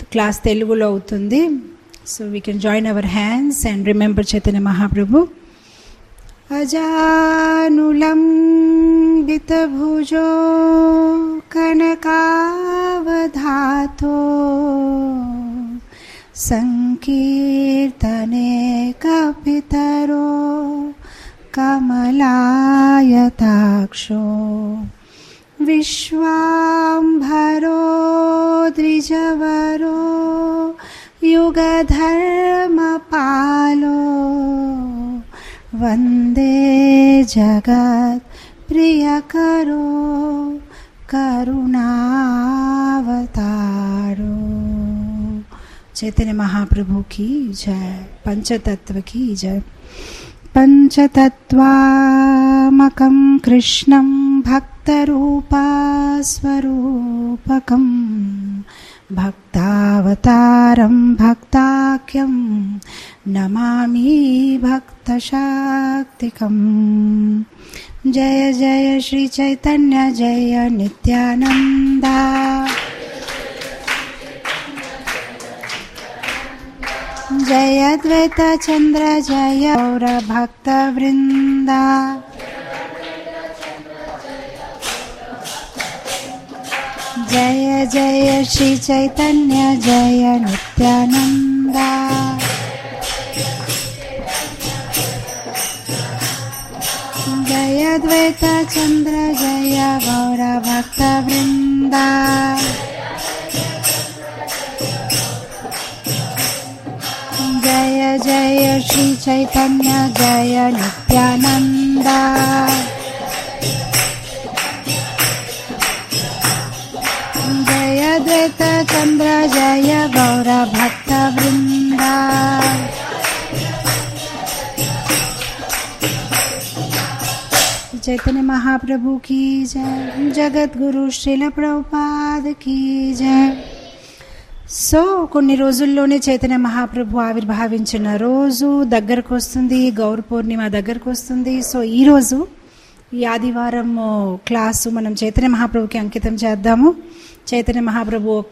Class తెలుగులో అవుతుంది so we can join our hands and remember Chaitanya Mahaprabhu अजानुलम्बितभुजो कनकावधातो सङ्कीर्तने कपितरो कमलायताक्षो विश्वाम्भरो द्विजवरो युगधर्मपालो वन्दे जगत् प्रियकरो करुणावतारो चैतन्य महाप्रभु की जय पंचतत्व की जय पञ्चतत्त्वामकं कृष्णं भक्तरूपास्वरूपकं भक्तावतारं भक्ताख्यं नमामि भक्तशाक्तिकम् जय जय श्रीचैतन्य जय नित्यानन्दा जय द्वैतचन्द्र जय गौरभक्तवृन्दा जय जय श्रीचैतन्य जय नित्यानन्दा जय द्वैतचन्द्र जय गौरभक्तवृन्दा जय जय श्रीचैतन्य जय नित्यानन्दा जय द्वैतचन्द्र जय गौरभक्तवृन्दा चैतन्य महाप्रभु की जय जगत गुरु శ్రీల ప్రభుపాద की जय సో కొన్ని రోజుల్లోనే చైతన్య మహాప్రభు ఆవిర్భావించిన రోజు దగ్గరకు వస్తుంది గౌర పూర్ణిమ దగ్గరకు వస్తుంది సో ఈ రోజు ఈ ఆదివారం క్లాసు మనం చైతన్య మహాప్రభుకి అంకితం చేద్దాము చైతన్య మహాప్రభు ఒక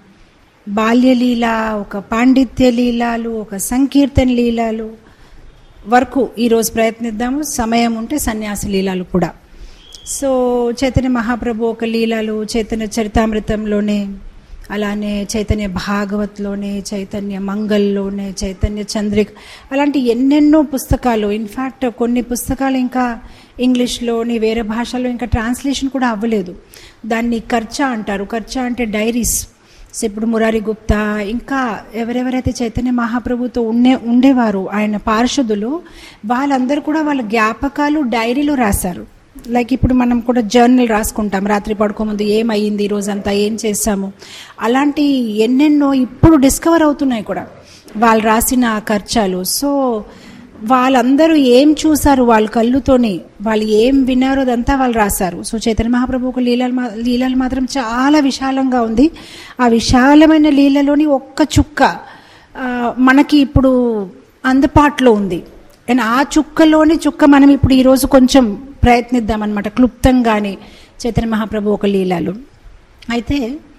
బాల్యలీల ఒక పాండిత్య లీలాలు ఒక సంకీర్తన లీలాలు వరకు ఈరోజు ప్రయత్నిద్దాము సమయం ఉంటే సన్యాసి లీలాలు కూడా సో చైతన్య మహాప్రభు ఒక లీలాలు చైతన్య చరితామృతంలోనే అలానే చైతన్య భాగవత్లోనే చైతన్య మంగల్లోనే చైతన్య చంద్రిక అలాంటి ఎన్నెన్నో పుస్తకాలు ఇన్ఫ్యాక్ట్ కొన్ని పుస్తకాలు ఇంకా ఇంగ్లీష్లోని వేరే భాషలో ఇంకా ట్రాన్స్లేషన్ కూడా అవ్వలేదు దాన్ని ఖర్చా అంటారు ఖర్చా అంటే డైరీస్ సో ఇప్పుడు మురారి గుప్తా ఇంకా ఎవరెవరైతే చైతన్య మహాప్రభుతో ఉండే ఉండేవారు ఆయన పార్షదులు వాళ్ళందరూ కూడా వాళ్ళ జ్ఞాపకాలు డైరీలో రాశారు లైక్ ఇప్పుడు మనం కూడా జర్నల్ రాసుకుంటాం రాత్రి పడుకోముందు ఏమయ్యింది ఈ రోజంతా ఏం చేసాము అలాంటి ఎన్నెన్నో ఇప్పుడు డిస్కవర్ అవుతున్నాయి కూడా వాళ్ళు రాసిన ఖర్చాలు సో వాళ్ళందరూ ఏం చూసారు వాళ్ళ కళ్ళుతోని వాళ్ళు ఏం విన్నారో అదంతా వాళ్ళు రాశారు సో చైతన్య మహాప్రభు ఒక లీలలు మా- లీలలు మాత్రం చాలా విశాలంగా ఉంది ఆ విశాలమైన లీలలోని ఒక్క చుక్క ఆ, మనకి ఇప్పుడు అందుబాటులో ఉంది అండ్ ఆ చుక్కలోని చుక్క మనం ఇప్పుడు ఈరోజు కొంచెం ప్రయత్నిద్దాం అనమాట క్లుప్తంగానే చైతన్య మహాప్రభు ఒక లీలాలు అయితే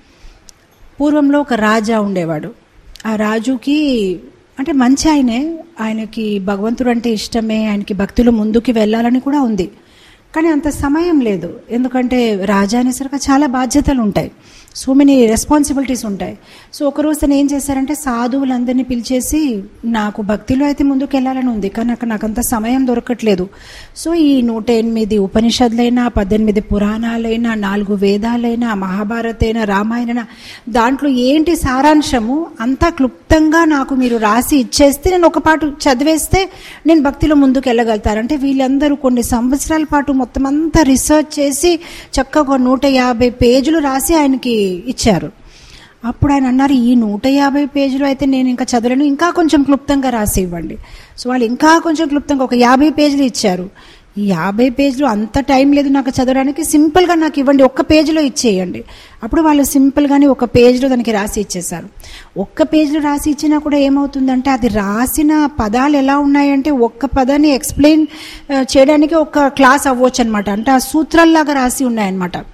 పూర్వంలో ఒక రాజా ఉండేవాడు ఆ రాజుకి అంటే మంచి ఆయనే ఆయనకి భగవంతుడు అంటే ఇష్టమే ఆయనకి భక్తులు ముందుకు వెళ్ళాలని కూడా ఉంది కానీ అంత సమయం లేదు ఎందుకంటే రాజా అనేసరికి చాలా బాధ్యతలు ఉంటాయి సో మెనీ రెస్పాన్సిబిలిటీస్ ఉంటాయి సో ఒకరోజు తను ఏం చేశారంటే సాధువులందరినీ పిలిచేసి నాకు భక్తిలో అయితే ముందుకు వెళ్ళాలని ఉంది కానీ నాకు నాకు అంత సమయం దొరకట్లేదు సో ఈ నూట ఎనిమిది ఉపనిషత్తులైనా పద్దెనిమిది పురాణాలైనా నాలుగు వేదాలైనా మహాభారత అయినా రామాయణ దాంట్లో ఏంటి సారాంశము అంతా క్లుప్తంగా నాకు మీరు రాసి ఇచ్చేస్తే నేను ఒక పాటు చదివేస్తే నేను భక్తిలో ముందుకు వెళ్ళగలుగుతాను అంటే వీళ్ళందరూ కొన్ని సంవత్సరాల పాటు మొత్తం అంతా రీసెర్చ్ చేసి చక్కగా ఒక నూట యాభై పేజీలు రాసి ఆయనకి ఇచ్చారు అప్పుడు ఆయన అన్నారు ఈ నూట యాభై పేజీలు అయితే నేను ఇంకా చదవలేను ఇంకా కొంచెం క్లుప్తంగా రాసి ఇవ్వండి సో వాళ్ళు ఇంకా కొంచెం క్లుప్తంగా ఒక యాభై పేజీలు ఇచ్చారు ఈ యాభై పేజీలు అంత టైం లేదు నాకు చదవడానికి సింపుల్గా నాకు ఇవ్వండి ఒక్క పేజీలో ఇచ్చేయండి అప్పుడు వాళ్ళు సింపుల్గానే ఒక పేజీలో దానికి రాసి ఇచ్చేసారు ఒక్క పేజీలో రాసి ఇచ్చినా కూడా ఏమవుతుందంటే అది రాసిన పదాలు ఎలా ఉన్నాయంటే ఒక్క పదాన్ని ఎక్స్ప్లెయిన్ చేయడానికి ఒక క్లాస్ అవ్వచ్చు అనమాట అంటే ఆ సూత్రాల్లాగా రాసి ఉన్నాయన్నమాట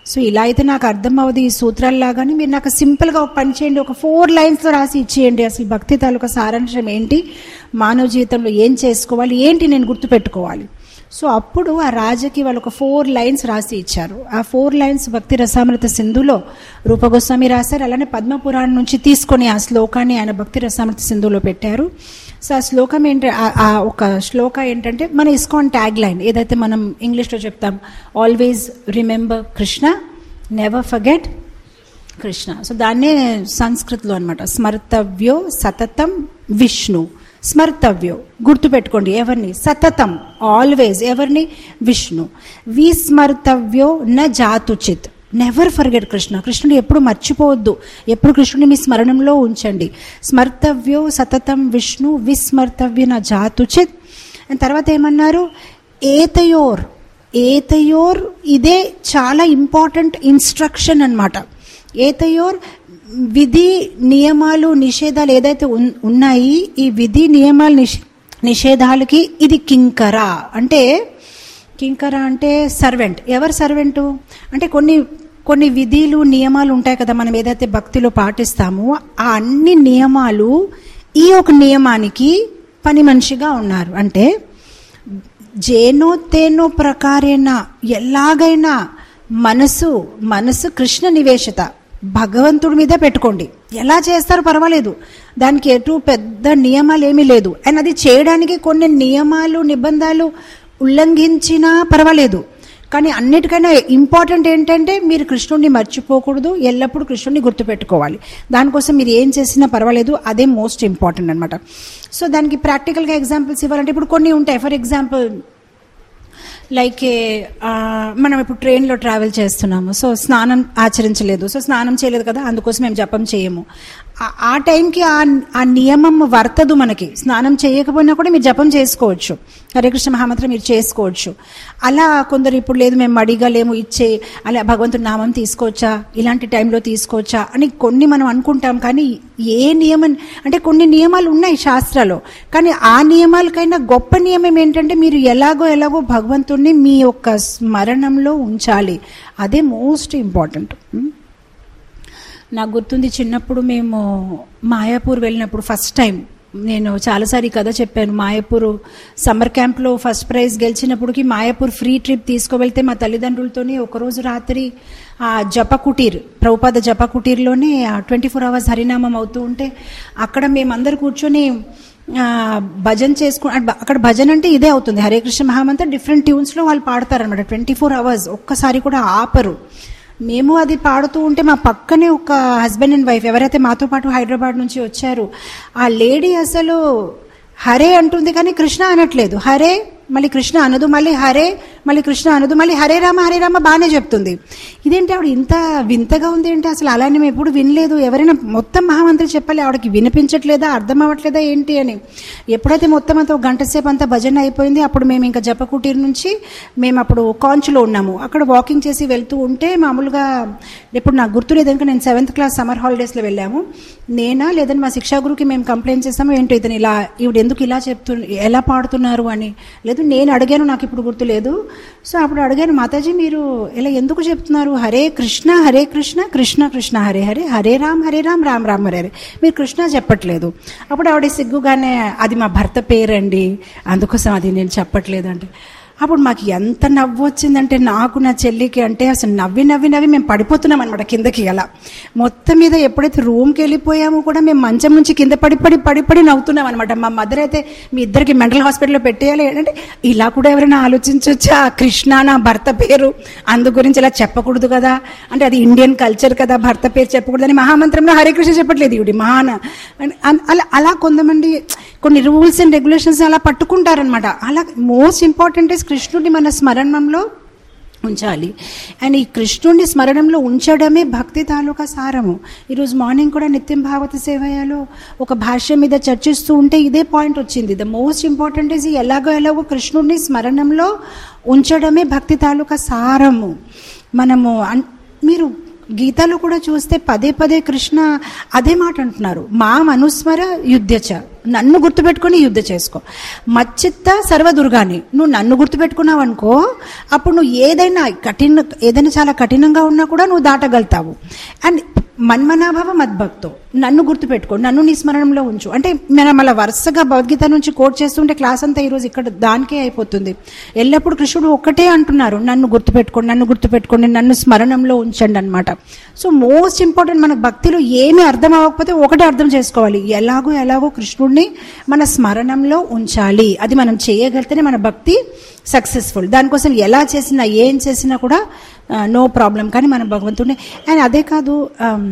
సో ఇలా అయితే నాకు అర్థం అవ్వదు ఈ సూత్రాల్లాగానే మీరు నాకు సింపుల్గా ఒక పని చేయండి ఒక ఫోర్ లైన్స్లో రాసి ఇచ్చేయండి అసలు భక్తి తాలూకా సారాంశం ఏంటి మానవ జీవితంలో ఏం చేసుకోవాలి ఏంటి నేను గుర్తుపెట్టుకోవాలి సో అప్పుడు ఆ రాజకి వాళ్ళు ఒక ఫోర్ లైన్స్ రాసి ఇచ్చారు ఆ ఫోర్ లైన్స్ భక్తి రసామృత సింధులో రూపగోస్వామి రాశారు అలానే పద్మపురాణం నుంచి తీసుకొని ఆ శ్లోకాన్ని ఆయన భక్తి రసామృత సింధులో పెట్టారు సో ఆ శ్లోకం ఏంటి ఆ- ఆ ఒక శ్లోక ఏంటంటే మన ఇస్కాన్ ట్యాగ్ లైన్ ఏదైతే మనం ఇంగ్లీష్లో చెప్తాం always remember Krishna never forget Krishna so దాన్నే సంస్కృతిలో అనమాట స్మర్తవ్యో సతతం విష్ణు స్మర్తవ్యో గుర్తుపెట్టుకోండి ఎవరిని సతతం ఆల్వేస్ ఎవరిని విష్ణు విస్మర్తవ్యో న జాతుచిత్ నెవర్ ఫర్గెట్ కృష్ణ కృష్ణుడు ఎప్పుడు మర్చిపోవద్దు ఎప్పుడు కృష్ణుని మీ స్మరణంలో ఉంచండి స్మర్తవ్యో సతతం విష్ణు విస్మర్తవ్య న జాతుచిత్ అండ్ తర్వాత ఏమన్నారు ఏతయోర్ ఏతయోర్ ఇదే చాలా ఇంపార్టెంట్ ఇన్స్ట్రక్షన్ అన్నమాట ఏతయోర్ విధి నియమాలు నిషేధాలు ఏదైతే ఉన్- ఉన్నాయి ఈ విధి నియమాలు నిష్ నిషేధాలకి ఇది కింకర అంటే కింకర అంటే సర్వెంట్ ఎవరు సర్వెంటు అంటే కొన్ని కొన్ని విధులు నియమాలు ఉంటాయి కదా మనం ఏదైతే భక్తిలో పాటిస్తామో ఆ అన్ని నియమాలు ఈ ఒక నియమానికి పని మనిషిగా ఉన్నారు అంటే జేనో తేనో ప్రకారేణ ఎలాగైనా మనసు మనసు కృష్ణ నివేశత భగవంతుడి మీద పెట్టుకోండి ఎలా చేస్తారో పర్వాలేదు దానికి ఎటు పెద్ద నియమాలు ఏమీ లేదు అండ్ అది చేయడానికి కొన్ని నియమాలు నిబంధనలు ఉల్లంఘించినా పర్వాలేదు కానీ అన్నిటికైనా ఇంపార్టెంట్ ఏంటంటే మీరు కృష్ణుడిని మర్చిపోకూడదు ఎల్లప్పుడూ కృష్ణుడిని గుర్తుపెట్టుకోవాలి దానికోసం మీరు ఏం చేసినా పర్వాలేదు అదే మోస్ట్ ఇంపార్టెంట్ అనమాట సో దానికి ప్రాక్టికల్గా ఎగ్జాంపుల్స్ ఇవ్వాలంటే ఇప్పుడు కొన్ని ఉంటాయి ఫర్ ఎగ్జాంపుల్ లైక్ ఆ, మనం ఇప్పుడు ట్రైన్లో ట్రావెల్ చేస్తున్నాము సో స్నానం ఆచరించలేదు సో స్నానం చేయలేదు కదా అందుకోసం మేము జపం చేయము ఆ- ఆ టైంకి ఆ ఆ నియమం వర్తదు మనకి స్నానం చేయకపోయినా కూడా మీరు జపం చేసుకోవచ్చు హరే కృష్ణ మహామంత్రం మీరు చేసుకోవచ్చు అలా కొందరు ఇప్పుడు లేదు మేము మడిగా లేము ఇచ్చే అలా భగవంతుడి నామం తీసుకోవచ్చా ఇలాంటి టైంలో తీసుకోవచ్చా అని కొన్ని మనం అనుకుంటాం కానీ ఏ నియమం అంటే కొన్ని నియమాలు ఉన్నాయి శాస్త్రాలు కానీ ఆ నియమాలకైనా గొప్ప నియమం ఏంటంటే మీరు ఎలాగో ఎలాగో భగవంతుడిని మీ యొక్క స్మరణంలో ఉంచాలి అదే మోస్ట్ ఇంపార్టెంట్ నాకు గుర్తుంది చిన్నప్పుడు మేము మాయాపూర్ వెళ్ళినప్పుడు ఫస్ట్ టైం నేను చాలాసారి ఈ కథ చెప్పాను మాయాపూర్ సమ్మర్ క్యాంప్లో ఫస్ట్ ప్రైజ్ గెలిచినప్పటికి మాయాపూర్ ఫ్రీ ట్రిప్ తీసుకువెళ్తే మా తల్లిదండ్రులతోనే ఒకరోజు రాత్రి ఆ జప కుటీర్ ప్రభుపాద జప కుటీర్లోనే ట్వంటీ ఫోర్ అవర్స్ హరినామం అవుతూ ఉంటే అక్కడ మేమందరు కూర్చొని ఆ, భజన చేసుకు అడ్- అక్కడ భజన అంటే ఇదే అవుతుంది హరే కృష్ణ మహామంత్ర డిఫరెంట్ ట్యూన్స్లో వాళ్ళు పాడతారనమాట ట్వంటీ ఫోర్ అవర్స్ ఒక్కసారి కూడా ఆపరు మేము అది పాడుతూ ఉంటే మా పక్కనే ఒక హస్బెండ్ అండ్ వైఫ్ ఎవరైతే మాతో పాటు హైదరాబాద్ నుంచి వచ్చారు ఆ లేడీ అసలు హరే అంటుంది కానీ కృష్ణ అనట్లేదు హరే మళ్ళీ కృష్ణ అనదు మళ్ళీ హరే మళ్ళీ కృష్ణ అనదు మళ్ళీ హరే రామ హరే రామ బాగానే చెప్తుంది ఇదేంటి ఆవిడ ఇంత వింతగా ఉంది ఏంటి అసలు అలానే మేము ఎప్పుడు వినలేదు ఎవరైనా మొత్తం మహామంత్రి చెప్పాలి ఆవిడకి వినిపించట్లేదా అర్థం అవ్వట్లేదా ఏంటి అని ఎప్పుడైతే మొత్తం అంతా ఒక గంట సేపు అంతా భజన అయిపోయింది అప్పుడు మేము ఇంకా జపకుటీర్ నుంచి మేము అప్పుడు కాంచ్లో ఉన్నాము అక్కడ వాకింగ్ చేసి వెళ్తూ ఉంటే మామూలుగా ఇప్పుడు నాకు గుర్తులేదు ఇంకా నేను సెవెంత్ క్లాస్ సమ్మర్ హాలిడేస్లో వెళ్ళాము నేనా లేదని మా శిక్షా గురుకి మేము కంప్లైంట్ చేసాము ఏంటో ఇతను ఇలా ఈవిడ ఎందుకు ఇలా చెప్తు ఎలా పాడుతున్నారు అని లేదు నేను అడిగాను నాకు ఇప్పుడు గుర్తులేదు సో అప్పుడు అడిగాను మాతాజీ మీరు ఇలా ఎందుకు చెప్తున్నారు హరే కృష్ణ హరే కృష్ణ కృష్ణ కృష్ణ హరే హరే హరే రామ్ హరే రామ్ రామ్ రామ్ హరే హరే మీరు కృష్ణ చెప్పట్లేదు అప్పుడు ఆవిడ సిగ్గుగానే అది మా భర్త పేరండి అందుకోసం అది నేను చెప్పట్లేదు అంటే అప్పుడు మాకు ఎంత నవ్వు వచ్చిందంటే నాకు నా చెల్లికి అంటే అసలు నవ్వి నవ్వి నవ్వి మేము పడిపోతున్నాం అనమాట కిందకి అలా మొత్తం మీద ఎప్పుడైతే రూమ్కి వెళ్ళిపోయామో కూడా మేము మంచం నుంచి కింద పడి పడి పడి పడి నవ్వుతున్నాం అనమాట మా మదర్ అయితే మీ ఇద్దరికి మెంటల్ హాస్పిటల్లో పెట్టేయాలి అంటే ఇలా కూడా ఎవరైనా ఆలోచించవచ్చా కృష్ణ నా భర్త పేరు అందు గురించి ఇలా చెప్పకూడదు కదా అంటే అది ఇండియన్ కల్చర్ కదా భర్త పేరు చెప్పకూడదు అని మహామంత్రంలో హరే కృష్ణ చెప్పట్లేదు ఇవి మహాన అని- అన్- అలా అలా కొంతమంది కొన్ని రూల్స్ అండ్ రెగ్యులేషన్స్ అలా పట్టుకుంటారనమాట అలా మోస్ట్ ఇంపార్టెంట్ ఇస్ కృష్ణుడిని మన స్మరణంలో ఉంచాలి అండ్ ఈ కృష్ణుడిని స్మరణంలో ఉంచడమే భక్తి తాలూకా సారము ఈరోజు మార్నింగ్ కూడా నిత్యం భాగవత సేవయాలో ఒక భాష్యం మీద చర్చిస్తూ ఉంటే ఇదే పాయింట్ వచ్చింది ద మోస్ట్ ఇంపార్టెంట్ ఇస్ ఎలాగో ఎలాగో కృష్ణుడిని స్మరణంలో ఉంచడమే భక్తి తాలూకా సారము మనము అన్- మీరు గీతలో కూడా చూస్తే పదే పదే కృష్ణ అదే మాట అంటున్నారు మా మనుస్మర యుద్ధచ నన్ను గుర్తుపెట్టుకుని యుద్ధ చేసుకో మచ్చిత్త సర్వదుర్గాని నువ్వు నన్ను గుర్తుపెట్టుకున్నావు అనుకో అప్పుడు నువ్వు ఏదైనా కఠిన ఏదైనా చాలా కఠినంగా ఉన్నా కూడా నువ్వు దాటగలుగుతావు అండ్ మన్మనాభవ మద్భక్తో నన్ను గుర్తుపెట్టుకో నన్ను నీ స్మరణంలో ఉంచు అంటే మనం అలా వరుసగా భగవద్గీత నుంచి కోట్ చేస్తుంటే క్లాస్ అంతా ఈరోజు ఇక్కడ దానికే అయిపోతుంది ఎల్లప్పుడు కృష్ణుడు ఒక్కటే అంటున్నారు నన్ను గుర్తుపెట్టుకోండి నన్ను గుర్తుపెట్టుకోండి నన్ను స్మరణంలో ఉంచండి అనమాట సో మోస్ట్ ఇంపార్టెంట్ మన భక్తిలో ఏమీ అర్థం అవ్వకపోతే ఒకటే అర్థం చేసుకోవాలి ఎలాగో ఎలాగో కృష్ణుడిని మన స్మరణంలో ఉంచాలి అది మనం చేయగలిగితేనే మన భక్తి సక్సెస్ఫుల్ దానికోసం ఎలా చేసినా ఏం చేసినా కూడా నో ప్రాబ్లం కానీ మన భగవంతుడిని అండ్ అదే కాదు ఆమ్,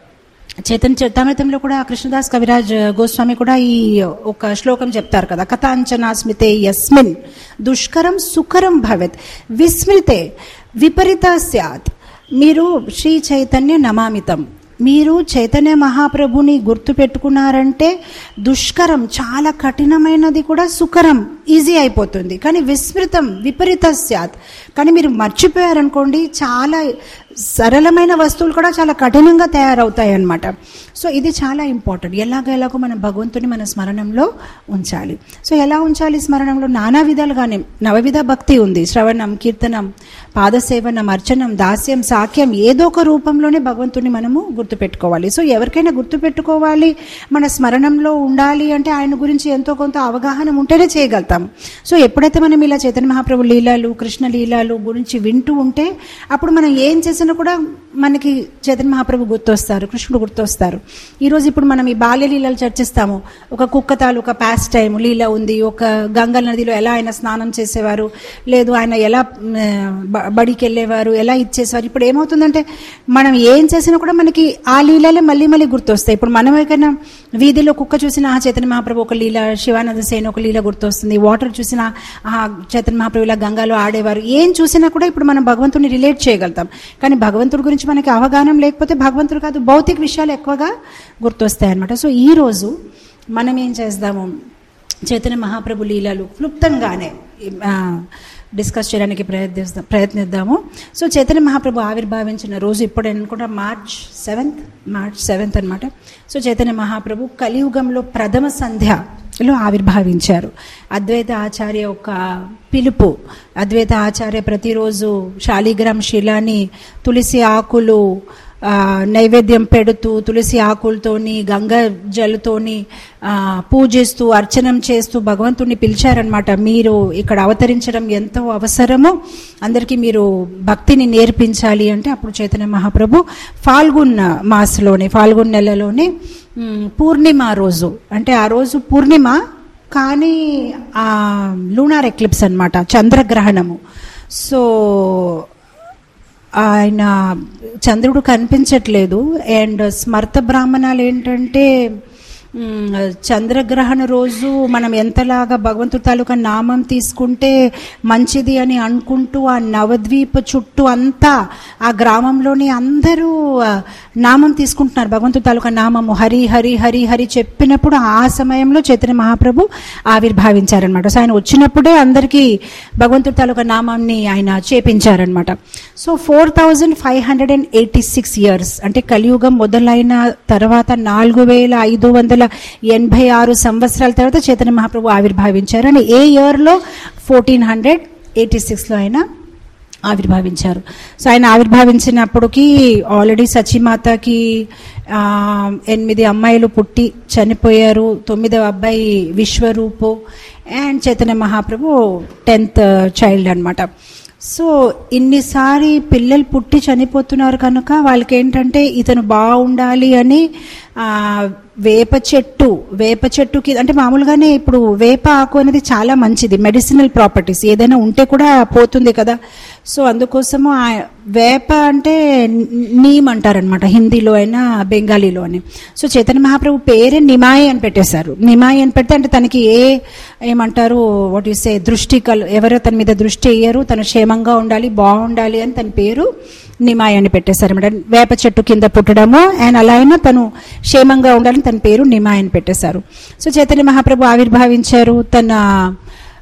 చైతన్య చరితామృతంలో కూడా కృష్ణదాస్ కవిరాజ్ గోస్వామి కూడా ఈ ఒక శ్లోకం చెప్తారు కదా కథాంచనా స్మితే యస్మిన్ దుష్కరం సుకరం భవత్ విస్మృతే విపరీత స్యాత్ మీరు శ్రీ చైతన్య నమామితం మీరు చైతన్య మహాప్రభుని గుర్తు పెట్టుకున్నారంటే దుష్కరం చాలా కఠినమైనది కూడా సుకరం ఈజీ అయిపోతుంది కానీ విస్మృతం విపరీత స్యాత్ కానీ మీరు మర్చిపోయారనుకోండి చాలా సరళమైన వస్తువులు కూడా చాలా కఠినంగా తయారవుతాయి అన్నమాట సో ఇది చాలా ఇంపార్టెంట్ ఎలాగ ఎలాగో మనం భగవంతుని మన స్మరణంలో ఉంచాలి సో ఎలా ఉంచాలి స్మరణంలో నానా విధాలుగానే నవవిధ భక్తి ఉంది శ్రవణం కీర్తనం పాదసేవనం అర్చనం దాస్యం సాఖ్యం ఏదో ఒక రూపంలోనే భగవంతుని మనము గుర్తుపెట్టుకోవాలి సో ఎవరికైనా గుర్తుపెట్టుకోవాలి మన స్మరణంలో ఉండాలి అంటే ఆయన గురించి ఎంతో కొంత అవగాహన ఉంటేనే చేయగలుగుతాం సో ఎప్పుడైతే మనం ఇలా చైతన్య మహాప్రభు లీలాలు కృష్ణ లీలాలు గురించి వింటూ ఉంటే అప్పుడు మనం ఏం చేసినా కూడా మనకి చైతన్య మహాప్రభు గుర్తొస్తారు కృష్ణుడు గుర్తొస్తారు ఈరోజు ఇప్పుడు మనం ఈ బాల్య లీలలు చర్చిస్తాము ఒక కుక్క తాలూకా పాస్ టైం లీల ఉంది ఒక గంగ నదిలో ఎలా ఆయన స్నానం చేసేవారు లేదు ఆయన ఎలా మ్, బ- బడికి వెళ్ళేవారు ఎలా ఇచ్చేసేవారు ఇప్పుడు ఏమవుతుందంటే మనం ఏం చేసినా కూడా మనకి ఆ లీలలే మళ్ళీ మళ్ళీ గుర్తొస్తాయి ఇప్పుడు మనం ఎక్కడైనా వీధిలో కుక్క చూసిన ఆ చైతన్య మహాప్రభు ఒక లీల శివానంద సేన ఒక లీల గుర్తొస్తుంది వాటర్ చూసిన ఆ చైతన్య మహాప్రభు ఇలా గంగాలో ఆడేవారు ఏం చూసినా కూడా ఇప్పుడు మనం భగవంతుని రిలేట్ చేయగలుగుతాం కానీ భగవంతుడి గురించి మనకి అవగాహన లేకపోతే భగవంతుడు కాదు భౌతిక విషయాలు ఎక్కువగా గుర్తొస్తాయి అనమాట సో ఈ రోజు మనం ఏం చేద్దాము చైతన్య మహాప్రభు లీలలు క్లుప్తంగానే ఆ, డిస్కస్ చేయడానికి ప్రయత్నిస్తాం ప్రయత్నిద్దాము సో చైతన్య మహాప్రభు ఆవిర్భావించిన రోజు ఇప్పుడు అనుకుంటా మార్చ్ సెవెంత్ మార్చ్ సెవెంత్ అనమాట సో చైతన్య మహాప్రభు కలియుగంలో ప్రథమ సంధ్యలో ఆవిర్భావించారు అద్వైత ఆచార్య యొక్క పిలుపు అద్వైత ఆచార్య ప్రతిరోజు శాలిగ్రామ్ శిలాని తులసి ఆకులు ఆ, నైవేద్యం పెడుతూ తులసి ఆకులతోని గంగ జలతోని ఆ, పూజిస్తూ అర్చనం చేస్తూ భగవంతుడిని పిలిచారనమాట మీరు ఇక్కడ అవతరించడం ఎంతో అవసరమో అందరికీ మీరు భక్తిని నేర్పించాలి అంటే అప్పుడు చైతన్య మహాప్రభు ఫాల్గున్ మాసలోనే ఫాల్గున్ నెలలోనే ఉమ్, పూర్ణిమ రోజు అంటే ఆ రోజు పూర్ణిమ కానీ ఆ లూనార్ ఎక్లిప్స్ అన్నమాట చంద్రగ్రహణము సో ఆయన చంద్రుడు కనిపించట్లేదు అండ్ స్మర్త బ్రాహ్మణాలు ఏంటంటే మ్, చంద్రగ్రహణ రోజు మనం ఎంతలాగా భగవంతుడి తాలూకా నామం తీసుకుంటే మంచిది అని అనుకుంటూ ఆ నవద్వీప చుట్టూ అంతా ఆ గ్రామంలోని అందరూ ఆ, నామం తీసుకుంటున్నారు భగవంతుడి తాలూకా నామము హరి హరి హరి హరి చెప్పినప్పుడు ఆ సమయంలో చైతన్య మహాప్రభు ఆవిర్భావించారనమాట సో ఆయన వచ్చినప్పుడే అందరికీ భగవంతుడి తాలూకా నామాన్ని ఆయన చేపించారనమాట so four thousand five hundred and eighty six years అంటే కలియుగం మొదలైన తర్వాత నాలుగు వేల ఐదు వందల ఎనభై ఆరు సంవత్సరాల తర్వాత చైతన్య మహాప్రభు ఆవిర్భావించారు అని ఏ ఇయర్లో ఫోర్టీన్ హండ్రెడ్ ఎయిటీ సిక్స్లో ఆయన ఆవిర్భావించారు సో ఆయన ఆవిర్భావించినప్పటికీ ఆల్రెడీ సచిమాతకి ఆ, ఎనిమిది అమ్మాయిలు పుట్టి చనిపోయారు తొమ్మిదవ అబ్బాయి Vishwarupa and Chaitanya Mahaprabhu tenth child అన్నమాట సో ఇన్నిసారి పిల్లలు పుట్టి చనిపోతున్నారు కనుక వాళ్ళకి ఏంటంటే ఇతను బాగుండాలి అని ఆ, వేప చెట్టు వేప చెట్టుకి అంటే మామూలుగానే ఇప్పుడు వేప ఆకు అనేది చాలా మంచిది మెడిసినల్ ప్రాపర్టీస్ ఏదైనా ఉంటే కూడా పోతుంది కదా సో అందుకోసము ఆ వేప అంటే నీమ్ అంటారనమాట హిందీలో అయినా బెంగాలీలో అని సో చైతన్య మహాప్రభు పేరే నిమాయి అని పెట్టేశారు నిమాయి అని పెడితే అంటే తనకి ఏ ఏమంటారు వాట్ యు సే దృష్టి కల్ ఎవరో తన మీద దృష్టి వేయరు తను క్షేమంగా ఉండాలి బాగుండాలి అని తన పేరు నిమాయి అని పెట్టేశారు అనమాట వేప చెట్టు కింద పుట్టడము అండ్ అలా అయినా తను క్షేమంగా ఉండాలని తన పేరు నిమాయి అని పెట్టేశారు సో చైతన్య మహాప్రభు ఆవిర్భావించారు తన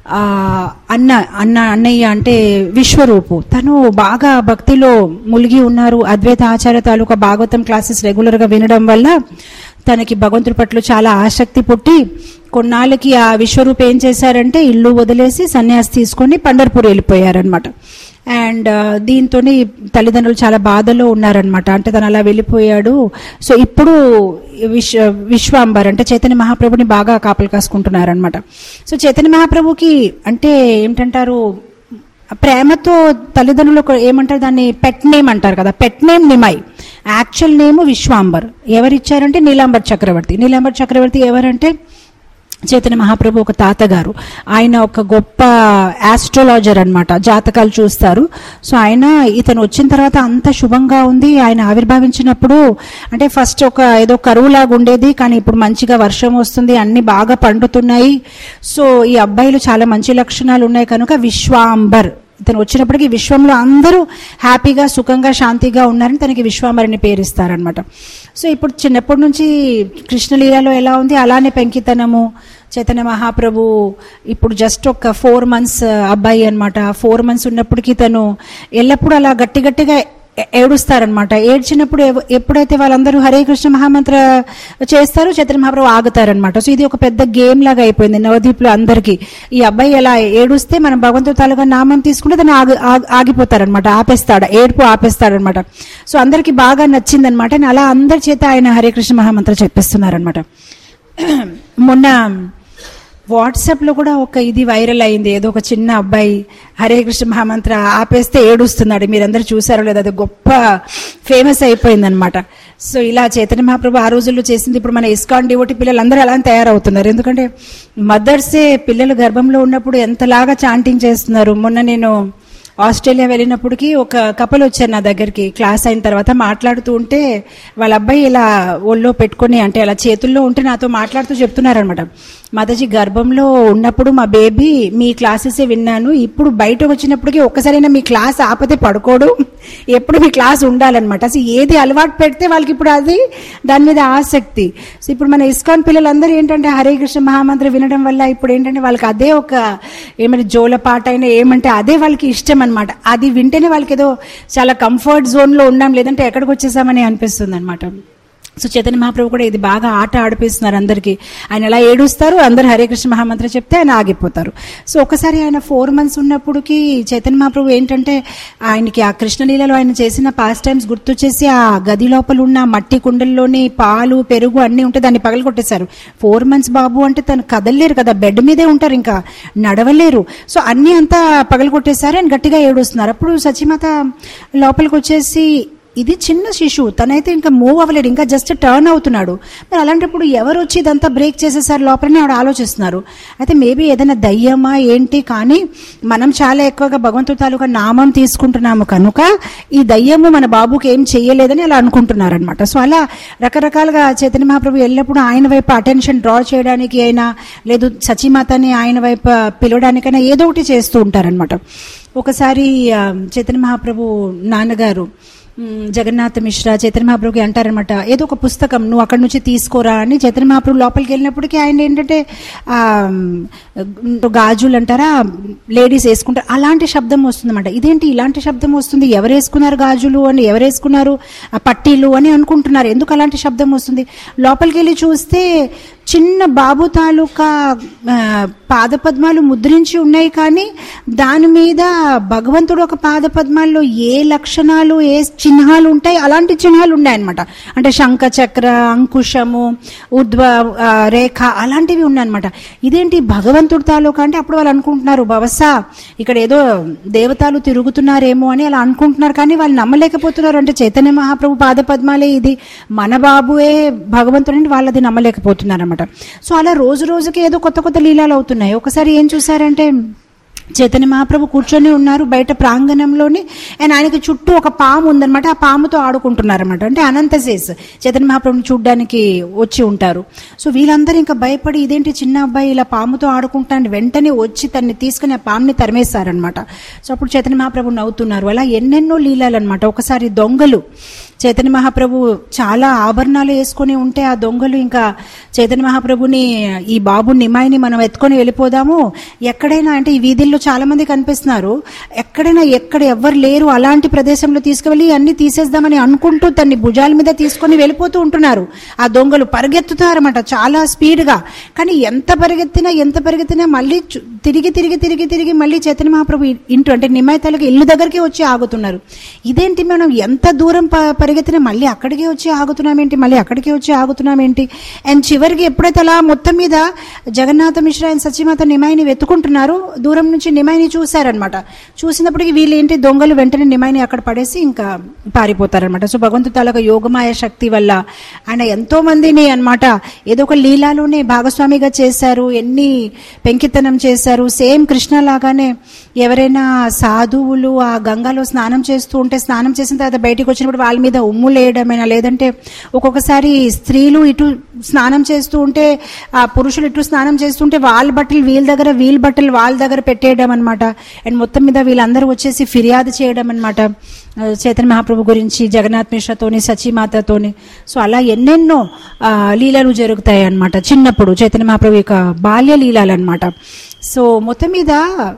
ఆ, అన్న అన్న అన్నయ్య అంటే విశ్వరూపు తను బాగా భక్తిలో మునిగి ఉన్నారు అద్వైత ఆచార్య తాలూకా భాగవతం క్లాసెస్ రెగ్యులర్ గా వినడం వల్ల తనకి భగవంతుడి పట్ల చాలా ఆసక్తి పుట్టి కొన్నాళ్ళకి ఆ విశ్వరూప్ ఏం చేశారంటే ఇల్లు వదిలేసి సన్యాసి తీసుకొని పండర్పూర్ వెళ్ళిపోయారనమాట అండ్ దీంతో తల్లిదండ్రులు చాలా బాధలో ఉన్నారనమాట అంటే తను అలా వెళ్ళిపోయాడు సో ఇప్పుడు విశ్వ విశ్వాంబర్ అంటే చైతన్య మహాప్రభుని బాగా కాపలు కాసుకుంటున్నారనమాట సో చైతన్య మహాప్రభుకి అంటే ఏమిటంటారు ప్రేమతో తల్లిదండ్రులు ఒక- ఏమంటారు దాన్ని పెట్ నేమ్ అంటారు కదా pet name Nimai actual name Vishwambhar ఎవరిచ్చారంటే నీలాంబర్ చక్రవర్తి నీలాంబర్ చక్రవర్తి ఎవరంటే చైతన్య మహాప్రభు ఒక తాతగారు ఆయన ఒక గొప్ప ఆస్ట్రాలజర్ అన్నమాట జాతకాలు చూస్తారు సో ఆయన ఇతను వచ్చిన తర్వాత అంత శుభంగా ఉంది ఆయన ఆవిర్భావించినప్పుడు అంటే ఫస్ట్ ఒక ఏదో కరువులాగా ఉండేది కానీ ఇప్పుడు మంచిగా వర్షం వస్తుంది అన్ని బాగా పండుతున్నాయి సో ఈ అబ్బాయిలు చాలా మంచి లక్షణాలు ఉన్నాయి కనుక విశ్వాంబర్ ఇతను వచ్చినప్పటికీ విశ్వంలో అందరూ హ్యాపీగా సుఖంగా శాంతిగా ఉన్నారని తనకి విశ్వాంబరిని పేరిస్తారనమాట సో ఇప్పుడు చిన్నప్పటి నుంచి కృష్ణలీలలో ఎలా ఉంది అలానే పెంకితనము చైతన్య మహాప్రభు ఇప్పుడు జస్ట్ ఒక ఫోర్ మంత్స్ అబ్బాయి అనమాట ఫోర్ మంత్స్ ఉన్నప్పటికీ తను ఎల్లప్పుడూ అలా గట్టి గట్టిగా ఏ- ఏడుస్తారనమాట ఏడ్చినప్పుడు ఎవ- ఎప్పుడైతే వాళ్ళందరూ హరే కృష్ణ మహామంత్ర చేస్తారో చైతన్య మహాప్రభు ఆగుతారనమాట సో ఇది ఒక పెద్ద గేమ్ లాగా అయిపోయింది నవదీప్లో అందరికీ ఈ అబ్బాయి ఎలా ఏడుస్తే మనం భగవంతుడి తాలూకా నామం తీసుకుంటే తను ఆగి ఆగి- ఆగిపోతారనమాట ఆపేస్తాడు ఏడుపు ఆపేస్తాడనమాట సో అందరికి బాగా నచ్చిందనమాట అలా అందరి చేత ఆయన హరే కృష్ణ మహామంత్ర చెప్పిస్తున్నారనమాట మొన్న వాట్సాప్ లో కూడా ఒక ఇది వైరల్ అయింది ఏదో ఒక చిన్న అబ్బాయి హరే కృష్ణ మహామంత్ర ఆపేస్తే ఏడుస్తున్నాడు మీరందరూ చూసారో లేదో అది గొప్ప ఫేమస్ అయిపోయింది అనమాట సో ఇలా చైతన్య మహాప్రభు ఆ రోజుల్లో చేసింది ఇప్పుడు మన ఇస్కాన్ డివోటి పిల్లలు అందరూ అలా తయారవుతున్నారు ఎందుకంటే మదర్సే పిల్లలు గర్భంలో ఉన్నప్పుడు ఎంతలాగా చాంటింగ్ చేస్తున్నారు మొన్న నేను ఆస్ట్రేలియా వెళ్ళినప్పటికీ ఒక కపల్ వచ్చారు నా దగ్గరికి క్లాస్ అయిన తర్వాత మాట్లాడుతూ ఉంటే వాళ్ళ అబ్బాయి ఇలా ఒళ్ళో పెట్టుకొని అంటే అలా చేతుల్లో ఉంటే నాతో మాట్లాడుతూ చెప్తున్నారనమాట మాతాజీ గర్భంలో ఉన్నప్పుడు మా బేబీ మీ క్లాసెసే విన్నాను ఇప్పుడు బయటకు వచ్చినప్పటికీ ఒక్కసారైనా మీ క్లాస్ ఆపతే పడుకోడు ఎప్పుడు మీ క్లాస్ ఉండాలన్నమాట అసలు ఏది అలవాటు పెడితే వాళ్ళకి ఇప్పుడు అది దాని మీద ఆసక్తి సో ఇప్పుడు మన ఇస్కాన్ పిల్లలందరూ ఏంటంటే హరే కృష్ణ మహామంత్రి వినడం వల్ల ఇప్పుడు ఏంటంటే వాళ్ళకి అదే ఒక ఏమంటే జోల పాట అయినా ఏమంటే అదే వాళ్ళకి ఇష్టం అనమాట అది వింటేనే వాళ్ళకి ఏదో చాలా కంఫర్ట్ జోన్ లో ఉన్నాం లేదంటే ఎక్కడికి వచ్చేసామని అనిపిస్తుంది అనమాట సో చైతన్య మహాప్రభు కూడా ఇది బాగా ఆట ఆడిపిస్తున్నారు అందరికీ ఆయన ఎలా ఏడుస్తారు అందరు హరే కృష్ణ మహామంత్ర చెప్తే ఆయన ఆగిపోతారు సో ఒకసారి ఆయన ఫోర్ మంత్స్ ఉన్నప్పటికి చైతన్య మహాప్రభు ఏంటంటే ఆయనకి ఆ కృష్ణలీలలో ఆయన చేసిన పాస్ట్ టైమ్స్ గుర్తు చేసి ఆ గది లోపల ఉన్న మట్టి కుండల్లోని పాలు పెరుగు అన్నీ ఉంటే దాన్ని పగలు కొట్టేశారు ఫోర్ మంత్స్ బాబు అంటే తను కదలలేరు కదా బెడ్ మీదే ఉంటారు ఇంకా నడవలేరు సో అన్నీ అంతా పగలు కొట్టేశారు ఆయన గట్టిగా ఏడుస్తున్నారు అప్పుడు సచిమాత లోపలికి వచ్చేసి ఇది చిన్న శిశువు తనైతే ఇంకా మూవ్ అవ్వలేడు ఇంకా జస్ట్ టర్న్ అవుతున్నాడు మరి అలాంటప్పుడు ఎవరు వచ్చి ఇదంతా బ్రేక్ చేసేసారు లోపలనే ఆవిడ ఆలోచిస్తున్నారు అయితే మేబీ ఏదైనా దయ్యమా ఏంటి కానీ మనం చాలా ఎక్కువగా భగవంతుడి తాలూకా నామం తీసుకుంటున్నాము కనుక ఈ దయ్యము మన బాబుకి ఏం చెయ్యలేదని అలా అనుకుంటున్నారనమాట సో అలా రకరకాలుగా చైతన్య మహాప్రభు ఎల్లప్పుడూ ఆయన వైపు అటెన్షన్ డ్రా చేయడానికి అయినా లేదు సచిమాతని ఆయన వైపు పిలవడానికైనా ఏదో ఒకటి చేస్తూ ఉంటారనమాట ఒకసారి ఆ, చైతన్య మహాప్రభు నాన్నగారు మ్, జగన్నాథ మిశ్రా చైతన్య మహాప్రభుకి అంటారనమాట ఏదో ఒక పుస్తకం నువ్వు అక్కడి నుంచి తీసుకోరా అని చైతన్య మహాప్రభు లోపలికి వెళ్ళినప్పటికీ ఆయన ఏంటంటే ఆ, మ్, గాజులు అంటారా లేడీస్ వేసుకుంటారు అలాంటి శబ్దం వస్తుందన్నమాట ఇదేంటి ఇలాంటి శబ్దం వస్తుంది ఎవరు వేసుకున్నారు గాజులు అని ఎవరు వేసుకున్నారు ఆ పట్టీలు అని అనుకుంటున్నారు ఎందుకు అలాంటి శబ్దం వస్తుంది లోపలికి వెళ్ళి చూస్తే చిన్న బాబు తాలూకా ఆ, పాదపద్మాలు ముద్రించి ఉన్నాయి కానీ దాని మీద భగవంతుడు ఒక పాదపద్మాల్లో ఏ లక్షణాలు ఏ చిహ్నాలు ఉంటాయి అలాంటి చిహ్నాలు ఉన్నాయన్నమాట అంటే శంఖ చక్ర అంకుశము ఉద్వ ఆ, రేఖ అలాంటివి ఉన్నాయన్నమాట ఇదేంటి భగవంతుడి తాలూకా అంటే అప్పుడు వాళ్ళు అనుకుంటున్నారు బవసా ఇక్కడ ఏదో దేవతలు తిరుగుతున్నారేమో అని అలా అనుకుంటున్నారు కానీ వాళ్ళు నమ్మలేకపోతున్నారు అంటే చైతన్య మహాప్రభు పాదపద్మాలే ఇది మన బాబుయే భగవంతుడని వాళ్ళది నమ్మలేకపోతున్నారు అనమాట సో అలా రోజు రోజుకి ఏదో కొత్త కొత్త లీలాలు అవుతున్నాయి ఒకసారి ఏం చూసారంటే చైతన్య మహాప్రభు కూర్చొని ఉన్నారు బయట ప్రాంగణంలోనే అండ్ ఆయనకి చుట్టూ ఒక పాము ఉందన్నమాట ఆ పాముతో ఆడుకుంటున్నారన్నమాట అంటే అనంతశేష్ చైతన్య మహాప్రభుని చూడ్డానికి వచ్చి ఉంటారు సో వీళ్ళందరూ ఇంకా భయపడి ఇదేంటి చిన్న అబ్బాయి ఇలా పాముతో ఆడుకుంటాను వెంటనే వచ్చి తన్ని తీసుకుని ఆ పాముని తరిమేశారనమాట సో అప్పుడు చైతన్య మహాప్రభు నవ్వుతున్నారు అలా ఎన్నెన్నో లీలాలన్నమాట ఒకసారి దొంగలు చైతన్య మహాప్రభు చాలా ఆభరణాలు వేసుకొని ఉంటే ఆ దొంగలు ఇంకా చైతన్య మహాప్రభుని ఈ బాబు నిమాయిని మనం ఎత్తుకొని వెళ్ళిపోదాము ఎక్కడైనా అంటే ఈ వీధుల్లో చాలా మంది కనిపిస్తున్నారు ఎక్కడైనా ఎక్కడ ఎవ్వరు లేరు అలాంటి ప్రదేశంలో తీసుకువెళ్ళి అన్ని తీసేద్దామని అనుకుంటూ తన్ని భుజాల మీద తీసుకొని వెళ్ళిపోతూ ఉంటున్నారు ఆ దొంగలు పరిగెత్తుతారన్నమాట చాలా స్పీడ్గా కానీ ఎంత పరిగెత్తినా ఎంత పరిగెత్తినా మళ్ళీ చు- తిరిగి తిరిగి తిరిగి తిరిగి మళ్ళీ చైతన్య మహాప్రభు ఇంటూ అంటే నిమ్మాయి తలకి ఇల్లు దగ్గరికి వచ్చి ఆగుతున్నారు ఇదేంటి మనం ఎంత దూరం ప- పరిగెత్తినా మళ్ళీ అక్కడికే వచ్చి ఆగుతున్నామేంటి మళ్ళీ అక్కడికే వచ్చి ఆగుతున్నామేంటి అండ్ చివరికి ఎప్పుడైతే అలా మొత్తం మీద జగన్నాథ మిశ్రా అండ్ సత్యమాత నిమాయిని వెతుకుంటున్నారు దూరం నుంచి నిమాయిని చూశారనమాట చూసినప్పటికీ వీళ్ళు ఏంటి దొంగలు వెంటనే నిమాయిని అక్కడ పడేసి ఇంకా పారిపోతారనమాట సో భగవంతు తాలూకా యోగమాయ శక్తి వల్ల ఆయన ఎంతో మందిని అన్నమాట ఏదో ఒక లీలాలోనే భాగస్వామిగా చేశారు ఎన్ని పెంకితనం చేశారు సేమ్ కృష్ణ లాగానే ఎవరైనా సాధువులు ఆ గంగలో స్నానం చేస్తూ ఉంటే స్నానం చేసిన తర్వాత బయటికి వచ్చినప్పుడు వాళ్ళ మీద ఉమ్ము లేయడమైనా లేదంటే ఒక్కొక్కసారి స్త్రీలు ఇటు స్నానం చేస్తూ ఉంటే ఆ పురుషులు ఇటు స్నానం చేస్తుంటే వాళ్ళ బట్టలు వీళ్ళ దగ్గర వీళ్ళ బట్టలు వాళ్ళ దగ్గర పెట్టేయడం అనమాట అండ్ మొత్తం మీద వీళ్ళందరూ వచ్చేసి ఫిర్యాదు చేయడం అనమాట చైతన్య మహాప్రభు గురించి జగన్నాథ్ మిశ్రతోని సచీమాతతోని సో అలా ఎన్నెన్నో ఆ, లీలలు జరుగుతాయి అన్నమాట చిన్నప్పుడు చైతన్య మహాప్రభు యొక్క బాల్య లీలలు అనమాట సో మొత్తం మీద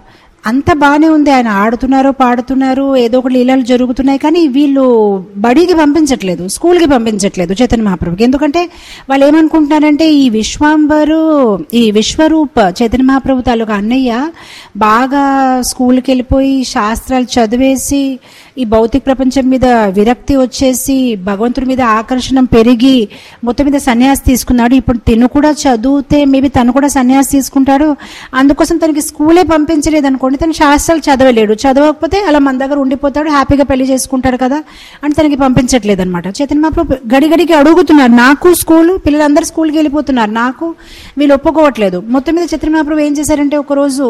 అంత బాగానే ఉంది ఆయన ఆడుతున్నారు పాడుతున్నారు ఏదో ఒక లీలలు జరుగుతున్నాయి కానీ వీళ్ళు బడికి పంపించట్లేదు స్కూల్కి పంపించట్లేదు చైతన్య మహాప్రభుకి ఎందుకంటే వాళ్ళు ఏమనుకుంటున్నారంటే ఈ విశ్వాంబరు ఈ విశ్వరూప్ చైతన్య మహాప్రభు తాలూకా అన్నయ్య బాగా స్కూల్కి వెళ్ళిపోయి శాస్త్రాలు చదివేసి ఈ భౌతిక ప్రపంచం మీద విరక్తి వచ్చేసి భగవంతుడి మీద ఆకర్షణ పెరిగి మొత్తం మీద సన్యాసి తీసుకున్నాడు ఇప్పుడు తిను కూడా చదివితే మేబీ తను కూడా సన్యాసి తీసుకుంటాడు అందుకోసం తనకి స్కూలే పంపించలేదు అనుకోండి తను శాస్త్రాలు చదవలేడు చదవకపోతే అలా మన దగ్గర ఉండిపోతాడు హ్యాపీగా పెళ్లి చేసుకుంటాడు కదా అని తనకి పంపించట్లేదు అనమాట చైతన్య మహాప్రభు గడి గడికి అడుగుతున్నారు నాకు స్కూలు పిల్లలందరూ స్కూల్కి వెళ్ళిపోతున్నారు నాకు వీళ్ళు ఒప్పుకోవట్లేదు మొత్తం మీద చైతన్య మహాప్రభు ఏం చేశారంటే ఒకరోజు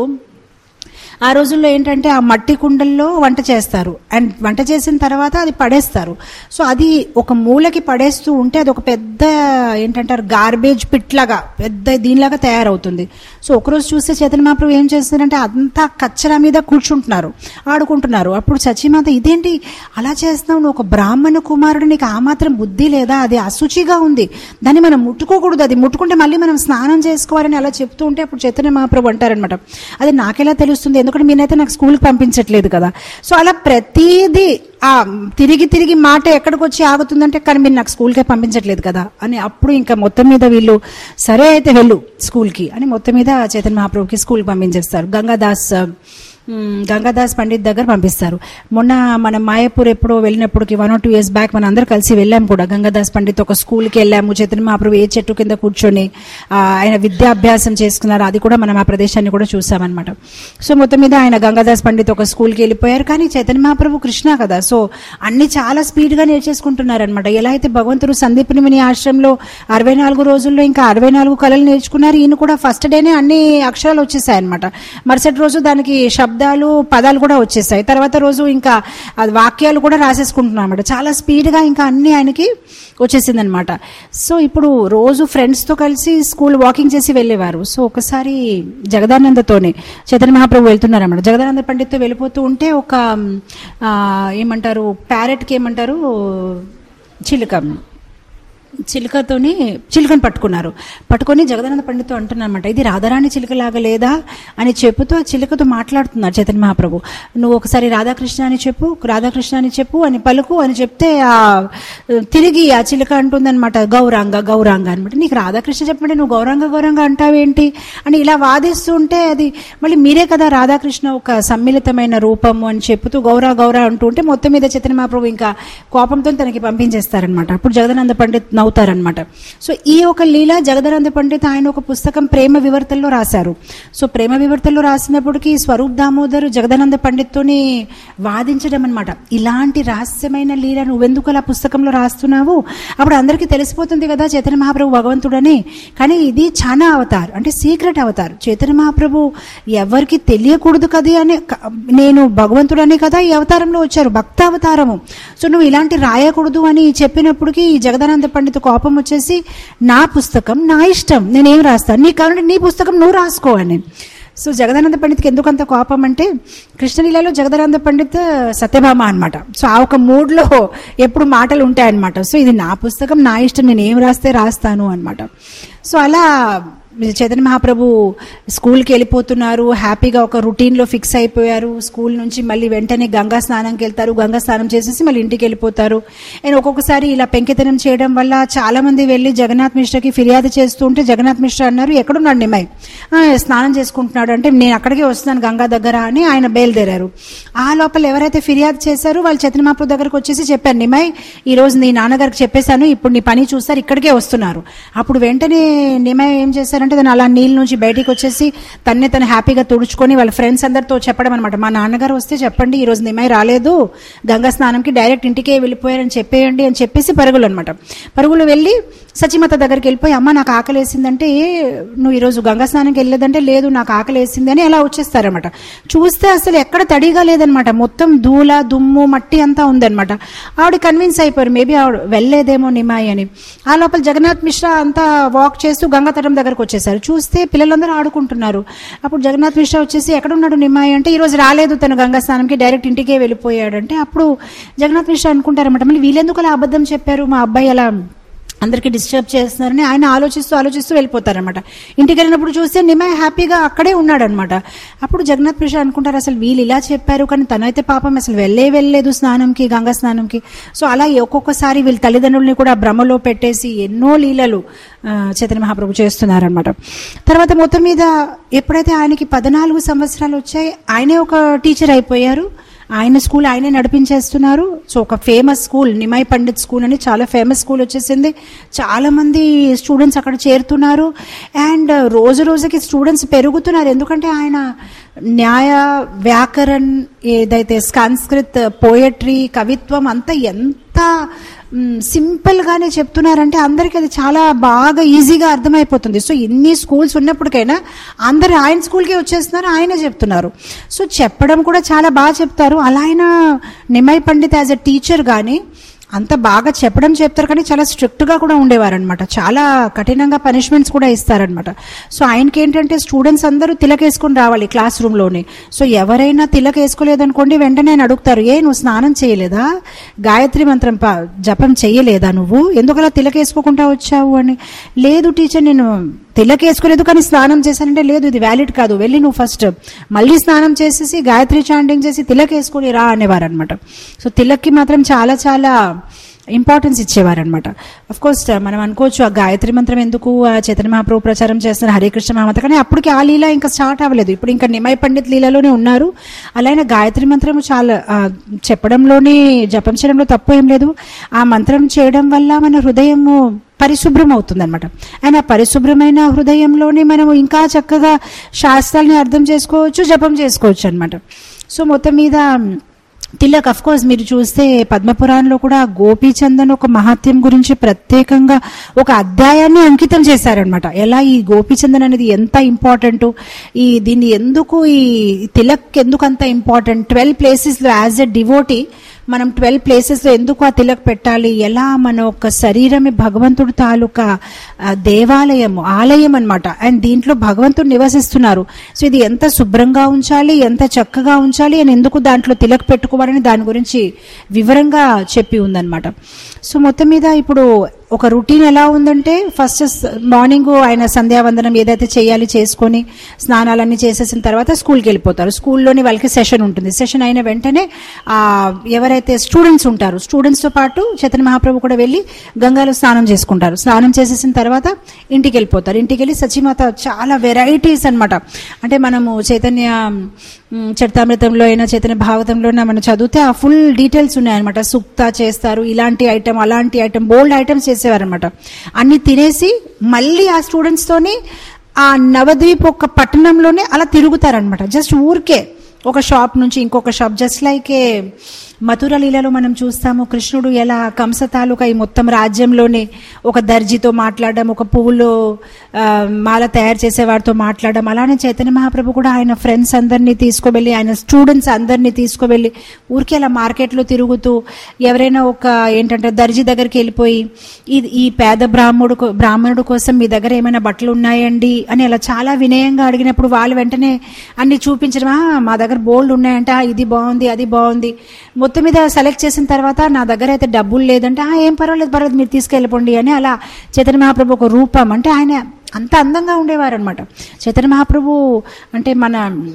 ఆ రోజుల్లో ఏంటంటే ఆ మట్టి కుండల్లో వంట చేస్తారు అండ్ వంట చేసిన తర్వాత అది పడేస్తారు సో అది ఒక మూలకి పడేస్తూ ఉంటే అది ఒక పెద్ద ఏంటంటారు గార్బేజ్ పిట్ లాగా పెద్ద దీనిలాగా తయారవుతుంది సో ఒకరోజు చూస్తే చైతన్య మహాప్రభు ఏం చేస్తున్నారంటే అంతా కచ్చరా మీద కూర్చుంటున్నారు ఆడుకుంటున్నారు అప్పుడు సచిమాత ఇదేంటి అలా చేస్తున్నావు నువ్వు ఒక బ్రాహ్మణ కుమారుడు నీకు ఆ మాత్రం బుద్ధి లేదా అది అశుచిగా ఉంది దాన్ని మనం ముట్టుకోకూడదు అది ముట్టుకుంటే మళ్ళీ మనం స్నానం చేసుకోవాలని అలా చెప్తూ ఉంటే అప్పుడు చైతన్య మహాప్రభు అంటారనమాట అది నాకెలా తెలుస్తుంది ఎందుకంటే మీరైతే నాకు స్కూల్కి పంపించట్లేదు కదా సో అలా ప్రతిదీ ఆ తిరిగి తిరిగి మాట ఎక్కడికి వచ్చి ఆగుతుందంటే కానీ మీరు నాకు స్కూల్కే పంపించట్లేదు కదా అని అప్పుడు ఇంకా మొత్తం మీద వీళ్ళు సరే అయితే వెళ్ళు స్కూల్కి అని మొత్తం మీద చైతన్య మహాప్రభుకి స్కూల్కి పంపించేస్తారు గంగాదాస్ మ్, గంగాదాస్ పండిత్ దగ్గర పంపిస్తారు మొన్న మనం మాయాపూర్ ఎప్పుడో వెళ్ళినప్పటికి one or two years back మన అందరూ కలిసి వెళ్ళాము కూడా గంగాదాస్ పండిత్ ఒక స్కూల్కి వెళ్ళాము చైతన్య మహాప్రభు ఏ చెట్టు కింద కూర్చొని ఆ, ఆయన విద్యాభ్యాసం చేసుకున్నారు అది కూడా మనం ఆ ప్రదేశాన్ని కూడా చూసామన్నమాట సో మొత్తం మీద ఆయన గంగాదాస్ పండిత్ ఒక స్కూల్కి వెళ్ళిపోయారు కానీ చైతన్య మహాప్రభు కృష్ణ కదా సో అన్ని చాలా స్పీడ్గా నేర్చేసుకుంటున్నారు అనమాట ఎలా అయితే భగవంతుడు సందీప్ ముని ఆశ్రమంలో అరవై నాలుగు రోజుల్లో ఇంకా అరవై నాలుగు కళలు నేర్చుకున్నారు ఈయన కూడా ఫస్ట్ డేనే అన్ని అక్షరాలు వచ్చేసాయి అనమాట మరుసటి రోజు దానికి శబ్దాలు పదాలు కూడా వచ్చేసాయి తర్వాత రోజు ఇంకా అది వాక్యాలు కూడా రాసేసుకుంటున్నాం అనమాట చాలా స్పీడ్గా ఇంకా అన్ని ఆయనకి వచ్చేసింది అనమాట సో ఇప్పుడు రోజు ఫ్రెండ్స్తో కలిసి స్కూల్ వాకింగ్ చేసి వెళ్ళేవారు సో ఒకసారి జగదానందతోనే చైతన్య మహాప్రభు వెళ్తున్నారన్నమాట జగదానంద పండిత్తో వెళ్ళిపోతూ ఉంటే ఒక ఆ, ఏమంటారు ప్యారెట్కి ఏమంటారు చిలుక చిలుకతోని చిలుకని పట్టుకున్నారు పట్టుకొని జగదానంద పండితో అంటున్నారన్నమాట ఇది రాధారాణి చిలుకలాగా లేదా అని చెప్పుతూ ఆ చిలుకతో మాట్లాడుతున్నారు చైతన్య మహాప్రభు నువ్వు ఒకసారి రాధాకృష్ణ అని చెప్పు రాధాకృష్ణ అని చెప్పు అని పలుకు అని చెప్తే ఆ తిరిగి ఆ చిలుక అంటుందన్నమాట గౌరాంగ గౌరాంగ అనమాట నీకు రాధాకృష్ణ చెప్పమంటే నువ్వు గౌరాంగ గౌరాంగ అంటావేంటి అని ఇలా వాదిస్తూ ఉంటే అది మళ్ళీ మీరే కదా రాధాకృష్ణ ఒక సమ్మిళితమైన రూపము అని చెప్తూ గౌరా గౌరా అంటూ ఉంటే మొత్తం మీద చైతన్య మహాప్రభు ఇంకా కోపంతో తనకి పంపించేస్తారనమాట అప్పుడు జగదానంద పండిత్ నవ్వుతారనమాట సో ఈ ఒక లీల జగదానంద పండిత్ ఆయన ఒక పుస్తకం ప్రేమ వివర్తల్లో రాశారు సో ప్రేమ వివర్తల్లో రాసినప్పటికీ స్వరూప్ దామోదర్ జగదానంద పండిత్తోని వాదించడం అనమాట ఇలాంటి రహస్యమైన లీల నువ్వెందుకు అలా పుస్తకంలో రాస్తున్నావు అప్పుడు అందరికీ తెలిసిపోతుంది కదా చైతన్య మహాప్రభు భగవంతుడని కానీ ఇది చాలా అవతార్ అంటే సీక్రెట్ అవతార్ చైతన్య మహాప్రభు ఎవరికి తెలియకూడదు కదా అని క- నేను భగవంతుడనే కదా ఈ అవతారంలో వచ్చారు భక్త అవతారము సో నువ్వు ఇలాంటి రాయకూడదు అని చెప్పినప్పటికీ ఈ జగదానంద పండిత్ కోపం వచ్చేసి నా పుస్తకం నా ఇష్టం నేనేం రాస్తాను నీ కావాలంటే నీ పుస్తకం నువ్వు రాసుకో అని సో జగదానంద పండిత్కి ఎందుకు అంత కోపం అంటే కృష్ణలీలలో జగదానంద పండిత్ సత్యభామ అనమాట సో ఆ ఒక మూడ్లో ఎప్పుడు మాటలు ఉంటాయన్నమాట సో ఇది నా పుస్తకం నా ఇష్టం నేను ఏం రాస్తే రాస్తాను అనమాట సో అలా చైతన్య మహాప్రభు స్కూల్కి వెళ్ళిపోతున్నారు హ్యాపీగా ఒక రొటీన్లో ఫిక్స్ అయిపోయారు స్కూల్ నుంచి మళ్ళీ వెంటనే గంగా స్నానంకి వెళ్తారు గంగా స్నానం చేసేసి మళ్ళీ ఇంటికి వెళ్ళిపోతారు అండ్ ఒక్కొక్కసారి ఇలా పెంకితనం చేయడం వల్ల చాలా మంది వెళ్ళి జగన్నాథ్ మిశ్రాకి ఫిర్యాదు చేస్తూ ఉంటే జగన్నాథ్ మిశ్రా అన్నారు ఎక్కడున్నాడు నిమ్మాయి "ఆ, స్నానం చేసుకుంటున్నాడు అంటే నేను అక్కడికే వస్తున్నాను గంగా దగ్గర అని ఆయన బయలుదేరారు ఆ లోపల ఎవరైతే ఫిర్యాదు చేశారో వాళ్ళు చైతన్య మహాప్రభు దగ్గరకు వచ్చేసి చెప్పారు నిమ్మాయి ఈ రోజు నీ నాన్నగారికి చెప్పేశాను ఇప్పుడు నీ పని చూస్తారు ఇక్కడికే వస్తున్నారు అప్పుడు వెంటనే నిమ్మాయి ఏం చేశారంటే తను అలా నీళ్ళ నుంచి బయటికి వచ్చేసి తన్నే తను హ్యాపీగా తుడుచుకొని వాళ్ళ ఫ్రెండ్స్ అందరితో చెప్పడం అనమాట మా నాన్నగారు వస్తే చెప్పండి ఈ రోజు నిమ్మాయి రాలేదు గంగా స్నానంకి డైరెక్ట్ ఇంటికే వెళ్ళిపోయారని చెప్పేయండి అని చెప్పేసి పరుగులు అనమాట పరుగులు వెళ్ళి సచిమత దగ్గరికి వెళ్ళిపోయి అమ్మ నాకు ఆకలి వేసిందంటే "ఏ, నువ్వు ఈరోజు గంగా స్నానంకి వెళ్ళలేదంటే లేదు నాకు ఆకలి వేసింది అని అలా వచ్చేస్తారనమాట చూస్తే అసలు ఎక్కడ తడిగా లేదనమాట మొత్తం ధూళ దుమ్ము మట్టి అంతా ఉందన్నమాట ఆవిడ కన్విన్స్ అయిపోయారు మేబీ ఆవిడ వెళ్ళలేదేమో నిమాయి అని ఆ లోపల జగన్నాథ్ మిశ్రా అంతా వాక్ చేస్తూ గంగా తటం దగ్గరకు వచ్చేసారు చూస్తే పిల్లలందరూ ఆడుకుంటున్నారు అప్పుడు జగన్నాథ్ మిశ్రా వచ్చేసి ఎక్కడున్నాడు నిమ్మాయి అంటే ఈ రోజు రాలేదు తను గంగా స్నానంకి డైరెక్ట్ ఇంటికే వెళ్ళిపోయాడంటే అప్పుడు జగన్నాథ్ మిశ్రా అనుకుంటారన్నమాట మళ్ళీ వీళ్ళెందుకు అలా అబద్ధం చెప్పారు మా అబ్బాయి అలా అందరికీ డిస్టర్బ్ చేస్తున్నారని ఆయన ఆలోచిస్తూ ఆలోచిస్తూ వెళ్ళిపోతారనమాట ఇంటికి వెళ్ళినప్పుడు చూస్తే నిమయ్ హ్యాపీగా అక్కడే ఉన్నాడనమాట అప్పుడు జగన్నాథ్ మిశ్రా అనుకుంటారు అసలు వీళ్ళు ఇలా చెప్పారు కానీ తనైతే పాపం అసలు వెళ్ళే వెళ్ళలేదు స్నానంకి గంగా స్నానంకి సో అలా ఒక్కొక్కసారి వీళ్ళ తల్లిదండ్రుల్ని కూడా భ్రమలో పెట్టేసి ఎన్నో లీలలు ఆ, చైతన్య మహాప్రభు చేస్తున్నారనమాట తర్వాత మొత్తం మీద ఎప్పుడైతే ఆయనకి పద్నాలుగు సంవత్సరాలు వచ్చాయి ఆయనే ఒక టీచర్ అయిపోయారు ఆయన స్కూల్ ఆయనే నడిపించేస్తున్నారు సో ఒక famous school Nimai Pandit school అని చాలా ఫేమస్ స్కూల్ వచ్చేసింది చాలా మంది స్టూడెంట్స్ అక్కడ చేరుతున్నారు అండ్ రోజు రోజుకి స్టూడెంట్స్ పెరుగుతున్నారు ఎందుకంటే ఆయన న్యాయ వ్యాకరణ్ ఏదైతే సంస్కృత్ పోయట్రీ కవిత్వం అంతా ఎంత సింపుల్ గానే చెప్తున్నారంటే అందరికి అది చాలా బాగా ఈజీగా అర్థమైపోతుంది సో ఇన్ని స్కూల్స్ ఉన్నప్పటికైనా అందరు ఆయన స్కూల్కే వచ్చేస్తున్నారు ఆయనే చెప్తున్నారు సో చెప్పడం కూడా చాలా బాగా చెప్తారు అలా ఆయన Nimai Pandit as a teacher కానీ అంత బాగా చెప్పడం చెప్తారు కానీ చాలా స్ట్రిక్ట్ గా కూడా ఉండేవారనమాట చాలా కఠినంగా పనిష్మెంట్స్ కూడా ఇస్తారనమాట సో ఆయనకి ఏంటంటే స్టూడెంట్స్ అందరూ తిలకేసుకుని రావాలి క్లాస్ రూమ్ లోనే సో ఎవరైనా తిలక వేసుకోలేదనుకోండి వెంటనే ఆయన అడుగుతారు ఏ నువ్వు స్నానం చేయలేదా గాయత్రి మంత్రం ప- జపం చేయలేదా నువ్వు ఎందుకలా తిలకేసుకోకుండా వచ్చావు అని లేదు టీచర్ నేను తిలకేసుకోలేదు కానీ స్నానం చేశానంటే లేదు ఇది వ్యాలిడ్ కాదు వెళ్ళి నువ్వు ఫస్ట్ మళ్ళీ స్నానం చేసేసి గాయత్రి చాంటింగ్ చేసి తిలకేసుకొని రా అనేవారు అనమాట సో తిలక్కి మాత్రం చాలా చాలా ఇంపార్టెన్స్ ఇచ్చేవారనమాట అఫ్ కోర్స్ మనం అనుకోవచ్చు ఆ గాయత్రి మంత్రం ఎందుకు ఆ చైతన్య మహాప్రభు ప్రచారం చేస్తున్నారు హరే కృష్ణ మహామంత్ర కానీ అప్పటికి ఆ లీల ఇంకా స్టార్ట్ అవ్వలేదు ఇప్పుడు ఇంకా నిమయ్ పండిత్ లీలలోనే ఉన్నారు అలానే గాయత్రి మంత్రం చాలా ఆ, చెప్పడంలోనే జపం చేయడంలో తప్పు ఏం లేదు ఆ మంత్రం చేయడం వల్ల మన హృదయము పరిశుభ్రం అవుతుంది అనమాట అండ్ ఆ పరిశుభ్రమైన హృదయంలోనే మనము ఇంకా చక్కగా శాస్త్రాలని అర్థం చేసుకోవచ్చు జపం చేసుకోవచ్చు అనమాట సో మొత్తం మీద తిలక్ అఫ్ కోర్స్ మీరు చూస్తే పద్మపురాణంలో కూడా గోపీచందన్ ఒక మహత్యం గురించి ప్రత్యేకంగా ఒక అధ్యాయాన్ని అంకితం చేశారనమాట ఎలా ఈ గోపీచందన్ అనేది ఎంత ఇంపార్టెంట్ ఈ దీన్ని ఎందుకు ఈ తిలక్ ఎందుకు అంత ఇంపార్టెంట్ ట్వెల్వ్ ప్లేసెస్ లో యాజ్ ఎ డివోటీ మనం ట్వెల్వ్ ప్లేసెస్ లో ఎందుకు ఆ తిలక్ పెట్టాలి ఎలా మన ఒక శరీరమే భగవంతుడు తాలూకా ఆ, దేవాలయము ఆలయం అన్నమాట అండ్ దీంట్లో భగవంతుడు నివసిస్తున్నారు సో ఇది ఎంత శుభ్రంగా ఉంచాలి ఎంత చక్కగా ఉంచాలి అని ఎందుకు దాంట్లో తిలక్ పెట్టుకోవాలని దాని గురించి వివరంగా చెప్పి ఉందన్నమాట సో మొత్తం మీద ఇప్పుడు ఒక రొటీన్ ఎలా ఉందంటే ఫస్ట్ మార్నింగ్ ఆయన సంధ్యావందనం ఏదైతే చేయాలి చేసుకొని స్నానాలన్నీ చేసేసిన తర్వాత స్కూల్కి వెళ్ళిపోతారు స్కూల్లోని వాళ్ళకి సెషన్ ఉంటుంది సెషన్ అయిన వెంటనే ఆ, ఎవరైతే స్టూడెంట్స్ ఉంటారు స్టూడెంట్స్తో పాటు చైతన్య మహాప్రభు కూడా వెళ్ళి గంగాలో స్నానం చేసుకుంటారు స్నానం చేసేసిన తర్వాత ఇంటికి వెళ్ళిపోతారు ఇంటికి వెళ్ళి సచిమాత చాలా వెరైటీస్ అన్నమాట అంటే మనము చైతన్య మ్, చరితామృతంలో అయినా చైతన్య భాగవతంలో అయినా మనం చదివితే ఆ ఫుల్ డీటెయిల్స్ ఉన్నాయన్నమాట సుక్త చేస్తారు ఇలాంటి ఐటమ్ అలాంటి ఐటమ్ బోల్డ్ ఐటమ్స్ చేసేవారనమాట అన్ని తినేసి మళ్ళీ ఆ స్టూడెంట్స్తోని ఆ నవద్వీప్ ఒక పట్టణంలోనే అలా తిరుగుతారనమాట జస్ట్ ఊరికే ఒక షాప్ నుంచి ఇంకొక shop just like a Mathura లీలలో మనం చూస్తాము కృష్ణుడు ఎలా కంస తాలూకా ఈ మొత్తం రాజ్యంలోనే ఒక దర్జీతో మాట్లాడడం ఒక పువ్వులో ఆ, మాల తయారు చేసేవాడితో మాట్లాడడం అలానే చైతన్య మహాప్రభు కూడా ఆయన ఫ్రెండ్స్ అందరినీ తీసుకువెళ్ళి ఆయన స్టూడెంట్స్ అందరినీ తీసుకువెళ్ళి ఊరికే అలా మార్కెట్లో తిరుగుతూ ఎవరైనా ఒక ఏంటంటే దర్జీ దగ్గరికి వెళ్ళిపోయి ఇది ఈ పేద బ్రాహ్మణుడు కో- బ్రాహ్మణుడు కోసం మీ దగ్గర ఏమైనా బట్టలు ఉన్నాయండి అని అలా చాలా వినయంగా అడిగినప్పుడు వాళ్ళు వెంటనే అన్ని చూపించడం "ఆ, మా దగ్గర బోల్డ్ ఉన్నాయంట "ఆ, ఇది బాగుంది అది బాగుంది మొత్తం మీద సెలెక్ట్ చేసిన తర్వాత నా దగ్గర అయితే డబ్బులు లేదంటే "ఆ, ఏం పర్వాలేదు పర్వాలేదు మీరు తీసుకెళ్ళిపోండి అని అలా చైతన్య మహాప్రభు ఒక రూపం అంటే ఆయన అంత అందంగా ఉండేవారు అనమాట చైతన్య మహాప్రభు అంటే మన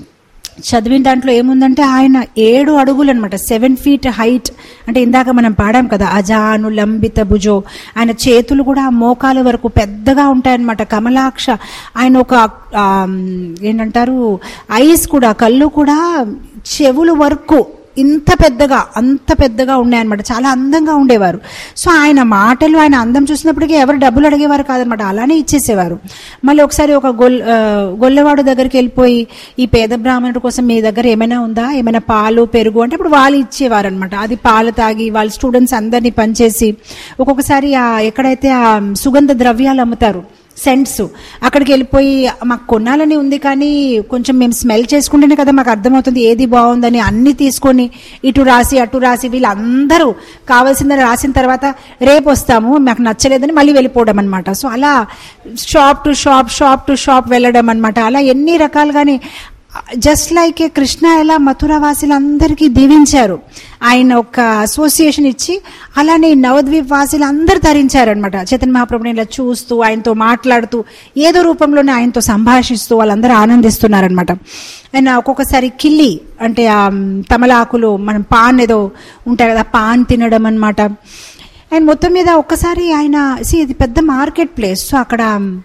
చదివిన దాంట్లో ఏముందంటే ఆయన ఏడు అడుగులు అనమాట సెవెన్ ఫీట్ హైట్ అంటే ఇందాక మనం పాడాం కదా అజాను లంబిత భుజో ఆయన చేతులు కూడా మోకాల వరకు పెద్దగా ఉంటాయన్నమాట కమలాక్ష ఆయన ఒక ఆ, ఏంటంటారు ఐస్ కూడా కళ్ళు కూడా చెవులు వరకు ఇంత పెద్దగా అంత పెద్దగా ఉన్నాయన్నమాట చాలా అందంగా ఉండేవారు సో ఆయన మాటలు ఆయన అందం చూసినప్పటికీ ఎవరు డబ్బులు అడిగేవారు కాదనమాట అలానే ఇచ్చేసేవారు మళ్ళీ ఒకసారి ఒక గొల్ ఆ, గొల్లవాడు దగ్గరికి వెళ్ళిపోయి ఈ పేద బ్రాహ్మణుడి కోసం మీ దగ్గర ఏమైనా ఉందా ఏమైనా పాలు పెరుగు అంటే ఇప్పుడు వాళ్ళు ఇచ్చేవారు అనమాట అది పాలు తాగి వాళ్ళ స్టూడెంట్స్ అందరినీ పనిచేసి ఒక్కొక్కసారి ఆ ఎక్కడైతే ఆ సుగంధ ద్రవ్యాలు అమ్ముతారు సెంట్స్ అక్కడికి వెళ్ళిపోయి మాకు కొనాలని ఉంది కానీ కొంచెం మేము స్మెల్ చేసుకుంటేనే కదా మాకు అర్థమవుతుంది ఏది బాగుందని అన్ని తీసుకొని ఇటు రాసి అటు రాసి వీళ్ళందరూ కావాల్సిందని రాసిన తర్వాత రేపు వస్తాము మాకు నచ్చలేదని మళ్ళీ వెళ్ళిపోవడం అనమాట సో అలా shop to shop shop to shop వెళ్ళడం అనమాట అలా ఎన్ని రకాలుగానే జస్ట్ లైక్ ఏ కృష్ణ ఎలా మథురా వాసులందరికీ దీవించారు ఆయన ఒక అసోసియేషన్ ఇచ్చి అలానే ఈ నవద్వీప్ వాసులు అందరు ధరించారనమాట చైతన్య మహాప్రభుని ఇలా చూస్తూ ఆయనతో మాట్లాడుతూ ఏదో రూపంలోనే ఆయనతో సంభాషిస్తూ వాళ్ళందరూ ఆనందిస్తున్నారనమాట ఆయన ఒక్కొక్కసారి కిల్లి అంటే ఆ తమలాకులు మనం పాన్ ఏదో ఉంటాయి కదా పాన్ తినడం అనమాట ఆయన మొత్తం మీద ఒక్కసారి ఆయన see ఇది పెద్ద మార్కెట్ ప్లేస్ సో అక్కడ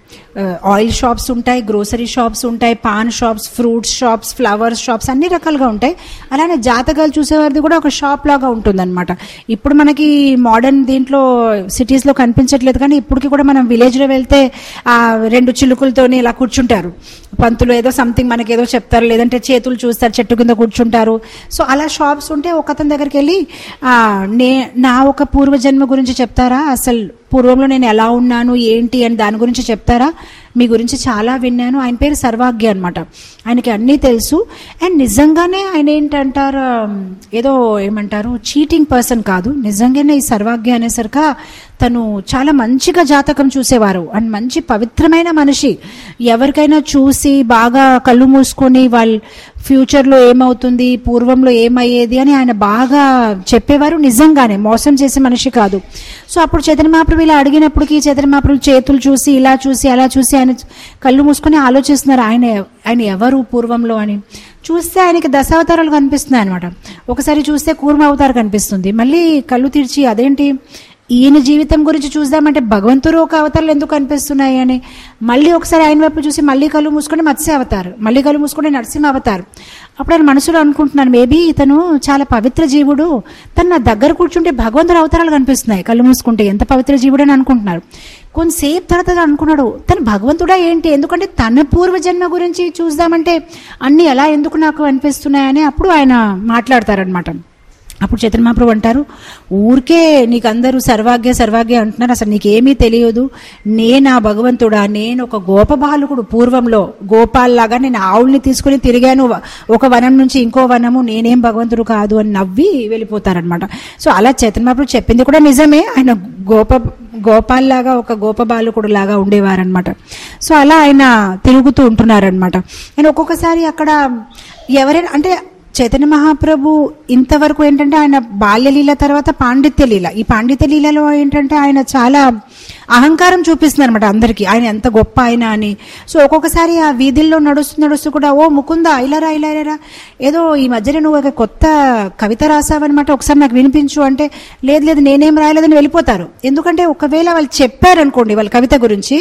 ఆయిల్ షాప్స్ ఉంటాయి గ్రోసరీ షాప్స్ ఉంటాయి paan shops fruits shops flowers shops అన్ని రకాలుగా ఉంటాయి అలానే జాతకాలు చూసేవారిది కూడా ఒక షాప్ లాగా ఉంటుందన్నమాట ఇప్పుడు మనకి మోడర్న్ దీంట్లో సిటీస్లో కనిపించట్లేదు కానీ ఇప్పటికి కూడా మనం విలేజ్లో వెళ్తే ఆ రెండు చిలుకలతోని ఇలా కూర్చుంటారు పంతులు ఏదో సంథింగ్ మనకి ఏదో చెప్తారు లేదంటే చేతులు చూస్తారు చెట్టు కింద కూర్చుంటారు సో అలా షాప్స్ ఉంటే ఒక అతని దగ్గరికి వెళ్ళి ఆ, నే నా ఒక పూర్వజన్మ గురించి చెప్తారా అసలు పూర్వంలో నేను ఎలా ఉన్నాను ఏంటి అని దాని గురించి చెప్తారా మీ గురించి చాలా విన్నాను ఆయన పేరు సర్వాగ్య అనమాట ఆయనకి అన్నీ తెలుసు అండ్ నిజంగానే ఆయన ఏంటంటారు ఏదో ఏమంటారు చీటింగ్ పర్సన్ కాదు నిజంగానే ఈ సర్వాగ్య అనేసరిక తను చాలా మంచిగా జాతకం చూసేవారు అండ్ మంచి పవిత్రమైన మనిషి ఎవరికైనా చూసి బాగా కళ్ళు మూసుకొని వాళ్ళ ఫ్యూచర్లో ఏమవుతుంది పూర్వంలో ఏమయ్యేది అని ఆయన బాగా చెప్పేవారు నిజంగానే మోసం చేసే మనిషి కాదు సో అప్పుడు చైతన్య మహాప్రభు ఇలా అడిగినప్పటికీ చైతన్య మహాప్రభు చేతులు చూసి ఇలా చూసి అలా చూసి ఆయన కళ్ళు మూసుకొని ఆలోచిస్తున్నారు ఆయన ఆయన ఎవరు పూర్వంలో అని చూస్తే ఆయనకి దశావతారాలు కనిపిస్తున్నాయి అనమాట ఒకసారి చూస్తే కూర్మ అవతారం కనిపిస్తుంది మళ్ళీ కళ్ళు తెరిచి అదేంటి ఈయన జీవితం గురించి చూద్దామంటే భగవంతుడు ఒక అవతారాలు ఎందుకు కనిపిస్తున్నాయి అని మళ్ళీ ఒకసారి ఆయన వైపు చూసి మళ్ళీ కళ్ళు మూసుకొని మత్స్య అవతారు మళ్ళీ కళ్ళు మూసుకొని నరసింహ అవతారు అప్పుడు ఆయన మనసులో అనుకుంటున్నాను మేబీ ఇతను చాలా పవిత్ర జీవుడు తను నా దగ్గర కూర్చుంటే భగవంతుడు అవతారాలు కనిపిస్తున్నాయి కళ్ళు మూసుకుంటే ఎంత పవిత్ర జీవుడు అని అనుకుంటున్నారు కొంతసేపు తర్వాత అనుకున్నాడు తను భగవంతుడా ఏంటి ఎందుకంటే తన పూర్వజన్మ గురించి చూద్దామంటే అన్ని ఎలా ఎందుకు నాకు అనిపిస్తున్నాయని అప్పుడు ఆయన మాట్లాడతారనమాట అప్పుడు చైతన్య మహాప్రభు అంటారు ఊరికే నీకు అందరూ సర్వాగ్య సర్వాగ్య అంటున్నారు అసలు నీకేమీ తెలియదు నేను ఆ భగవంతుడా నేను ఒక గోప బాలుకుడు పూర్వంలో గోపాల్లాగా నేను ఆవుల్ని తీసుకుని తిరిగాను ఒక వనం నుంచి ఇంకో వనము నేనేం భగవంతుడు కాదు అని నవ్వి వెళ్ళిపోతారనమాట సో అలా చైతన్య మహాప్రభు చెప్పింది కూడా నిజమే ఆయన గోప గోపాల్లాగా ఒక గోప బాలుకుడు లాగా ఉండేవారనమాట సో అలా ఆయన తిరుగుతూ ఉంటున్నారనమాట ఆయన ఒక్కొక్కసారి అక్కడ ఎవరైనా అంటే చైతన్య మహాప్రభు ఇంతవరకు ఏంటంటే ఆయన బాల్యలీల తర్వాత పాండిత్య లీల ఈ పాండిత్య లీలలో ఏంటంటే ఆయన చాలా అహంకారం చూపిస్తున్నారు అనమాట అందరికీ ఆయన ఎంత గొప్ప ఆయన అని సో ఒక్కొక్కసారి ఆ వీధుల్లో నడుస్తూ నడుస్తూ కూడా ఓ ముకుందా ఇలారా ఇలారా ఏదో ఈ మధ్యన నువ్వు ఒక కొత్త కవిత రాసావన్నమాట ఒకసారి నాకు వినిపించు అంటే లేదు లేదు నేనేం రాయలేదని వెళ్ళిపోతారు ఎందుకంటే ఒకవేళ వాళ్ళు చెప్పారనుకోండి వాళ్ళ కవిత గురించి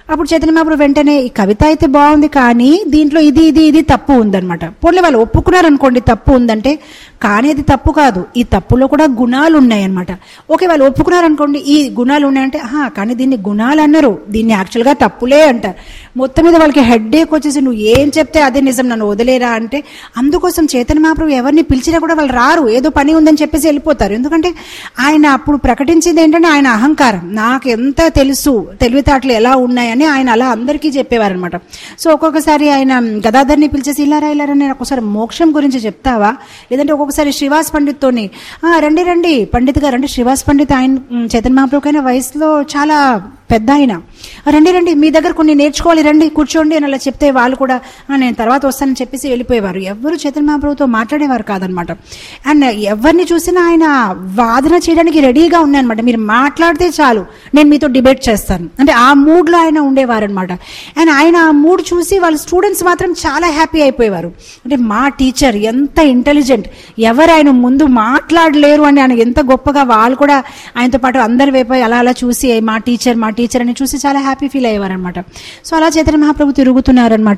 అప్పుడు చైతన్య మహాప్రభు వెంటనే ఈ కవిత అయితే బాగుంది కానీ దీంట్లో ఇది ఇది ఇది తప్పు ఉందన్నమాట పోన్లే వాళ్ళు ఒప్పుకున్నారు అనుకోండి తప్పు ఉందంటే కానీ అది తప్పు కాదు ఈ తప్పులో కూడా గుణాలు ఉన్నాయన్నమాట ఓకే వాళ్ళు ఒప్పుకున్నారు అనుకోండి ఈ గుణాలు ఉన్నాయంటే ఆహా కానీ దీన్ని గుణాలు అన్నారు దీన్ని యాక్చువల్గా తప్పులే అంటారు మొత్తం మీద వాళ్ళకి హెడ్ ఏక్ వచ్చేసి నువ్వు ఏం చెప్తే అదే నిజం నన్ను వదిలేరా అంటే అందుకోసం చైతన్య మహాప్రభు ఎవరిని పిలిచినా కూడా వాళ్ళు రారు ఏదో పని ఉందని చెప్పేసి వెళ్ళిపోతారు ఎందుకంటే ఆయన అప్పుడు ప్రకటించింది ఏంటంటే ఆయన అహంకారం నాకు ఎంత తెలుసు తెలివితేటలు ఎలా ఉన్నాయని ఆయన అలా అందరికీ చెప్పేవారు అనమాట సో ఒక్కొక్కసారి ఆయన గదాధర్ని పిలిచేసి ఇలారా ఇలారా నేను ఒకసారి మోక్షం గురించి చెప్తావా లేదంటే ఒక్కొక్కసారి శ్రీవాస్ పండిత్తోని "ఆ, రండి రండి పండిత్ గారు అంటే శ్రీవాస్ పండిత్ ఆయన ఉమ్, చైతన్య మహాప్రభు అయిన వయసులో చాలా పెద్ద ఆయన "ఆ, రండి రండి మీ దగ్గర కొన్ని నేర్చుకోవాలి రండి కూర్చోండి అని అలా చెప్తే వాళ్ళు కూడా "ఆ, నేను తర్వాత వస్తానని చెప్పేసి వెళ్ళిపోయేవారు ఎవరు చైతన్య మహాప్రభుతో మాట్లాడేవారు కాదనమాట అండ్ ఎవరిని చూసినా ఆయన వాదన చేయడానికి రెడీగా ఉన్నాయన్నమాట మీరు మాట్లాడితే చాలు నేను మీతో డిబేట్ చేస్తాను అంటే ఆ మూడ్లో ఆయన ఉండేవారు అనమాట అండ్ ఆయన ఆ మూడ్ చూసి వాళ్ళ స్టూడెంట్స్ మాత్రం చాలా హ్యాపీ అయిపోయేవారు అంటే మా టీచర్ ఎంత ఇంటెలిజెంట్ ఎవరు ఆయన ముందు మాట్లాడలేరు అని ఆయన ఎంత గొప్పగా వాళ్ళు కూడా ఆయనతో పాటు అందరి వైపు అలా అలా చూసి "ఏ, మా టీచర్ మా టీచర్ అని చూసి చాలా హ్యాపీ ఫీల్ అయ్యేవారు అనమాట సో అలా చైతన్య మహాప్రభు తిరుగుతున్నారనమాట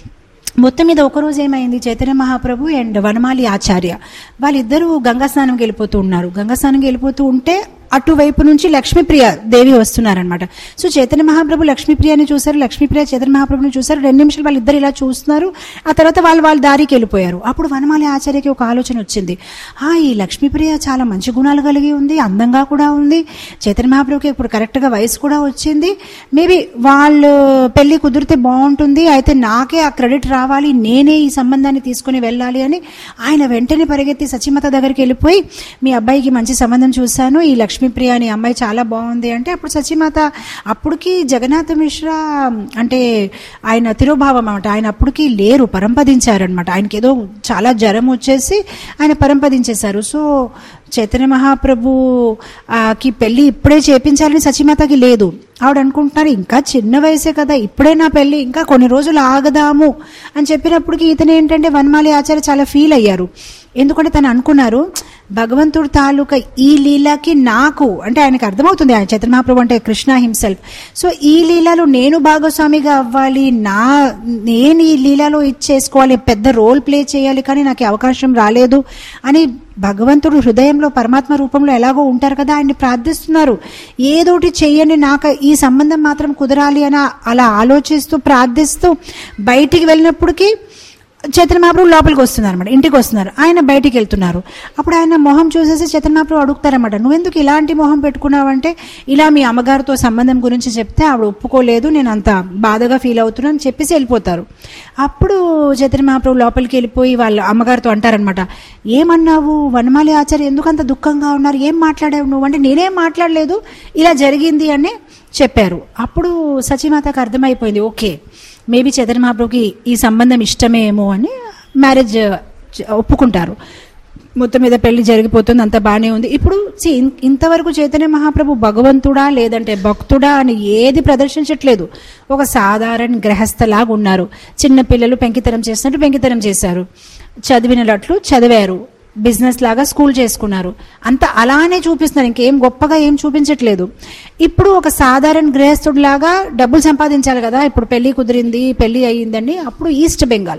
మొత్తం మీద ఒకరోజు ఏమైంది చైతన్య మహాప్రభు అండ్ వనమాలి ఆచార్య వాళ్ళిద్దరూ గంగా స్నానంకి వెళ్ళిపోతూ ఉన్నారు గంగా స్నానంకి వెళ్ళిపోతూ ఉంటే అటువైపు నుంచి లక్ష్మీప్రియ దేవి వస్తున్నారనమాట సో చైతన్య మహాప్రభు లక్ష్మీప్రియని చూశారు లక్ష్మీప్రియ చైతన్య మహాప్రభుని చూశారు రెండు నిమిషాలు వాళ్ళిద్దరు ఇలా చూస్తున్నారు ఆ తర్వాత వాళ్ళు వాళ్ళ దారికి వెళ్ళిపోయారు అప్పుడు వనమాలి ఆచార్యకి ఒక ఆలోచన వచ్చింది ఆ ఈ లక్ష్మీప్రియ చాలా మంచి గుణాలు కలిగి ఉంది అందంగా కూడా ఉంది చైతన్య మహాప్రభుకి ఇప్పుడు కరెక్ట్గా వయసు కూడా వచ్చింది మేబీ వాళ్ళు పెళ్లి కుదిరితే బాగుంటుంది అయితే నాకే ఆ క్రెడిట్ రావాలి నేనే ఈ సంబంధాన్ని తీసుకుని వెళ్ళాలి అని ఆయన వెంటనే పరిగెత్తి సచిమత దగ్గరికి వెళ్ళిపోయి మీ అబ్బాయికి మంచి సంబంధం చూశాను ఈ లక్ష్మీప్రియ అనే అమ్మాయి చాలా బాగుంది అంటే అప్పుడు సచిమాత అప్పటికి జగన్నాథ మిశ్రా అంటే ఆయన తిరోభావం అన్నమాట ఆయన అప్పటికి లేరు పరంపదించారనమాట ఆయనకి ఏదో చాలా జ్వరం వచ్చేసి ఆయన పరంపదించేశారు సో చైతన్య మహాప్రభు ఆ, కి పెళ్లి ఇప్పుడే చేపించాలని సచిమాతకి లేదు ఆవిడ అనుకుంటున్నారు ఇంకా చిన్న వయసే కదా ఇప్పుడే నా పెళ్లి ఇంకా కొన్ని రోజులు ఆగదాము అని చెప్పినప్పటికీ ఇతను ఏంటంటే వనమాలి ఆచార్య చాలా ఫీల్ అయ్యారు ఎందుకంటే తను అనుకున్నారు భగవంతుడు తాలూకా ఈ లీలకి నాకు అంటే ఆయనకు అర్థమవుతుంది ఆయన చైతన్య మహాప్రభు అంటే కృష్ణ హిమ్సెల్ఫ్ సో ఈ లీలలో నేను భాగస్వామిగా అవ్వాలి నా నేను ఈ లీలలో ఇచ్చేసుకోవాలి పెద్ద రోల్ ప్లే చేయాలి కానీ నాకు ఈ అవకాశం రాలేదు అని భగవంతుడు హృదయంలో పరమాత్మ రూపంలో ఎలాగో ఉంటారు కదా ఆయన్ని ప్రార్థిస్తున్నారు ఏదోటి చెయ్యండి నాకు ఈ సంబంధం మాత్రం కుదరాలి అని అలా ఆలోచిస్తూ ప్రార్థిస్తూ బయటికి వెళ్ళినప్పటికీ చైతన్య మహాప్రభు లోపలికి వస్తున్నారు అనమాట ఇంటికి వస్తున్నారు ఆయన బయటికి వెళ్తున్నారు అప్పుడు ఆయన మొహం చూసేసి చైతన్య మహాప్రభు అడుగుతారన్నమాట నువ్వెందుకు ఇలాంటి మొహం పెట్టుకున్నావంటే ఇలా మీ అమ్మగారితో సంబంధం గురించి చెప్తే ఆవిడ ఒప్పుకోలేదు నేను అంత బాధగా ఫీల్ అవుతున్నాను అని చెప్పేసి వెళ్ళిపోతారు అప్పుడు చైతన్య మహాప్రభు లోపలికి వెళ్ళిపోయి వాళ్ళ అమ్మగారితో అంటారనమాట ఏమన్నావు వనమాలి ఆచార్య ఎందుకు అంత దుఃఖంగా ఉన్నారు ఏం మాట్లాడావు నువ్వు అంటే నేనేం మాట్లాడలేదు ఇలా జరిగింది అని చెప్పారు అప్పుడు సచిమాతకు అర్థమైపోయింది ఓకే మేబీ చైతన్య మహాప్రభుకి ఈ సంబంధం ఇష్టమేమో అని మ్యారేజ్ ఒప్పుకుంటారు మొత్తం మీద పెళ్లి జరిగిపోతుంది అంత బాగానే ఉంది ఇప్పుడు see, ఇన్- ఇంతవరకు చైతన్య మహాప్రభు భగవంతుడా లేదంటే భక్తుడా అని ఏది ప్రదర్శించట్లేదు ఒక సాధారణ గ్రహస్థలాగా ఉన్నారు చిన్న పిల్లలు పెంకితనం చేసినట్టు పెంకితనం చేశారు చదివినట్లు చదివారు బిజినెస్ లాగా స్కూల్ చేసుకున్నారు అంత అలానే చూపిస్తున్నారు ఇంకేం గొప్పగా ఏం చూపించట్లేదు ఇప్పుడు ఒక సాధారణ గృహస్థుడిలాగా డబ్బులు సంపాదించాలి కదా ఇప్పుడు పెళ్లి కుదిరింది పెళ్లి అయ్యిందండి అప్పుడు ఈస్ట్ బెంగాల్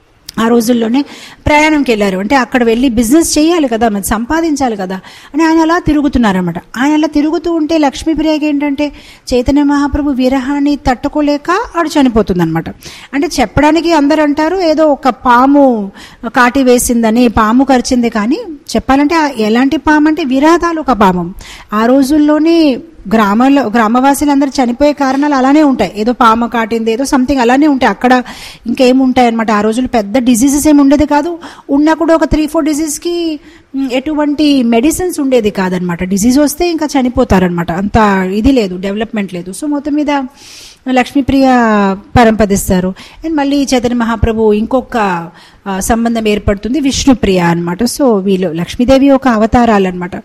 ఆ రోజుల్లోనే ప్రయాణంకి వెళ్ళారు అంటే అక్కడ వెళ్ళి బిజినెస్ చేయాలి కదా మరి సంపాదించాలి కదా అని ఆయన అలా తిరుగుతున్నారన్నమాట ఆయన అలా తిరుగుతూ ఉంటే లక్ష్మీప్రియకి ఏంటంటే చైతన్య మహాప్రభు విరహాన్ని తట్టుకోలేక ఆడు చనిపోతుంది అనమాట అంటే చెప్పడానికి అందరు అంటారు ఏదో ఒక పాము కాటి వేసిందని పాము కరిచింది కానీ చెప్పాలంటే ఆ ఎలాంటి పాము అంటే విరహతాలు ఒక పాము ఆ రోజుల్లోనే గ్రామాల్లో గ్రామవాసులందరూ చనిపోయే కారణాలు అలానే ఉంటాయి ఏదో పాము కాటింది ఏదో సంథింగ్ అలానే ఉంటాయి అక్కడ ఇంకేముంటాయి అనమాట ఆ రోజులు పెద్ద డిసీజెస్ ఏమి ఉండేది కాదు ఉన్నా కూడా ఒక త్రీ ఫోర్ డిసీజ్కి ఎటువంటి మెడిసిన్స్ ఉండేది కాదనమాట డిసీజ్ వస్తే ఇంకా చనిపోతారనమాట అంత ఇది లేదు డెవలప్మెంట్ లేదు సో మొత్తం మీద లక్ష్మీప్రియ పరంపదిస్తారు అండ్ మళ్ళీ చైతన్య మహాప్రభు ఇంకొక ఆ, సంబంధం ఏర్పడుతుంది విష్ణుప్రియ అన్నమాట సో వీళ్ళు లక్ష్మీదేవి ఒక అవతారాలు అనమాట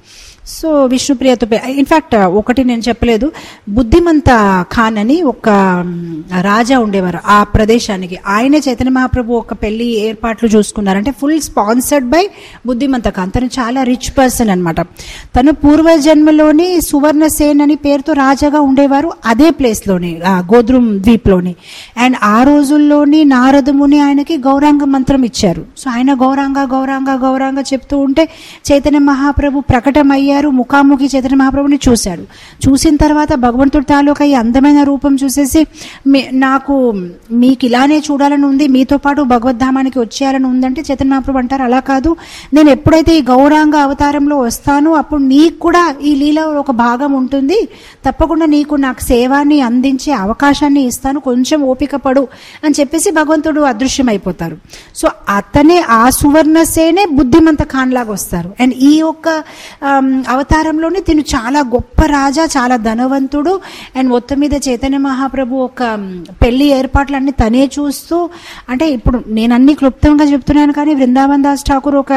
సో విష్ణుప్రియతో ఇన్ఫ్యాక్ట్ ఒకటి నేను చెప్పలేదు బుద్ధిమంత ఖాన్ అని ఒక మ్, రాజా ఉండేవారు ఆ ప్రదేశానికి ఆయనే చైతన్య మహాప్రభు ఒక పెళ్లి ఏర్పాట్లు చూసుకున్నారు అంటే full sponsored by Buddhimanta Khan తను చాలా రిచ్ పర్సన్ అన్నమాట తను పూర్వజన్మలోని సువర్ణ సేన్ అని పేరుతో రాజాగా ఉండేవారు అదే ప్లేస్లోని గోద్రుమ్ ద్వీప్లోని అండ్ ఆ రోజుల్లోని నారదముని ఆయనకి గౌరాంగ మంత్రం ఇచ్చారు సో ఆయన గౌరాంగ గౌరాంగ గౌరాంగ చెప్తూ ఉంటే చైతన్య మహాప్రభు ప్రకటమయ్యారు ముఖాముఖి చైతన్య మహాప్రభుని చూశాడు చూసిన తర్వాత భగవంతుడి తాలూకా ఈ అందమైన రూపం చూసేసి మీ- నాకు మీకు ఇలానే చూడాలని ఉంది మీతో పాటు భగవద్ధామానికి వచ్చేయాలని ఉందంటే చైతన్య మహాప్రభు అంటారు అలా కాదు నేను ఎప్పుడైతే ఈ గౌరాంగ అవతారంలో వస్తానో అప్పుడు నీకు కూడా ఈ లీల ఒక భాగం ఉంటుంది తప్పకుండా నీకు నాకు సేవాన్ని అందించే అవకాశాన్ని ఇస్తాను కొంచెం ఓపిక పడు అని చెప్పేసి భగవంతుడు అదృశ్యం అయిపోతారు సో అతనే ఆ సువర్ణ సేనే బుద్ధిమంత ఖాన్ లాగా వస్తారు అండ్ ఈ యొక్క ఆమ్, అవతారంలోనే తిను చాలా గొప్ప రాజా చాలా ధనవంతుడు అండ్ మొత్తం మీద చైతన్య మహాప్రభు ఒక మ్, పెళ్లి ఏర్పాట్లన్నీ తనే చూస్తూ అంటే ఇప్పుడు నేను అన్ని క్లుప్తంగా చెప్తున్నాను కానీ బృందావన్ దాస్ ఠాకూర్ ఒక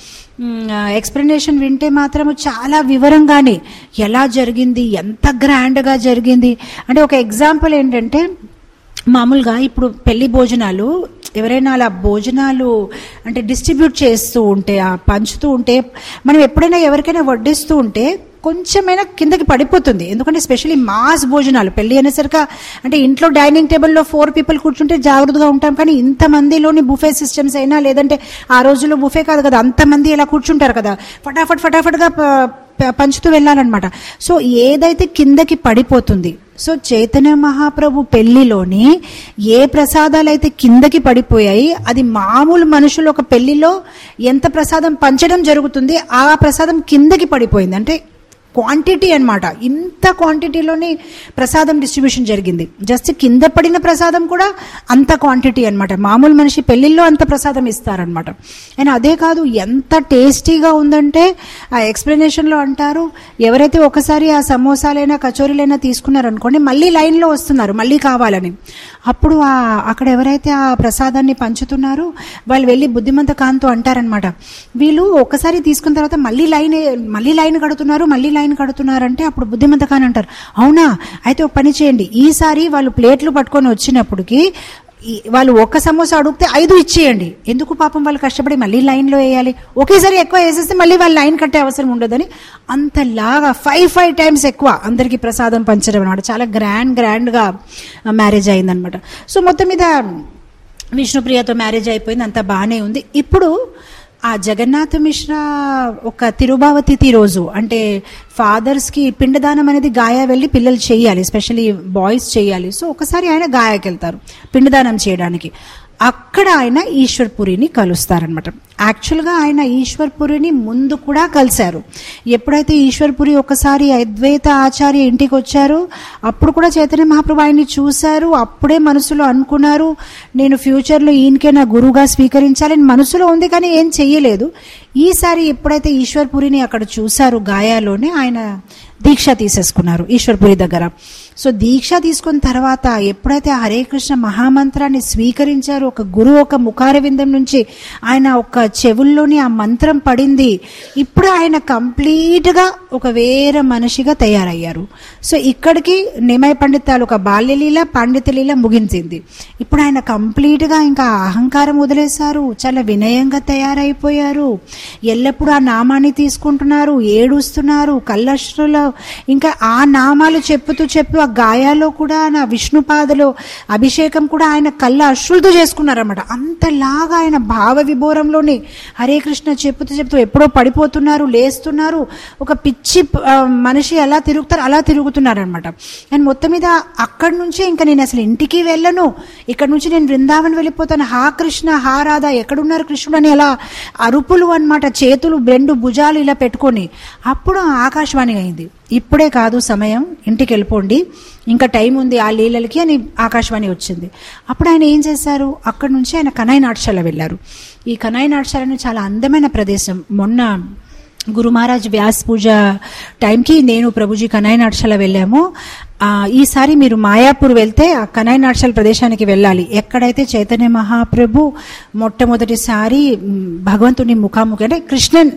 ఎక్స్ప్లెనేషన్ వింటే మాత్రము చాలా వివరంగానే ఎలా జరిగింది ఎంత గ్రాండ్గా జరిగింది అంటే ఒక ఎగ్జాంపుల్ ఏంటంటే మామూలుగా ఇప్పుడు పెళ్లి భోజనాలు ఎవరైనా అలా భోజనాలు అంటే డిస్ట్రిబ్యూట్ చేస్తూ ఉంటే ఆ పంచుతూ ఉంటే మనం ఎప్పుడైనా ఎవరికైనా వడ్డిస్తూ ఉంటే కొంచెమైనా కిందకి పడిపోతుంది ఎందుకంటే స్పెషల్లీ మాస్ భోజనాలు పెళ్లి అనేసరికి అంటే ఇంట్లో డైనింగ్ టేబుల్లో ఫోర్ పీపుల్ కూర్చుంటే జాగ్రత్తగా ఉంటాం కానీ ఇంతమందిలోని బుఫే సిస్టమ్స్ అయినా లేదంటే ఆ రోజుల్లో బుఫే కాదు కదా అంతమంది ఇలా కూర్చుంటారు కదా ఫటాఫట్ ఫటాఫట్గా ప- ప- పంచుతూ వెళ్ళాలన్నమాట సో ఏదైతే కిందకి పడిపోతుంది సో చైతన్య మహాప్రభు పెళ్లిలోని ఏ ప్రసాదాలు అయితే కిందకి పడిపోయాయి అది మామూలు మనుషులు ఒక పెళ్లిలో ఎంత ప్రసాదం పంచడం జరుగుతుంది ఆ ప్రసాదం కిందకి పడిపోయింది అంటే క్వాంటిటీ అన్నమాట ఇంత క్వాంటిటీలోని ప్రసాదం డిస్ట్రిబ్యూషన్ జరిగింది జస్ట్ కింద పడిన ప్రసాదం కూడా అంత క్వాంటిటీ అన్నమాట మామూలు మనిషి పెళ్లిల్లో అంత ప్రసాదం ఇస్తారనమాట అండ్ అదే కాదు ఎంత టేస్టీగా ఉందంటే ఆ ఎక్స్ప్లెనేషన్లో అంటారు ఎవరైతే ఒకసారి ఆ సమోసాలైనా కచోరీలైనా తీసుకున్నారనుకోండి మళ్ళీ లైన్లో వస్తున్నారు మళ్ళీ కావాలని అప్పుడు ఆ అక్కడ ఎవరైతే ఆ ప్రసాదాన్ని పంచుతున్నారో వాళ్ళు వెళ్ళి బుద్ధిమంత కాంతో అంటారనమాట వీళ్ళు ఒకసారి తీసుకున్న తర్వాత మళ్ళీ లైన్ మళ్ళీ లైన్ కడుతున్నారు మళ్ళీ లైన్ కడుతున్నారంటే అప్పుడు బుద్ధిమంత కాని అంటారు అవునా అయితే ఒక పని చేయండి ఈసారి వాళ్ళు ప్లేట్లు పట్టుకొని వచ్చినప్పటికి ఈ- వాళ్ళు ఒక్క సమోసా అడిగితే ఐదు ఇచ్చేయండి ఎందుకు పాపం వాళ్ళు కష్టపడి మళ్ళీ లైన్లో వేయాలి ఒకేసారి ఎక్కువ వేసేస్తే మళ్ళీ వాళ్ళు లైన్ కట్టే అవసరం ఉండదని అంతలాగా ఫైవ్ ఫైవ్ టైమ్స్ ఎక్కువ అందరికీ ప్రసాదం పంచడం అనమాట చాలా గ్రాండ్ గ్రాండ్గా మ్యారేజ్ అయిందనమాట సో మొత్తం మీద విష్ణుప్రియతో మ్యారేజ్ అయిపోయింది అంతా బాగానే ఉంది ఇప్పుడు ఆ జగన్నాథ మిశ్రా ఒక తిరుభావతి తిథి రోజు అంటే ఫాదర్స్కి పిండదానం అనేది గాయా వెళ్ళి పిల్లలు చేయాలి ఎస్పెషల్లీ బాయ్స్ చేయాలి సో ఒకసారి ఆయన గాయాకి వెళ్తారు పిండదానం చేయడానికి అక్కడ ఆయన ఈశ్వర్పురిని కలుస్తారనమాట యాక్చువల్గా ఆయన ఈశ్వర్పురిని ముందు కూడా కలిశారు ఎప్పుడైతే ఈశ్వర్పురి ఒకసారి అద్వైత ఆచార్య ఇంటికి వచ్చారో అప్పుడు కూడా చైతన్య మహాప్రభు ఆయన్ని చూశారు అప్పుడే మనసులో అనుకున్నారు నేను ఫ్యూచర్లో ఈయనకే నా గురువుగా స్వీకరించాలని మనసులో ఉంది కానీ ఏం చెయ్యలేదు ఈసారి ఎప్పుడైతే ఈశ్వర్పురిని అక్కడ చూశారు గాయాలోనే ఆయన దీక్ష తీసేసుకున్నారు ఈశ్వర్పురి దగ్గర సో దీక్ష తీసుకున్న తర్వాత ఎప్పుడైతే ఆ హరే కృష్ణ మహామంత్రాన్ని స్వీకరించారో ఒక గురువు ఒక ముఖారవిందం నుంచి ఆయన ఒక చెవుల్లోని ఆ మంత్రం పడింది ఇప్పుడు ఆయన కంప్లీట్గా ఒక వేరే మనిషిగా తయారయ్యారు సో ఇక్కడికి నిమయ పండితాలు ఒక బాల్యలీల పండితలీల ముగించింది ఇప్పుడు ఆయన కంప్లీట్గా ఇంకా అహంకారం వదిలేశారు చాలా వినయంగా తయారైపోయారు ఎల్లప్పుడూ ఆ నామాన్ని తీసుకుంటున్నారు ఏడుస్తున్నారు కళ్ళశ్రులో ఇంకా ఆ నామాలు చెప్పుతూ చెప్పు ఆ గాయాలో కూడా నా విష్ణుపాదలో అభిషేకం కూడా ఆయన కళ్ళ అశ్రులతో చేసుకున్నారన్నమాట అంతలాగా ఆయన భావ విభోరంలోని హరే కృష్ణ చెప్పుతూ చెప్తూ ఎప్పుడో పడిపోతున్నారు లేస్తున్నారు ఒక పిచ్చి ఆ, మనిషి ఎలా తిరుగుతారు అలా తిరుగుతున్నారు అనమాట అండ్ మొత్తం మీద అక్కడి నుంచే ఇంకా నేను అసలు ఇంటికి వెళ్ళను ఇక్కడ నుంచి నేను బృందావన్ వెళ్ళిపోతాను హా కృష్ణ హా రాధా ఎక్కడున్నారు కృష్ణుడు అని అలా అరుపులు అన్నమాట చేతులు రెండు భుజాలు ఇలా పెట్టుకొని అప్పుడు ఆకాశవాణి అయింది ఇప్పుడే కాదు సమయం ఇంటికి వెళ్ళిపోండి ఇంకా టైం ఉంది ఆ లీలలకి అని ఆకాశవాణి వచ్చింది అప్పుడు ఆయన ఏం చేశారు అక్కడి నుంచి ఆయన కనాయి నాటశాల వెళ్ళారు ఈ కనాయి నాటశాలను చాలా అందమైన ప్రదేశం మొన్న గురు మహారాజ్ వ్యాస్ పూజ టైంకి నేను ప్రభుజీ కనాయి నాటశాల వెళ్ళాము ఆ, ఈసారి మీరు మాయాపూర్ వెళ్తే ఆ కనాయి నాటశాల ప్రదేశానికి వెళ్ళాలి ఎక్కడైతే చైతన్య మహాప్రభు మొట్టమొదటిసారి మ్, భగవంతుని ముఖాముఖి అంటే కృష్ణన్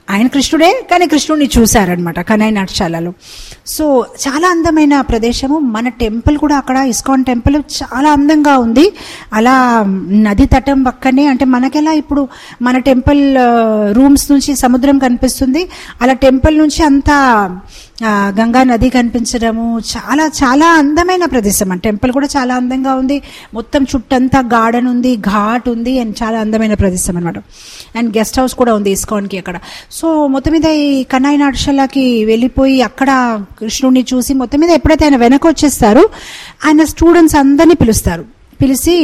ఆయన కృష్ణుడే కానీ కృష్ణుడిని చూశారనమాట కనై నాటశాలలో సో చాలా అందమైన ప్రదేశము మన టెంపుల్ కూడా అక్కడ ఇస్కాన్ టెంపుల్ చాలా అందంగా ఉంది అలా నది తటం పక్కనే అంటే మనకెలా ఇప్పుడు మన టెంపుల్ రూమ్స్ నుంచి సముద్రం కనిపిస్తుంది అలా టెంపుల్ నుంచి అంతా ఆ, గంగా నది కనిపించడము చాలా చాలా అందమైన ప్రదేశం అండి టెంపుల్ కూడా చాలా అందంగా ఉంది మొత్తం చుట్టంతా గార్డెన్ ఉంది ఘాట్ ఉంది అండ్ చాలా అందమైన ప్రదేశం అనమాట అండ్ గెస్ట్ హౌస్ కూడా ఉంది ఇస్కాన్కి అక్కడ సో మొత్తం మీద ఈ కన్నాయి నాటశాలకి వెళ్ళిపోయి అక్కడ కృష్ణుడిని చూసి మొత్తం మీద ఎప్పుడైతే ఆయన వెనక వచ్చేస్తారో ఆయన స్టూడెంట్స్ అందరినీ పిలుస్తారు పిలిచి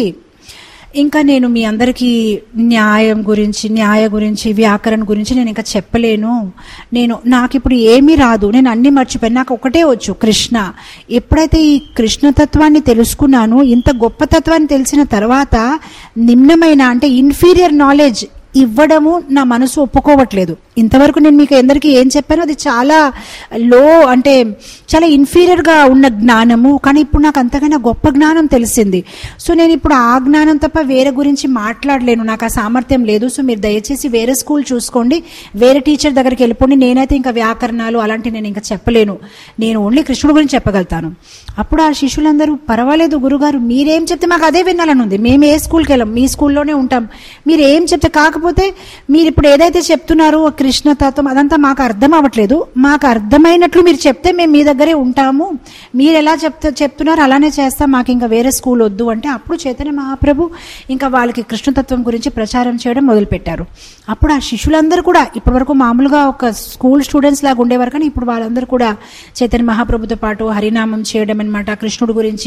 ఇంకా నేను మీ అందరికీ న్యాయం గురించి న్యాయ గురించి వ్యాకరణ గురించి నేను ఇంకా చెప్పలేను నేను నాకు ఇప్పుడు ఏమీ రాదు నేను అన్ని మర్చిపోయాను నాకు ఒకటే వచ్చు కృష్ణ ఎప్పుడైతే ఈ కృష్ణతత్వాన్ని తెలుసుకున్నాను ఇంత గొప్ప తత్వాన్ని తెలిసిన తర్వాత నిమ్నమైన అంటే ఇన్ఫీరియర్ నాలెడ్జ్ ఇవ్వడము నా మనసు ఒప్పుకోవట్లేదు ఇంతవరకు నేను మీకు అందరికీ ఏం చెప్పానో అది చాలా లో అంటే చాలా ఇన్ఫీరియర్గా ఉన్న జ్ఞానము కానీ ఇప్పుడు నాకు అంతకన్నా గొప్ప జ్ఞానం తెలిసింది సో నేను ఇప్పుడు ఆ జ్ఞానం తప్ప వేరే గురించి మాట్లాడలేను నాకు ఆ సామర్థ్యం లేదు సో మీరు దయచేసి వేరే స్కూల్ చూసుకోండి వేరే టీచర్ దగ్గరికి వెళ్ళిపోండి నేనైతే ఇంకా వ్యాకరణాలు అలాంటివి నేను ఇంకా చెప్పలేను నేను ఓన్లీ కృష్ణుడు గురించి చెప్పగలుగుతాను అప్పుడు ఆ శిష్యులందరూ పర్వాలేదు గురుగారు మీరేం చెప్తే మాకు అదే వినాలని ఉంది మేము ఏ స్కూల్కి వెళ్ళాం మీ స్కూల్లోనే ఉంటాం మీరు ఏం చెప్తే కాకపోతే మీరు ఇప్పుడు ఏదైతే చెప్తున్నారో ఆ కృష్ణతత్వం అదంతా మాకు అర్థం అవ్వట్లేదు మాకు అర్థమైనట్లు మీరు చెప్తే మేము మీ దగ్గరే ఉంటాము మీరు ఎలా చెప్తా చెప్తున్నారు అలానే చేస్తాం మాకు ఇంకా వేరే స్కూల్ వద్దు అంటే అప్పుడు చైతన్య మహాప్రభు ఇంకా వాళ్ళకి కృష్ణతత్వం గురించి ప్రచారం చేయడం మొదలుపెట్టారు అప్పుడు ఆ శిష్యులందరూ కూడా ఇప్పటివరకు మామూలుగా ఒక స్కూల్ స్టూడెంట్స్ లాగా ఉండేవారు కానీ ఇప్పుడు వాళ్ళందరూ కూడా చైతన్య మహాప్రభుతో పాటు హరినామం చేయడం అనమాట కృష్ణుడి గురించి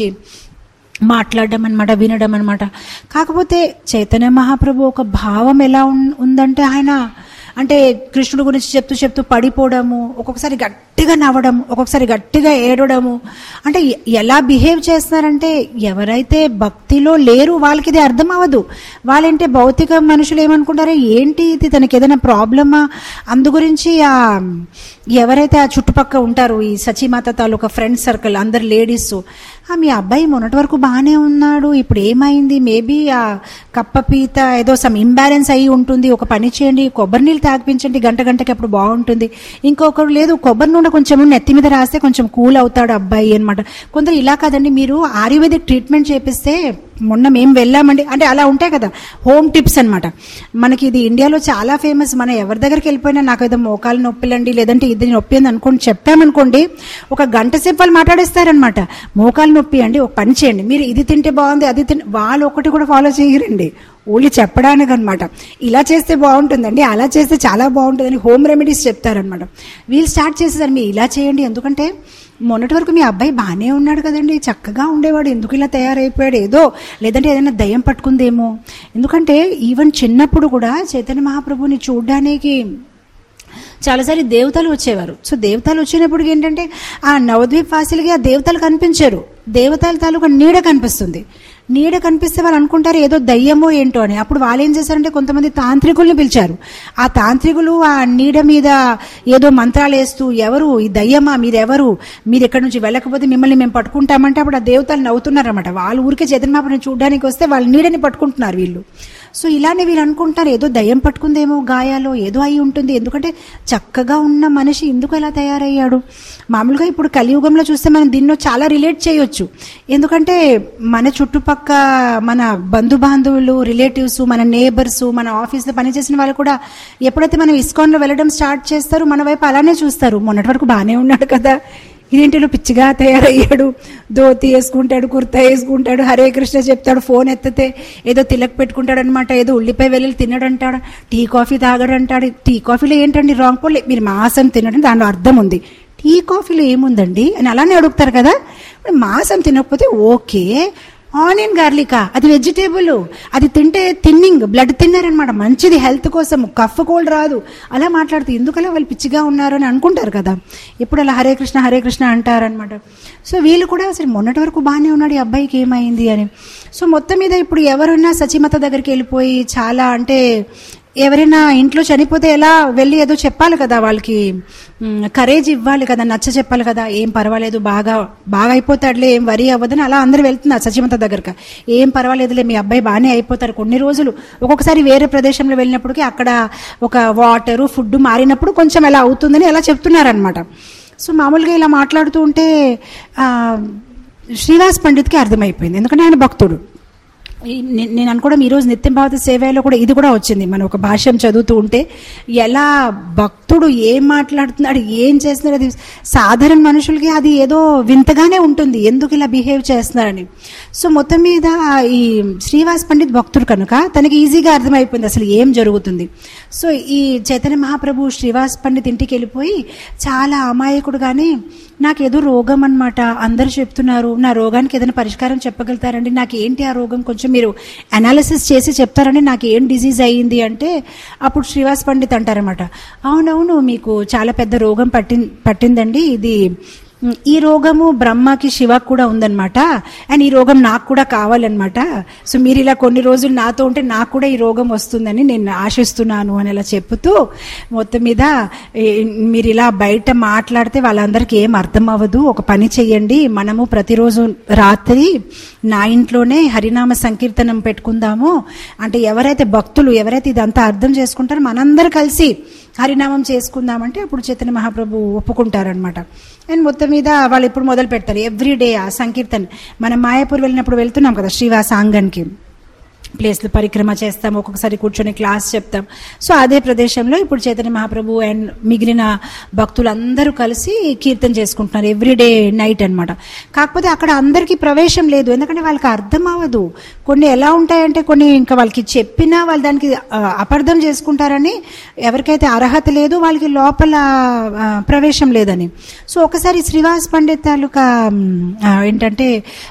మాట్లాడడం అనమాట వినడం అనమాట కాకపోతే చైతన్య మహాప్రభు ఒక భావం ఎలా ఉన్- ఉందంటే ఆయన అంటే కృష్ణుడి గురించి చెప్తూ చెప్తూ పడిపోవడము ఒక్కొక్కసారి గట్టిగా నవ్వడము ఒక్కొక్కసారి గట్టిగా ఏడవడము అంటే ఎ- ఎలా బిహేవ్ చేస్తున్నారంటే ఎవరైతే భక్తిలో లేరు వాళ్ళకి ఇది అర్థం అవ్వదు వాళ్ళంటే భౌతిక మనుషులు ఏమనుకుంటారో ఏంటి ఇది తనకి ఏదైనా ప్రాబ్లమా అందు గురించి ఆ ఎవరైతే ఆ చుట్టుపక్కల ఉంటారు ఈ సచిమాత తాలూకా ఫ్రెండ్ సర్కిల్ అందరు లేడీస్ ఆ మీ అబ్బాయి మొన్నటి వరకు బాగానే ఉన్నాడు ఇప్పుడు ఏమైంది మేబీ ఆ కప్ప పీత ఏదో సమ్ ఇంబ్యాలెన్స్ అయి ఉంటుంది ఒక పని చేయండి కొబ్బరి నీళ్ళు తాగిపించండి గంట గంటకి అప్పుడు బాగుంటుంది ఇంకొకరు లేదు కొబ్బరి నూనె కొంచెం నెత్తి మీద రాస్తే కొంచెం కూల్ అవుతాడు అబ్బాయి అనమాట కొందరు ఇలా కాదండి మీరు ఆయుర్వేదిక్ ట్రీట్మెంట్ చేపిస్తే మొన్న మేము వెళ్ళామండి అంటే అలా ఉంటాయి కదా హోమ్ టిప్స్ అన్నమాట మనకి ఇది ఇండియాలో చాలా ఫేమస్ మన ఎవరి దగ్గరికి వెళ్ళిపోయినా నాకు ఏదో మోకాలు నొప్పిలండి లేదంటే ఇది నొప్పి అని అనుకోండి చెప్పామనుకోండి ఒక గంట సేపు వాళ్ళు మాట్లాడేస్తారనమాట మోకాలు నొప్పి అండి ఒక పని చేయండి మీరు ఇది తింటే బాగుంది అది తింటే వాళ్ళు ఒకటి కూడా ఫాలో చేయరండి ఓన్లీ చెప్పడానికి అనమాట ఇలా చేస్తే బాగుంటుందండి అలా చేస్తే చాలా బాగుంటుందని హోమ్ రెమెడీస్ చెప్తారనమాట వీళ్ళు స్టార్ట్ చేసేసారు మీరు ఇలా చేయండి ఎందుకంటే మొన్నటి వరకు మీ అబ్బాయి బాగానే ఉన్నాడు కదండి చక్కగా ఉండేవాడు ఎందుకు ఇలా తయారైపోయాడు ఏదో లేదంటే ఏదైనా దయ్యం పట్టుకుందేమో ఎందుకంటే ఈవెన్ చిన్నప్పుడు కూడా చైతన్య మహాప్రభుని చూడడానికి చాలాసారి దేవతలు వచ్చేవారు సో దేవతలు వచ్చినప్పుడు ఏంటంటే ఆ నవద్వీప్ వాసులకి ఆ దేవతలు కనిపించారు దేవతల తాలూకా నీడ కనిపిస్తుంది నీడ కనిపిస్తే వాళ్ళు అనుకుంటారు ఏదో దయ్యమో ఏంటో అని అప్పుడు వాళ్ళు ఏం చేశారంటే కొంతమంది తాంత్రికుల్ని పిలిచారు ఆ తాంత్రికులు ఆ నీడ మీద ఏదో మంత్రాలు వేస్తూ ఎవరు ఈ దయ్యమా మీరెవరు మీరు ఎక్కడి నుంచి వెళ్ళకపోతే మిమ్మల్ని మేము పట్టుకుంటామంటే అప్పుడు ఆ దేవతలు నవ్వుతున్నారన్నమాట వాళ్ళు ఊరికే చైతన్యమాపని చూడడానికి వస్తే వాళ్ళ నీడని పట్టుకుంటున్నారు వీళ్ళు సో ఇలానే వీళ్ళు అనుకుంటారు ఏదో దయ్యం పట్టుకుందేమో గాయాలో ఏదో అయి ఉంటుంది ఎందుకంటే చక్కగా ఉన్న మనిషి ఎందుకు ఎలా తయారయ్యాడు మామూలుగా ఇప్పుడు కలియుగంలో చూస్తే మనం దీన్నో చాలా రిలేట్ చేయొచ్చు ఎందుకంటే మన చుట్టుపక్క మన బంధు బాంధవులు రిలేటివ్స్ మన నేబర్స్ మన ఆఫీస్లో పనిచేసిన వాళ్ళు కూడా ఎప్పుడైతే మనం ఇస్కాన్లో వెళ్ళడం స్టార్ట్ చేస్తారో మన వైపు అలానే చూస్తారు మొన్నటి వరకు బాగానే ఉన్నాడు కదా ఇదేంటిలో పిచ్చిగా తయారయ్యాడు ధోతి వేసుకుంటాడు కుర్తా వేసుకుంటాడు హరే కృష్ణ చెప్తాడు ఫోన్ ఎత్తితే ఏదో తిలక్ పెట్టుకుంటాడు అనమాట ఏదో ఉల్లిపాయ వెళ్ళి తినడంటాడు టీ కాఫీ తాగడంటాడు టీ కాఫీలో ఏంటండి రాంగ్ పోలే మీరు మాసం తినడం దానిలో అర్థం ఉంది టీ కాఫీలో ఏముందండి అని అలానే అడుగుతారు కదా ఇప్పుడు మాసం తినకపోతే ఓకే ఆనియన్ గార్లికా అది వెజిటేబుల్ అది తింటే థిన్నింగ్ బ్లడ్ థిన్నర్ అనమాట మంచిది హెల్త్ కోసం కఫ్ కోల్డ్ రాదు అలా మాట్లాడుతూ ఎందుకలా వాళ్ళు పిచ్చిగా ఉన్నారు అని అనుకుంటారు కదా ఎప్పుడు అలా హరే కృష్ణ హరే కృష్ణ అంటారనమాట సో వీళ్ళు కూడా అసలు మొన్నటి వరకు బాగానే ఉన్నాడు ఈ అబ్బాయికి ఏమైంది అని సో మొత్తం మీద ఇప్పుడు ఎవరున్నా సచిమత దగ్గరికి వెళ్ళిపోయి చాలా అంటే ఎవరైనా ఇంట్లో చనిపోతే ఎలా వెళ్ళి ఏదో చెప్పాలి కదా వాళ్ళకి కరేజ్ ఇవ్వాలి కదా నచ్చ చెప్పాలి కదా ఏం పర్వాలేదు బాగా బాగా అయిపోతాడులే ఏం వరి అవ్వదని అలా అందరూ వెళ్తున్నారు సచిమత దగ్గరకి ఏం పర్వాలేదులే మీ అబ్బాయి బాగానే అయిపోతారు కొన్ని రోజులు ఒక్కొక్కసారి వేరే ప్రదేశంలో వెళ్ళినప్పటికీ అక్కడ ఒక వాటరు ఫుడ్ మారినప్పుడు కొంచెం ఎలా అవుతుందని అలా చెప్తున్నారనమాట సో మామూలుగా ఇలా మాట్లాడుతూ ఉంటే ఆ, శ్రీవాస్ పండిత్కి అర్థమైపోయింది ఎందుకంటే ఆయన భక్తుడు ఈ- నే- నేను అనుకోవడం ఈరోజు నిత్యం భారత సేవలో కూడా ఇది కూడా వచ్చింది మనం ఒక భాష్యం చదువుతూ ఉంటే ఎలా భక్తుడు ఏం మాట్లాడుతున్నాడు ఏం చేస్తున్నాడు అది సాధారణ మనుషులకి అది ఏదో వింతగానే ఉంటుంది ఎందుకు ఇలా బిహేవ్ చేస్తున్నారని సో మొత్తం మీద ఈ శ్రీవాస్ పండిత్ భక్తుడు కనుక తనకి ఈజీగా అర్థమైపోయింది అసలు ఏం జరుగుతుంది సో ఈ చైతన్య మహాప్రభు శ్రీవాస్ పండిత్ ఇంటికి వెళ్ళిపోయి చాలా అమాయకుడుగానే నాకు ఏదో రోగం అన్నమాట అందరూ చెప్తున్నారు నా రోగానికి ఏదైనా పరిష్కారం చెప్పగలుగుతారండి నాకు ఏంటి ఆ రోగం కొంచెం మీరు అనాలిసిస్ చేసి చెప్తారండి నాకు ఏం డిజీజ్ అయ్యింది అంటే అప్పుడు శ్రీవాస్ పండిత్ అంటారనమాట అవునవును మీకు చాలా పెద్ద రోగం పట్టి పట్టిందండి ఇది ఉమ్, ఈ రోగము బ్రహ్మకి శివకు కూడా ఉందన్నమాట అండ్ ఈ రోగం నాకు కూడా కావాలన్నమాట సో మీరు ఇలా కొన్ని రోజులు నాతో ఉంటే నాకు కూడా ఈ రోగం వస్తుందని నేను ఆశిస్తున్నాను అని అలా చెప్తూ మొత్తం మీద ఏ, మీరు ఇలా బయట మాట్లాడితే వాళ్ళందరికీ ఏం అర్థం అవ్వదు ఒక పని చెయ్యండి మనము ప్రతిరోజు రాత్రి నా ఇంట్లోనే హరినామ సంకీర్తనం పెట్టుకుందాము అంటే ఎవరైతే భక్తులు ఎవరైతే ఇదంతా అర్థం చేసుకుంటారో మనందరూ కలిసి హరినామం చేసుకుందామంటే అప్పుడు చైతన్య మహాప్రభు ఒప్పుకుంటారనమాట అండ్ మొత్తం మీద వాళ్ళు ఇప్పుడు మొదలు పెడతారు ఎవ్రీ డే ఆ సంకీర్తన్ మనం మాయాపూర్ వెళ్ళినప్పుడు వెళ్తున్నాం కదా శ్రీవాస ఆంగన్కి ప్లేస్లో పరిక్రమ చేస్తాం ఒక్కొక్కసారి కూర్చొని క్లాస్ చెప్తాం సో అదే ప్రదేశంలో ఇప్పుడు చైతన్య మహాప్రభు అండ్ మిగిలిన భక్తులందరూ కలిసి కీర్తన చేసుకుంటున్నారు ఎవ్రీడే నైట్ అన్నమాట కాకపోతే అక్కడ అందరికీ ప్రవేశం లేదు ఎందుకంటే వాళ్ళకి అర్థం అవ్వదు కొన్ని ఎలా ఉంటాయంటే కొన్ని ఇంకా వాళ్ళకి చెప్పినా వాళ్ళు దానికి ఆ, అపార్థం చేసుకుంటారని ఎవరికైతే అర్హత లేదు వాళ్ళకి లోపల ఆ, ప్రవేశం లేదని సో ఒకసారి శ్రీవాస్ పండిత్ తాలూకా మ్, ఆ, ఏంటంటే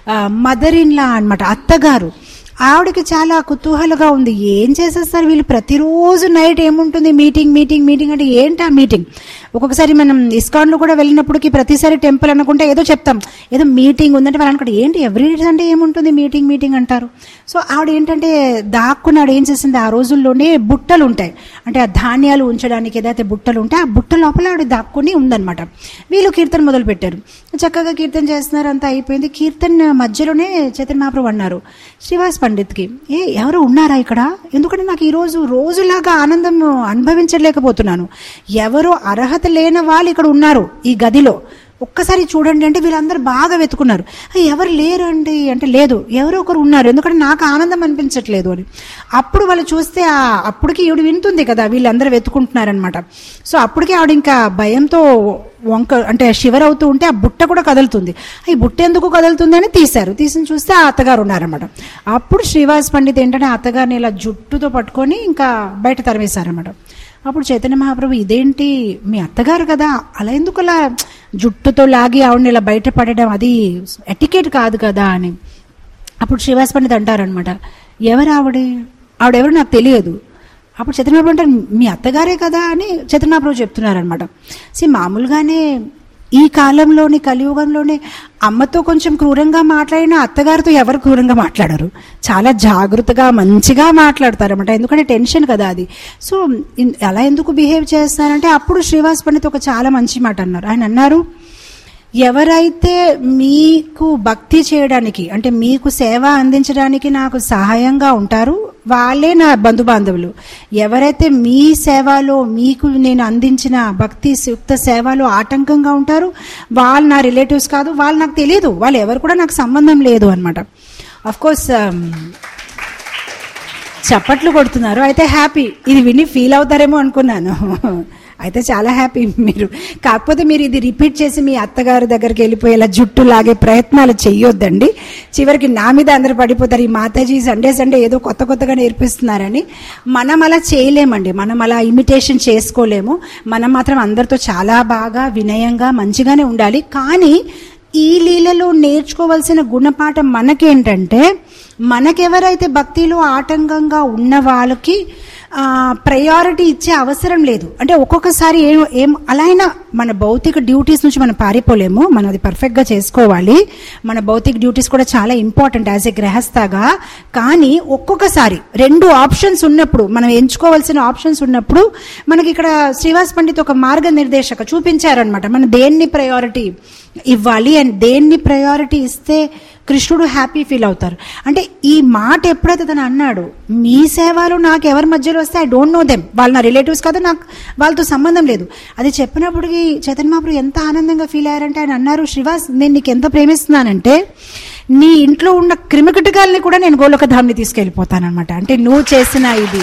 మదర్ ఇన్ లా అనమాట అత్తగారు ఆవిడకి చాలా కుతూహలగా ఉంది ఏం చేసేస్తారు వీళ్ళు ప్రతిరోజు నైట్ ఏముంటుంది మీటింగ్ మీటింగ్ మీటింగ్ అంటే ఏంటి ఆ మీటింగ్ ఒక్కొక్కసారి మనం ఇస్కాన్లో కూడా వెళ్ళినప్పటికీ ప్రతిసారి టెంపుల్ అనుకుంటే ఏదో చెప్తాం ఏదో మీటింగ్ ఉందంటే వాళ్ళు అనుకుంటే ఏంటి ఎవ్రీ డే అంటే ఏముంటుంది మీటింగ్ మీటింగ్ అంటారు సో ఆవిడ ఏంటంటే దాక్కుని ఆవిడ ఏం చేసింది ఆ రోజుల్లోనే బుట్టలు ఉంటాయి అంటే ఆ ధాన్యాలు ఉంచడానికి ఏదైతే బుట్టలు ఉంటాయి ఆ బుట్ట లోపల ఆవిడ దాక్కుని ఉందన్నమాట వీళ్ళు కీర్తన మొదలు పెట్టారు చక్కగా కీర్తన చేస్తున్నారు అంతా అయిపోయింది కీర్తన మధ్యలోనే చైతన్య మహాప్రభు అన్నారు శ్రీవాస్ పండిత్కి ఏ ఎవరు ఉన్నారా ఇక్కడ ఎందుకంటే నాకు ఈరోజు రోజులాగా ఆనందం అనుభవించలేకపోతున్నాను ఎవరు అర్హత లేని వాళ్ళు ఇక్కడ ఉన్నారు ఈ గదిలో ఒక్కసారి చూడండి అంటే వీళ్ళందరూ బాగా వెతుకున్నారు "ఆ, ఎవరు లేరు అండి అంటే లేదు ఎవరో ఒకరు ఉన్నారు ఎందుకంటే నాకు ఆనందం అనిపించట్లేదు అని అప్పుడు వాళ్ళు చూస్తే ఆ అప్పటికి ఈవిడ వింటుంది కదా వీళ్ళందరూ వెతుకుంటున్నారనమాట సో అప్పటికి ఆవిడ ఇంకా భయంతో వంక అంటే షివర్ అవుతూ ఉంటే ఆ బుట్ట కూడా కదులుతుంది ఈ బుట్ట ఎందుకు కదులుతుంది అని తీశారు తీసి చూస్తే ఆ అత్తగారు ఉన్నారన్నమాట అప్పుడు శ్రీవాస్ పండిత్ ఏంటంటే ఆ అత్తగారిని ఇలా జుట్టుతో పట్టుకొని ఇంకా బయట తరిమేశారన్నమాట అప్పుడు చైతన్య మహాప్రభు ఇదేంటి మీ అత్తగారు కదా అలా ఎందుకు అలా జుట్టుతో లాగి ఆవిడని ఇలా బయట పడడం అది ఎటికేట్ కాదు కదా అని అప్పుడు శ్రీవాస్ పండిత్ అంటారనమాట ఎవరు ఆవిడ ఆవిడెవరు నాకు తెలియదు అప్పుడు చైతన్యప్రభు అంటారు మీ అత్తగారే కదా అని చైతన్యప్రభు చెప్తున్నారనమాట సి మామూలుగానే ఈ కాలంలోని కలియుగంలోనే అమ్మతో కొంచెం క్రూరంగా మాట్లాడిన అత్తగారితో ఎవరు క్రూరంగా మాట్లాడరు చాలా జాగ్రత్తగా మంచిగా మాట్లాడతారన్నమాట ఎందుకంటే టెన్షన్ కదా అది సో ఇన్- అలా ఎందుకు బిహేవ్ చేస్తారంటే అప్పుడు శ్రీవాస్ పండిత్ ఒక చాలా మంచి మాట అన్నారు ఆయన అన్నారు ఎవరైతే మీకు భక్తి చేయడానికి అంటే మీకు సేవ అందించడానికి నాకు సహాయంగా ఉంటారు వాళ్ళే నా బంధుబాంధవులు ఎవరైతే మీ సేవలో మీకు నేను అందించిన భక్తి యుక్త సేవలో ఆటంకంగా ఉంటారు వాళ్ళు నా రిలేటివ్స్ కాదు వాళ్ళు నాకు తెలియదు వాళ్ళు ఎవరు కూడా నాకు సంబంధం లేదు అనమాట అఫ్ కోర్స్ చప్పట్లు కొడుతున్నారు అయితే హ్యాపీ ఇది విని ఫీల్ అవుతారేమో అనుకున్నాను అయితే చాలా హ్యాపీ మీరు కాకపోతే మీరు ఇది రిపీట్ చేసి మీ అత్తగారి దగ్గరికి వెళ్ళిపోయేలా జుట్టు లాగే ప్రయత్నాలు చెయ్యొద్దండి చివరికి నా మీద అందరు పడిపోతారు ఈ మాతాజీ సండే సండే ఏదో కొత్త కొత్తగా నేర్పిస్తున్నారని మనం అలా చేయలేమండి మనం అలా ఇమిటేషన్ చేసుకోలేము మనం మాత్రం అందరితో చాలా బాగా వినయంగా మంచిగానే ఉండాలి కానీ ఈ లీలలో నేర్చుకోవాల్సిన గుణపాఠం మనకేంటంటే మనకెవరైతే భక్తిలో ఆటంకంగా ఉన్న వాళ్ళకి ప్రయారిటీ ఇచ్చే అవసరం లేదు అంటే ఒక్కొక్కసారి ఏం ఏం అలా అయినా మన భౌతిక డ్యూటీస్ నుంచి మనం పారిపోలేము మనం అది పర్ఫెక్ట్గా చేసుకోవాలి మన భౌతిక డ్యూటీస్ కూడా చాలా ఇంపార్టెంట్ యాజ్ ఎ గ్రహస్థగా కానీ ఒక్కొక్కసారి రెండు ఆప్షన్స్ ఉన్నప్పుడు మనం ఎంచుకోవాల్సిన ఆప్షన్స్ ఉన్నప్పుడు మనకి ఇక్కడ శ్రీవాస్ పండిత్ ఒక మార్గనిర్దేశక చూపించారనమాట మనం దేన్ని ప్రయారిటీ ఇవ్వాలి అండ్ దేన్ని ప్రయారిటీ ఇస్తే కృష్ణుడు హ్యాపీ ఫీల్ అవుతారు అంటే ఈ మాట ఎప్పుడైతే తను అన్నాడు మీ సేవలు నాకు ఎవరి మధ్యలో వస్తే ఐ డోంట్ నో దెమ్ వాళ్ళు నా రిలేటివ్స్ కాదు నాకు వాళ్ళతో సంబంధం లేదు అది చెప్పినప్పటికీ చైతన్య మహాప్రభు ఎంత ఆనందంగా ఫీల్ అయ్యారంటే ఆయన అన్నారు శ్రీవాస్ నేను నీకు ఎంత ప్రేమిస్తున్నానంటే నీ ఇంట్లో ఉన్న క్రిమికటికాలని కూడా నేను గోలోక ధామ్ని తీసుకెళ్ళిపోతానమాట అంటే నువ్వు చేసిన ఇది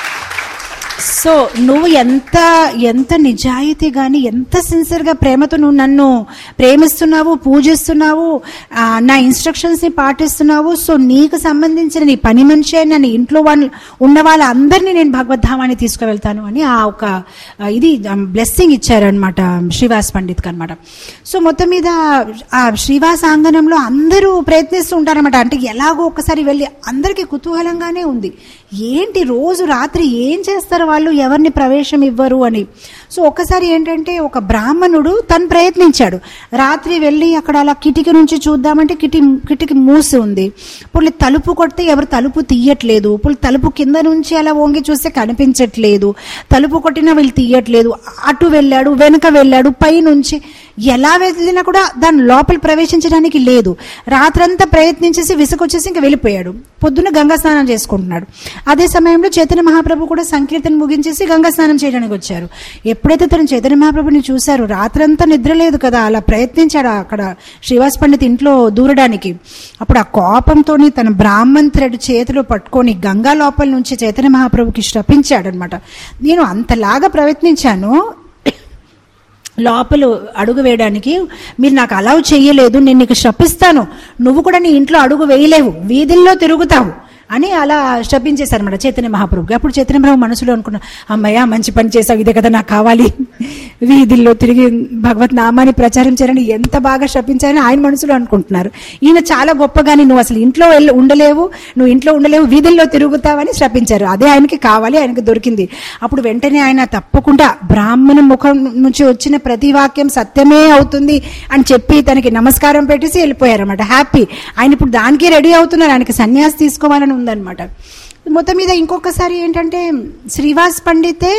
సో నువ్వు ఎంత ఎంత నిజాయితీ కానీ ఎంత సిన్సియర్గా ప్రేమతో నువ్వు నన్ను ప్రేమిస్తున్నావు పూజిస్తున్నావు ఆ, నా ఇన్స్ట్రక్షన్స్ని పాటిస్తున్నావు సో నీకు సంబంధించిన నీ పని మనిషి అయిన నీ ఇంట్లో వాళ్ళు ఉన్న వాళ్ళందరినీ నేను భగవద్ధామాన్ని తీసుకువెళ్తాను అని ఆ ఒక ఆ, ఇది బ్లెస్సింగ్ ఇచ్చారనమాట శ్రీవాస్ పండిత్కి అనమాట సో మొత్తం మీద ఆ శ్రీవాస్ ఆంగణంలో అందరూ ప్రయత్నిస్తూ ఉంటారనమాట అంటే ఎలాగో ఒకసారి వెళ్ళి అందరికీ కుతూహలంగానే ఉంది ఏంటి రోజు రాత్రి ఏం చేస్తారు వాళ్ళు ఎవరిని ప్రవేశం ఇవ్వరు అని సో ఒకసారి ఏంటంటే ఒక బ్రాహ్మణుడు తను ప్రయత్నించాడు రాత్రి వెళ్ళి అక్కడ అలా కిటికీ నుంచి చూద్దామంటే కిటి కిటికీ మూసి ఉంది ఇప్పుడు తలుపు కొడితే ఎవరు తలుపు తీయట్లేదు ఇప్పుడు తలుపు కింద నుంచి అలా వంగి చూస్తే కనిపించట్లేదు తలుపు కొట్టినా వీళ్ళు తీయట్లేదు అటు వెళ్ళాడు వెనుక వెళ్ళాడు పై నుంచి ఎలా వెళ్ళినా కూడా దాని లోపల ప్రవేశించడానికి లేదు రాత్రంతా ప్రయత్నించేసి విసుకొచ్చేసి ఇంకా వెళ్ళిపోయాడు పొద్దున్న గంగా స్నానం చేసుకుంటున్నాడు అదే సమయంలో చైతన్య మహాప్రభు కూడా సంకీర్తన ముగించేసి గంగా స్నానం చేయడానికి వచ్చారు ఎప్పుడైతే తను చైతన్య మహాప్రభుని చూశారు రాత్రంతా నిద్ర లేదు కదా అలా ప్రయత్నించాడు అక్కడ శ్రీవాస్ పండిత్ ఇంట్లో దూరడానికి అప్పుడు ఆ కోపంతో తన బ్రాహ్మణ్ థ్రెడ్ చేతిలో పట్టుకొని గంగా లోపల నుంచి చైతన్య మహాప్రభుకి శ్రపించాడు అనమాట నేను అంతలాగా ప్రయత్నించాను లోపల అడుగు వేయడానికి మీరు నాకు అలౌ చెయ్యలేదు నేను నీకు శపిస్తాను నువ్వు కూడా నీ ఇంట్లో అడుగు వేయలేవు వీధుల్లో తిరుగుతావు అని అలా శపించేశారనమాట చైతన్య మహాప్రభుకి అప్పుడు చైతన్య మహాప్రభు మనసులో అనుకున్నా అమ్మయ్య మంచి పని చేసావు ఇదే కదా నాకు కావాలి వీధుల్లో తిరిగి భగవత్ నామాన్ని ప్రచారం చేయాలని ఎంత బాగా శపించారని ఆయన మనసులో అనుకుంటున్నారు ఈయన చాలా గొప్పగాని నువ్వు అసలు ఇంట్లో వెళ్ళి ఉండలేవు నువ్వు ఇంట్లో ఉండలేవు వీధుల్లో తిరుగుతావని శపించారు అదే ఆయనకి కావాలి ఆయనకి దొరికింది అప్పుడు వెంటనే ఆయన తప్పకుండా బ్రాహ్మణ ముఖం నుంచి వచ్చిన ప్రతి వాక్యం సత్యమే అవుతుంది అని చెప్పి తనకి నమస్కారం పెట్టేసి వెళ్ళిపోయారన్నమాట హ్యాపీ ఆయన ఇప్పుడు దానికి రెడీ అవుతున్నారు ఆయనకి సన్యాసి తీసుకోవాలని ఉందన్నమాట మొత్తం మీద ఇంకొకసారి ఏంటంటే శ్రీవాస్ పండితే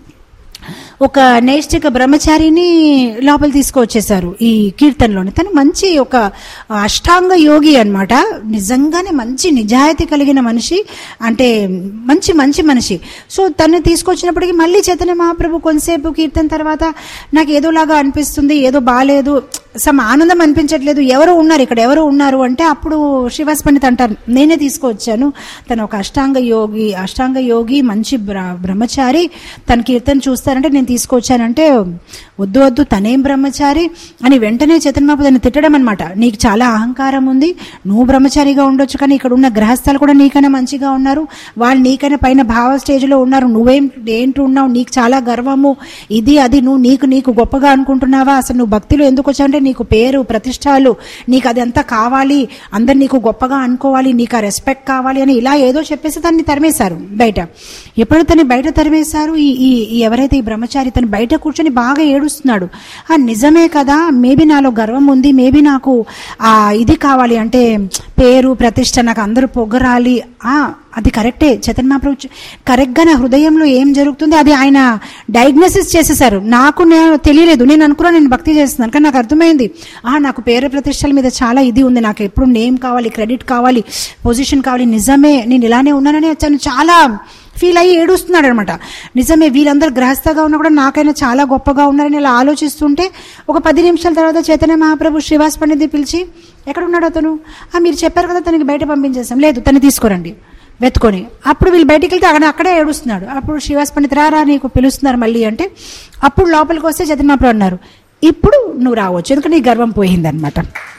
ఒక నైష్టిక బ్రహ్మచారిని లోపల తీసుకొచ్చేసారు ఈ కీర్తనలోని తను మంచి ఒక అష్టాంగ యోగి అన్నమాట నిజంగానే మంచి నిజాయితీ కలిగిన మనిషి అంటే మంచి మంచి మనిషి సో తను తీసుకొచ్చినప్పటికీ మళ్ళీ చైతన్య మహాప్రభు కొంతసేపు కీర్తన తర్వాత నాకు ఏదోలాగా అనిపిస్తుంది ఏదో బాగాలేదు సమ్ ఆనందం అనిపించట్లేదు ఎవరు ఉన్నారు ఇక్కడ ఎవరు ఉన్నారు అంటే అప్పుడు శ్రీవాస్ పండిత్ అంటారు నేనే తీసుకొచ్చాను తను ఒక అష్టాంగ యోగి అష్టాంగ యోగి మంచి బ్ర- బ్రహ్మచారి తన కీర్తన చూస్తారంటే నేను తీసుకొచ్చానంటే వద్దు వద్దు తనేం బ్రహ్మచారి అని వెంటనే చైతన్యమాపు దాన్ని తిట్టడం అనమాట నీకు చాలా అహంకారం ఉంది నువ్వు బ్రహ్మచారిగా ఉండొచ్చు కానీ ఇక్కడ ఉన్న గ్రహస్థాలు కూడా నీకైనా మంచిగా ఉన్నారు వాళ్ళు నీకైనా పైన భావ స్టేజ్లో ఉన్నారు నువ్వేం ఏంటి ఉన్నావు నీకు చాలా గర్వము ఇది అది నువ్వు నీకు నీకు గొప్పగా అనుకుంటున్నావా అసలు నువ్వు భక్తిలో ఎందుకు వచ్చావంటే నీకు పేరు ప్రతిష్టాలు నీకు అదంతా కావాలి అందరు నీకు గొప్పగా అనుకోవాలి నీకు ఆ రెస్పెక్ట్ కావాలి అని ఇలా ఏదో చెప్పేసి తన్ని తరిమేశారు బయట ఎప్పుడు తను బయట తరిమేశారు ఈ ఈ ఈ ఎవరైతే ఈ బ్రహ్మచారి తను బయట కూర్చొని బాగా ఏడుస్తున్నాడు ఆ నిజమే కదా మేబీ నాలో గర్వం ఉంది మేబీ నాకు ఆ ఇది కావాలి అంటే పేరు ప్రతిష్ట నాకు అందరూ పొగరాలి ఆ అది కరెక్టే చైతన్య మహాప్రభు చ- కరెక్ట్గా నా హృదయంలో ఏం జరుగుతుంది అది ఆయన డయాగ్నోసిస్ చేసేసారు నాకు నేను తెలియలేదు నేను అనుకున్నా నేను భక్తి చేస్తున్నాను కానీ నాకు అర్థమైంది ఆ నాకు పేరు ప్రతిష్టల మీద చాలా ఇది ఉంది నాకు ఎప్పుడు నేమ్ కావాలి క్రెడిట్ కావాలి పొజిషన్ కావాలి నిజమే నేను ఇలానే ఉన్నానని వచ్చాను చాలా ఫీల్ అయ్యి ఏడుస్తున్నాడు అనమాట నిజమే వీళ్ళందరూ గ్రహస్థగా ఉన్నా కూడా నాకైనా చాలా గొప్పగా ఉన్నారని ఇలా ఆలోచిస్తుంటే ఒక పది నిమిషాల తర్వాత చైతన్య మహాప్రభు శ్రీవాస్ పండిత్ని పిలిచి ఎక్కడ ఉన్నాడు అతను "ఆ, మీరు చెప్పారు కదా తనకి బయట పంపించేసాం లేదు తను తీసుకురండి వెతుకొని అప్పుడు వీళ్ళు బయటికి వెళ్తే అక్కడ అక్కడే ఏడుస్తున్నాడు అప్పుడు శ్రీవాస్ పండిత్ రారా నీకు పిలుస్తున్నారు మళ్ళీ అంటే అప్పుడు లోపలికి వస్తే చైతన్య మహాప్రభు అన్నారు ఇప్పుడు నువ్వు రావచ్చు ఎందుకంటే నీ గర్వం పోయిందనమాట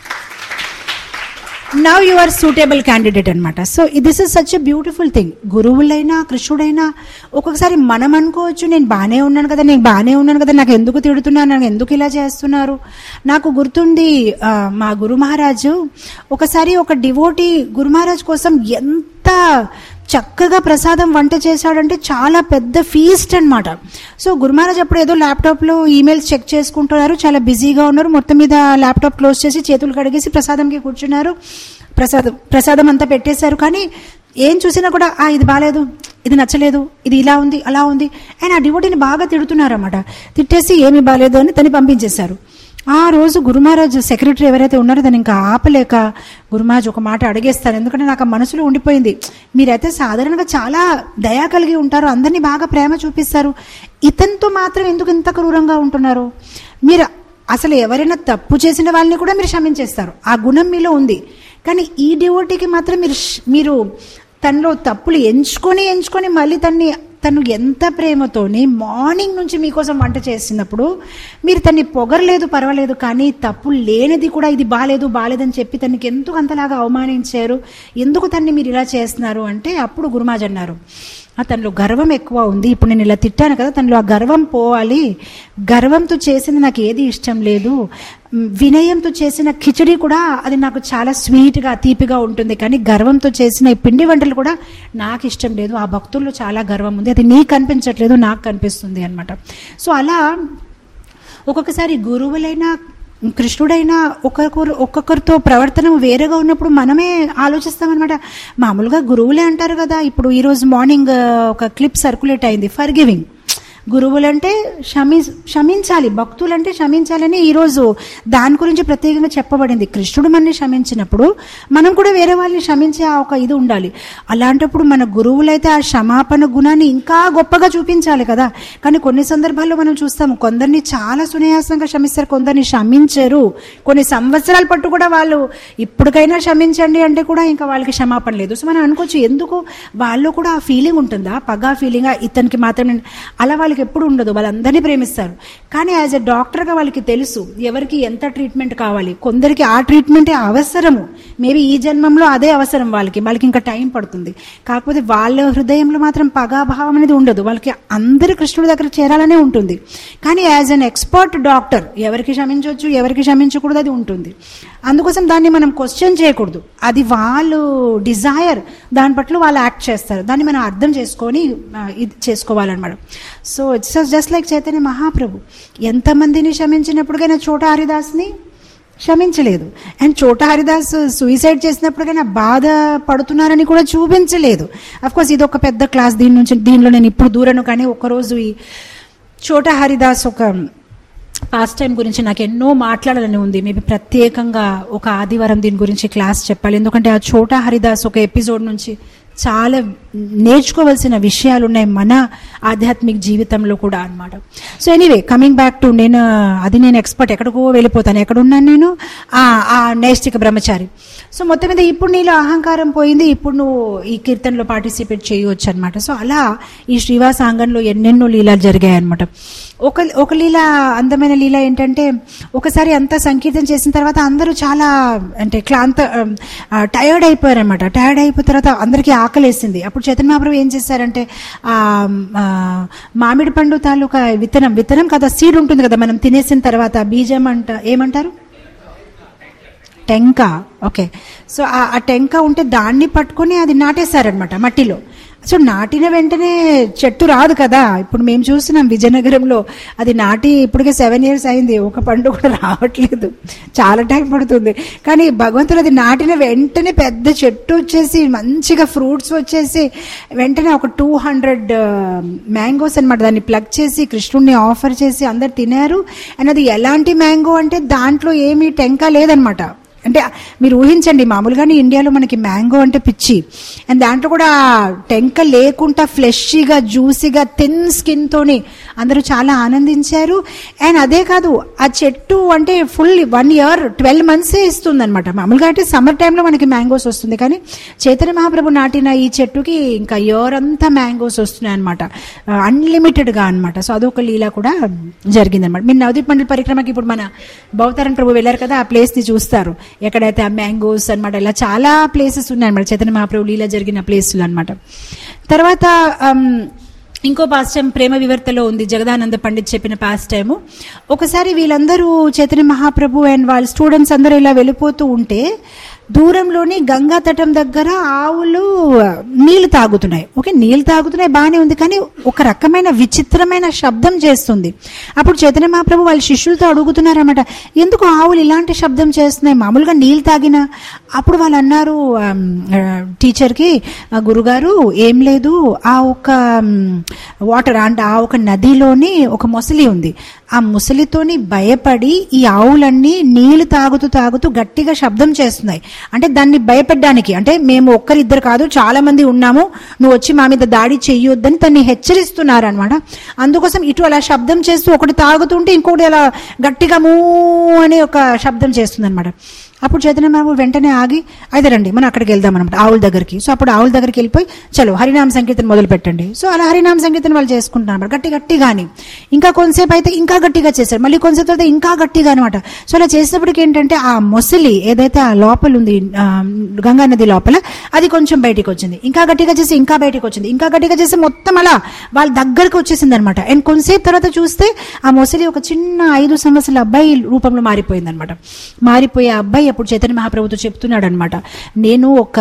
now you are suitable candidate అనమాట so this is such a beautiful thing గురువులైనా కృష్ణుడైనా ఒక్కొక్కసారి మనం అనుకోవచ్చు నేను బాగానే ఉన్నాను కదా నేను బాగానే ఉన్నాను కదా నాకు ఎందుకు తిడుతున్నారు నాకు ఎందుకు ఇలా చేస్తున్నారు నాకు గుర్తుంది ఆ, మా గురు మహారాజు ఒకసారి ఒక డివోటీ గురు మహారాజ్ కోసం ఎంత చక్కగా ప్రసాదం వంట చేశాడంటే చాలా పెద్ద ఫీస్ట్ అన్నమాట సో గురుమహారాజ్ అప్పుడు ఏదో ల్యాప్టాప్లో ఈమెయిల్స్ చెక్ చేసుకుంటున్నారు చాలా బిజీగా ఉన్నారు మొత్తం మీద ల్యాప్టాప్ క్లోజ్ చేసి చేతులు కడిగేసి ప్రసాదంకి కూర్చున్నారు ప్రసాదం ప్రసాదం అంతా పెట్టేశారు కానీ ఏం చూసినా కూడా ఆ ఇది బాగాలేదు ఇది నచ్చలేదు ఇది ఇలా ఉంది అలా ఉంది ఆయన ఆ డివోటీని బాగా తిడుతున్నారు అన్నమాట తిట్టేసి ఏమి బాగాలేదు అని తని పంపించేశారు ఆ రోజు గురుమహారాజ్ సెక్రటరీ ఎవరైతే ఉన్నారో దాన్ని ఇంకా ఆపలేక గురుమహారాజ్ ఒక మాట అడిగేస్తాను ఎందుకంటే నాకు ఆ మనసులో ఉండిపోయింది మీరైతే సాధారణంగా చాలా దయా కలిగి ఉంటారు అందరినీ బాగా ప్రేమ చూపిస్తారు ఇతనితో మాత్రం ఎందుకు ఇంత క్రూరంగా ఉంటున్నారు మీరు అసలు ఎవరైనా తప్పు చేసిన వాళ్ళని కూడా మీరు క్షమించేస్తారు ఆ గుణం మీలో ఉంది కానీ ఈ డివోటీకి మాత్రం మీరు ష్- మీరు తనలో తప్పులు ఎంచుకొని ఎంచుకొని మళ్ళీ తన్ని తను ఎంత ప్రేమతోని మార్నింగ్ నుంచి మీకోసం వంట చేసినప్పుడు మీరు తన్ని పొగరలేదు పర్వాలేదు కానీ తప్పు లేనిది కూడా ఇది బాగాలేదు బాగాలేదని చెప్పి తనకి ఎందుకు అంతలాగా అవమానించారు ఎందుకు తన్ని మీరు ఇలా చేస్తున్నారు అంటే అప్పుడు గురుమాజ్ అన్నారు "ఆ, తనలో గర్వం ఎక్కువ ఉంది ఇప్పుడు నేను ఇలా తిట్టాను కదా తనలో ఆ గర్వం పోవాలి గర్వంతో చేసింది నాకు ఏది ఇష్టం లేదు మ్, వినయంతో చేసిన కిచడీ కూడా అది నాకు చాలా స్వీట్గా తీపిగా ఉంటుంది కానీ గర్వంతో చేసిన ఈ పిండి వంటలు కూడా నాకు ఇష్టం లేదు ఆ భక్తుల్లో చాలా గర్వం ఉంది అది నీకు కనిపించట్లేదు నాకు కనిపిస్తుంది అనమాట సో అలా ఒక్కొక్కసారి గురువులైనా కృష్ణుడైనా ఒక్కొక్కరు ఒక్కొక్కరితో ప్రవర్తన వేరేగా ఉన్నప్పుడు మనమే ఆలోచిస్తామన్నమాట మామూలుగా గురువులే అంటారు కదా ఇప్పుడు ఈరోజు మార్నింగ్ ఆ, ఒక క్లిప్ సర్క్యులేట్ అయింది ఫర్ గివింగ్ గురువులంటే క్షమి క్షమించాలి భక్తులంటే క్షమించాలని ఈరోజు దాని గురించి ప్రత్యేకంగా చెప్పబడింది కృష్ణుడు మనని క్షమించినప్పుడు మనం కూడా వేరే వాళ్ళని క్షమించే ఆ ఒక ఇది ఉండాలి అలాంటప్పుడు మన గురువులైతే ఆ క్షమాపణ గుణాన్ని ఇంకా గొప్పగా చూపించాలి కదా కానీ కొన్ని సందర్భాల్లో మనం చూస్తాము కొందరిని చాలా సునాయాసంగా క్షమిస్తారు కొందరిని క్షమించరు కొన్ని సంవత్సరాల పట్టు కూడా వాళ్ళు ఇప్పటికైనా క్షమించండి అంటే కూడా ఇంకా వాళ్ళకి క్షమాపణ లేదు సో మనం అనుకోవచ్చు ఎందుకు వాళ్ళు కూడా ఆ ఫీలింగ్ ఉంటుందా పగా ఫీలింగ్ ఇతనికి మాత్రమే అలా వాళ్ళకి ఎప్పుడు ఉండదు వాళ్ళందరినీ ప్రేమిస్తారు కానీ యాజ్ ఎ డాక్టర్గా వాళ్ళకి తెలుసు ఎవరికి ఎంత ట్రీట్మెంట్ కావాలి కొందరికి ఆ ట్రీట్మెంటే అవసరము మేబీ ఈ జన్మంలో అదే అవసరం వాళ్ళకి వాళ్ళకి ఇంకా టైం పడుతుంది కాకపోతే వాళ్ళ హృదయంలో మాత్రం పగాభావం అనేది ఉండదు వాళ్ళకి అందరి కృష్ణుడి దగ్గర చేరాలనే ఉంటుంది కానీ యాజ్ అన్ ఎక్స్పర్ట్ డాక్టర్ ఎవరికి క్షమించవచ్చు ఎవరికి క్షమించకూడదు అది ఉంటుంది అందుకోసం దాన్ని మనం క్వశ్చన్ చేయకూడదు అది వాళ్ళు డిజైర్ దాని పట్ల వాళ్ళు యాక్ట్ చేస్తారు దాన్ని మనం అర్థం చేసుకొని ఆ, ఇది చేసుకోవాలన్నమాట so it's just like Chaitanya Mahaprabhu ఎంతమందిని క్షమించినప్పటికైనా చోట హరిదాస్ని క్షమించలేదు అండ్ చోట హరిదాస్ సూసైడ్ చేసినప్పటికైనా బాధ పడుతున్నారని కూడా చూపించలేదు కోర్స్ ఇది ఒక పెద్ద క్లాస్ దీని నుంచి దీనిలో నేను ఇప్పుడు దూరను కానీ ఒకరోజు ఈ చోట హరిదాస్ ఒక పాస్ట్ టైం గురించి నాకు ఎన్నో మాట్లాడాలని ఉంది మేబీ ప్రత్యేకంగా ఒక ఆదివారం దీని గురించి క్లాస్ చెప్పాలి ఎందుకంటే ఆ చోటా హరిదాస్ ఒక ఎపిసోడ్ నుంచి చాలా నేర్చుకోవాల్సిన విషయాలు ఉన్నాయి మన ఆధ్యాత్మిక జీవితంలో కూడా అన్నమాట so anyway coming back to నేను అది నేను ఎక్స్పర్ట్ ఎక్కడికో వెళ్ళిపోతాను ఎక్కడున్నాను నేను ఆ ఆ నైష్టిక బ్రహ్మచారి సో మొత్తం మీద ఇప్పుడు నీలో అహంకారం పోయింది ఇప్పుడు నువ్వు ఈ కీర్తనలో పార్టిసిపేట్ చేయవచ్చు అనమాట సో అలా ఈ శ్రీవాస ఆంగంలో ఎన్నెన్నో లీలాలు జరిగాయి అనమాట ఒక ఒక లీల అందమైన లీల ఏంటంటే ఒకసారి అంతా సంకీర్తన చేసిన తర్వాత అందరూ చాలా అంటే క్లాంత టయర్డ్ అయిపోయారు అనమాట టయర్డ్ అయిపోయిన తర్వాత అందరికీ ఆకలేసింది అప్పుడు చైతన్య మహాప్రభు ఏం చేశారంటే ఆ ఆ, మామిడి పండు తాలూకా విత్తనం విత్తనం కదా సీడ్ ఉంటుంది కదా మనం తినేసిన తర్వాత బీజం అంట ఏమంటారు టెంక ఓకే సో ఆ- ఆ టెంక ఉంటే దాన్ని పట్టుకొని అది నాటేశారనమాట మట్టిలో సో నాటిన వెంటనే చెట్టు రాదు కదా ఇప్పుడు మేము చూస్తున్నాం విజయనగరంలో అది నాటి ఇప్పటికే సెవెన్ ఇయర్స్ అయింది ఒక పండు కూడా రావట్లేదు చాలా టైం పడుతుంది కానీ భగవంతుడు అది నాటిన వెంటనే పెద్ద చెట్టు వచ్చేసి మంచిగా ఫ్రూట్స్ వచ్చేసి వెంటనే ఒక టూ హండ్రెడ్ మ్యాంగోస్ అనమాట దాన్ని ప్లగ్ చేసి కృష్ణుడిని ఆఫర్ చేసి అందరు తినారు అండ్ అది ఎలాంటి మ్యాంగో అంటే దాంట్లో ఏమీ టెంక లేదనమాట అంటే మీరు ఊహించండి మామూలుగానే ఇండియాలో మనకి మ్యాంగో అంటే పిచ్చి అండ్ దాంట్లో కూడా టెంక లేకుండా ఫ్లెషీగా జ్యూసీగా థిన్ స్కిన్ తోని అందరూ చాలా ఆనందించారు అండ్ అదే కాదు ఆ చెట్టు అంటే ఫుల్ వన్ ఇయర్ ట్వెల్వ్ మంత్సే ఇస్తుంది అనమాట మామూలుగా అంటే సమ్మర్ టైంలో మనకి మ్యాంగోస్ వస్తుంది కానీ చైతన్య మహాప్రభు నాటిన ఈ చెట్టుకి ఇంకా ఇయర్ అంతా మ్యాంగోస్ వస్తున్నాయి అనమాట అన్లిమిటెడ్గా అనమాట సో అదొక లీల కూడా జరిగిందనమాట మీరు నవదీప్ మండలి పరిక్రమకి ఇప్పుడు మన భవతారణ ప్రభు వెళ్ళారు కదా ఆ ప్లేస్ని చూస్తారు ఎక్కడైతే ఆ మ్యాంగోస్ అనమాట ఇలా చాలా ప్లేసెస్ ఉన్నాయన్నమాట చైతన్య మహాప్రభు లీల జరిగిన ప్లేసులు అనమాట తర్వాత ఆమ్, ఇంకో పాస్ట్ టైం ప్రేమ వివర్తలో ఉంది జగదానంద పండిత్ చెప్పిన పాస్ట్ టైము ఒకసారి వీళ్ళందరూ చైతన్య మహాప్రభు అండ్ వాళ్ళ స్టూడెంట్స్ అందరూ ఇలా వెళ్ళిపోతూ ఉంటే దూరంలోని గంగా తటం దగ్గర ఆవులు నీళ్లు తాగుతున్నాయి ఓకే నీళ్లు తాగుతున్నాయి బాగానే ఉంది కానీ ఒక రకమైన విచిత్రమైన శబ్దం చేస్తుంది అప్పుడు చైతన్య మహాప్రభు వాళ్ళ శిష్యులతో అడుగుతున్నారన్నమాట ఎందుకు ఆవులు ఇలాంటి శబ్దం చేస్తున్నాయి మామూలుగా నీళ్ళు తాగిన అప్పుడు వాళ్ళు అన్నారు ఆమ్, ఆ, టీచర్కి "ఆ, గురుగారు ఏం లేదు ఆ ఒక వాటర్ అంటే ఆ ఒక నదిలోని ఒక మొసలి ఉంది ఆ ముసలితోని భయపడి ఈ ఆవులన్నీ నీళ్లు తాగుతూ తాగుతూ గట్టిగా శబ్దం చేస్తున్నాయి అంటే దాన్ని భయపెట్టడానికి అంటే మేము ఒక్కరిద్దరు కాదు చాలా మంది ఉన్నాము నువ్వు వచ్చి మా మీద దాడి చెయ్యొద్దని తన్ని హెచ్చరిస్తున్నారు అనమాట అందుకోసం ఇటు అలా శబ్దం చేస్తూ ఒకటి తాగుతుంటే ఇంకొకటి అలా గట్టిగా మూ అని ఒక శబ్దం చేస్తుంది అనమాట అప్పుడు చైతన్య మహాప్రభు వెంటనే ఆగి అయితే రండి మనం అక్కడికి వెళ్దాం అనమాట ఆవుల దగ్గరికి సో అప్పుడు ఆవుల దగ్గరికి వెళ్ళిపోయి చలో హరినామ సంకీర్తన మొదలు పెట్టండి సో అలా హరినామ సంకీర్తన వాళ్ళు చేసుకుంటున్నారు అనమాట గట్టి గట్టిగాని ఇంకా కొంతసేపు అయితే ఇంకా గట్టిగా చేశారు మళ్ళీ కొంతసేపు తర్వాత ఇంకా గట్టిగా అనమాట సో అలా చేసినప్పటికి ఏంటంటే ఆ మొసలి ఏదైతే ఆ లోపల ఉంది ఆ, గంగా నది లోపల అది కొంచెం బయటికి వచ్చింది ఇంకా గట్టిగా చేసి ఇంకా బయటికి వచ్చింది ఇంకా గట్టిగా చేసి మొత్తం అలా వాళ్ళ దగ్గరకు వచ్చేసింది అనమాట అండ్ కొంతసేపు తర్వాత చూస్తే ఆ మొసలి ఒక చిన్న ఐదు సంవత్సరాల అబ్బాయి రూపంలో మారిపోయింది అనమాట మారిపోయే ఆ అబ్బాయి అప్పుడు చైతన్య మహాప్రభుతో చెప్తున్నాడు అనమాట నేను ఒక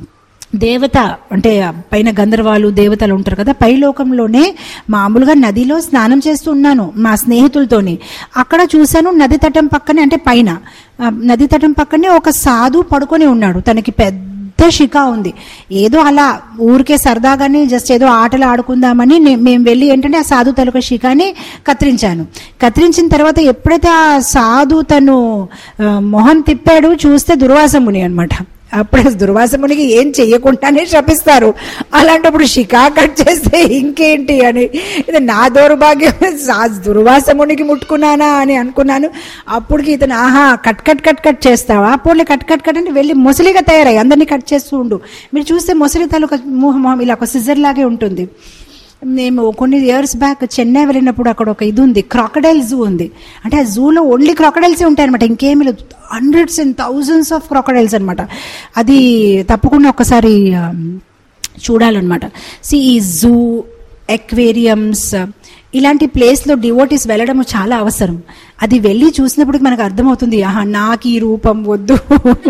దేవత అంటే పైన గంధర్వాలు దేవతలు ఉంటారు కదా పై లోకంలోనే మామూలుగా నదిలో స్నానం చేస్తూ ఉన్నాను మా స్నేహితులతోని అక్కడ చూశాను నది తటం పక్కనే అంటే పైన ఆ, నది తటం పక్కనే ఒక సాధు పడుకొని ఉన్నాడు తనకి పెద్ద శిఖ ఉంది ఏదో అలా ఊరికే సరదాగానే జస్ట్ ఏదో ఆటలు ఆడుకుందామని నే- మేము వెళ్ళి ఏంటంటే ఆ సాధు తలక శిఖాని కత్తిరించాను కత్తిరించిన తర్వాత ఎప్పుడైతే ఆ సాధు తను ఆ, మొహం తిప్పాడు చూస్తే దుర్వాసముని అనమాట అప్పుడు దుర్వాసమునికి ఏం చెయ్యకుండానే శపిస్తారు అలాంటప్పుడు షికా కట్ చేస్తే ఇంకేంటి అని ఇది నా దౌర్భాగ్యం సా- దుర్వాసమునికి ముట్టుకున్నానా అని అనుకున్నాను అప్పటికి ఇతను ఆహా కట్ కట్ కట్ కట్ చేస్తావా పోలే కట్ కట్ కట్ అంటే వెళ్ళి మొసలిగా తయారయ్యి అందరినీ కట్ చేస్తూ ఉండు మీరు చూస్తే మొసలి తాలూకా మొహం మొహం ఇలా ఒక సిజర్ లాగే ఉంటుంది మేము కొన్ని ఇయర్స్ బ్యాక్ చెన్నై వెళ్ళినప్పుడు అక్కడ ఒక ఇది ఉంది క్రాకడైల్ జూ ఉంది అంటే ఆ జూలో ఓన్లీ క్రాకడైల్సే ఉంటాయి అనమాట ఇంకేమీ లేదు hundreds and thousands of crocodiles అనమాట అది తప్పకుండా ఒకసారి ఆ, చూడాలన్నమాట సి ఈ జూ ఎక్వేరియంస్ ఇలాంటి ప్లేస్లో డివోటీస్ వెళ్ళడం చాలా అవసరం అది వెళ్ళి చూసినప్పుడు మనకు అర్థమవుతుంది ఆహా నాకు ఈ రూపం వద్దు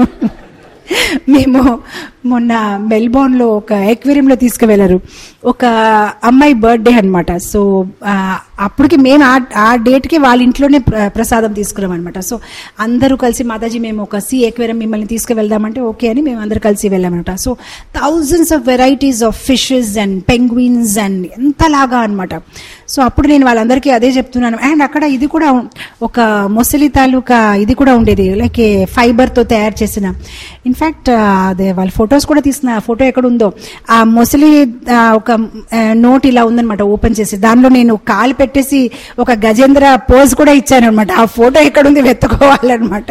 మేము మొన్న మెల్బోర్న్లో ఒక ఎక్వేరియంలో తీసుకువెళ్ళారు ఒక అమ్మాయి బర్త్డే అనమాట సో ఆ, అప్పటికి మేము ఆ ఆ డేట్కి వాళ్ళ ఇంట్లోనే ప్ర- ప్రసాదం తీసుకున్నాం అనమాట సో అందరూ కలిసి మాతాజీ మేము ఒక సీ ఎక్వేరియం మిమ్మల్ని తీసుకువెళ్దామంటే ఓకే అని మేము అందరు కలిసి వెళ్ళామన్నమాట so thousands of varieties of fishes and penguins and ఎంతలాగా అనమాట సో అప్పుడు నేను వాళ్ళందరికీ అదే చెప్తున్నాను అండ్ అక్కడ ఇది కూడా ఉం- ఒక మొసలి తాలూకా ఇది కూడా ఉండేది లైక్ ఫైబర్తో తయారు చేసిన ఇన్ఫ్యాక్ట్ అదే వాళ్ళ ఫొటోస్ కూడా తీసిన ఫోటో ఎక్కడ ఉందో ఆ మొసలి ఆ, ఒక నోట్ ఇలా ఉందన్నమాట ఓపెన్ చేసి దానిలో నేను కాలు పెట్టేసి ఒక గజేంద్ర పోజ్ కూడా ఇచ్చాను అనమాట ఆ ఫోటో ఎక్కడుంది వెతుకోవాలన్నమాట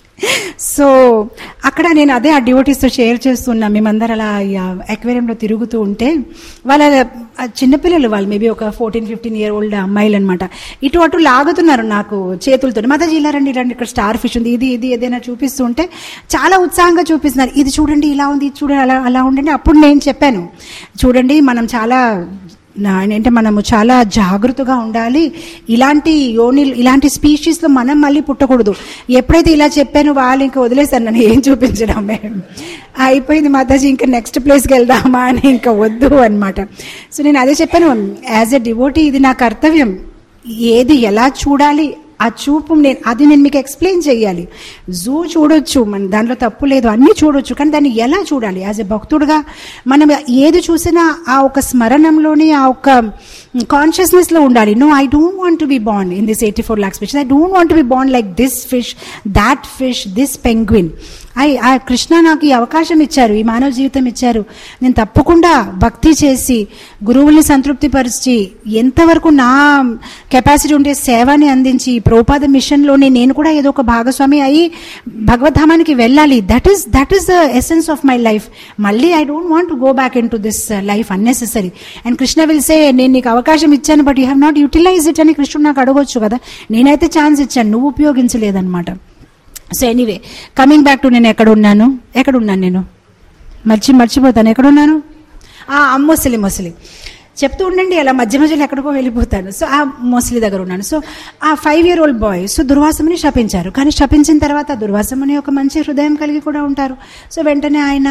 సో అక్కడ నేను అదే ఆ డివోటీస్తో షేర్ చేస్తున్నా మేమందరం అలా అక్వేరియంలో తిరుగుతూ ఉంటే వాళ్ళ ఆ చిన్నపిల్లలు వాళ్ళు మేబీ ఒక ఫోర్టీన్ ఫిఫ్టీన్ ఇయర్ ఓల్డ్ అమ్మాయిలు అనమాట ఇటు అటు లాగుతున్నారు నాకు చేతులతో మాతాజీ ఇలా రండి ఇలాంటి ఇక్కడ స్టార్ ఫిష్ ఉంది ఇది ఇది ఏదైనా చూపిస్తూ ఉంటే చాలా ఉత్సాహంగా చూపిస్తున్నారు ఇది చూడండి ఇలా ఉంది ఇది చూడండి అలా అలా ఉండండి అప్పుడు నేను చెప్పాను చూడండి మనం చాలా నా- అంటే మనము చాలా జాగ్రత్తగా ఉండాలి ఇలాంటి యోని ఇలాంటి స్పీషీస్లో మనం మళ్ళీ పుట్టకూడదు ఎప్పుడైతే ఇలా చెప్పానో వాళ్ళు ఇంకా వదిలేశారు నన్ను ఏం చూపించడం మేము అయిపోయింది మాతాజీ ఇంకా నెక్స్ట్ ప్లేస్కి వెళ్దామా అని ఇంకా వద్దు అనమాట సో నేను అదే చెప్పాను యాజ్ ఎ డివోటీ ఇది నా కర్తవ్యం ఏది ఎలా చూడాలి ఆ చూపు నేను అది నేను మీకు ఎక్స్ప్లెయిన్ చేయాలి జూ చూడొచ్చు మన దాంట్లో తప్పు లేదు అన్నీ చూడొచ్చు కానీ దాన్ని ఎలా చూడాలి యాజ్ ఎ భక్తుడుగా మనం ఏది చూసినా ఆ ఒక స్మరణంలోని ఆ ఒక కాన్షియస్నెస్లో ఉండాలి no I don't want to be bound in this eighty four lakhs fish I don't want to be bound like this fish that fish this penguin I ఆ కృష్ణ నాకు ఈ అవకాశం ఇచ్చారు ఈ మానవ జీవితం ఇచ్చారు నేను తప్పకుండా భక్తి చేసి గురువుల్ని సంతృప్తిపరిచి ఎంతవరకు నా కెపాసిటీ ఉంటే సేవని అందించి ప్రోపాద మిషన్లోనే నేను కూడా ఏదో ఒక భాగస్వామి అయి భగవద్ధామానికి వెళ్ళాలి that is that is the essence of my life మళ్ళీ I don't want to go back into this life unnecessary and Krishna will say నేను నీకు అవకాశం ఇచ్చాను but you have not utilize it అని కృష్ణుడు నాకు అడగొచ్చు కదా నేనైతే ఛాన్స్ ఇచ్చాను నువ్వు ఉపయోగించలేదన్నమాట so anyway coming back to నేను ఎక్కడ ఉన్నాను ఎక్కడ ఉన్నాను నేను మర్చి మర్చిపోతాను ఎక్కడున్నాను ఆ మొసలి మొసలి చెప్తూ ఉండండి అలా మధ్య మధ్యలో ఎక్కడికో వెళ్ళిపోతాను సో ఆ మోస్లీ దగ్గర ఉన్నాను సో ఆ five year old boy so దుర్వాసముని శపించారు కానీ శపించిన తర్వాత దుర్వాసముని ఒక మంచి హృదయం కలిగి కూడా ఉంటారు సో వెంటనే ఆయన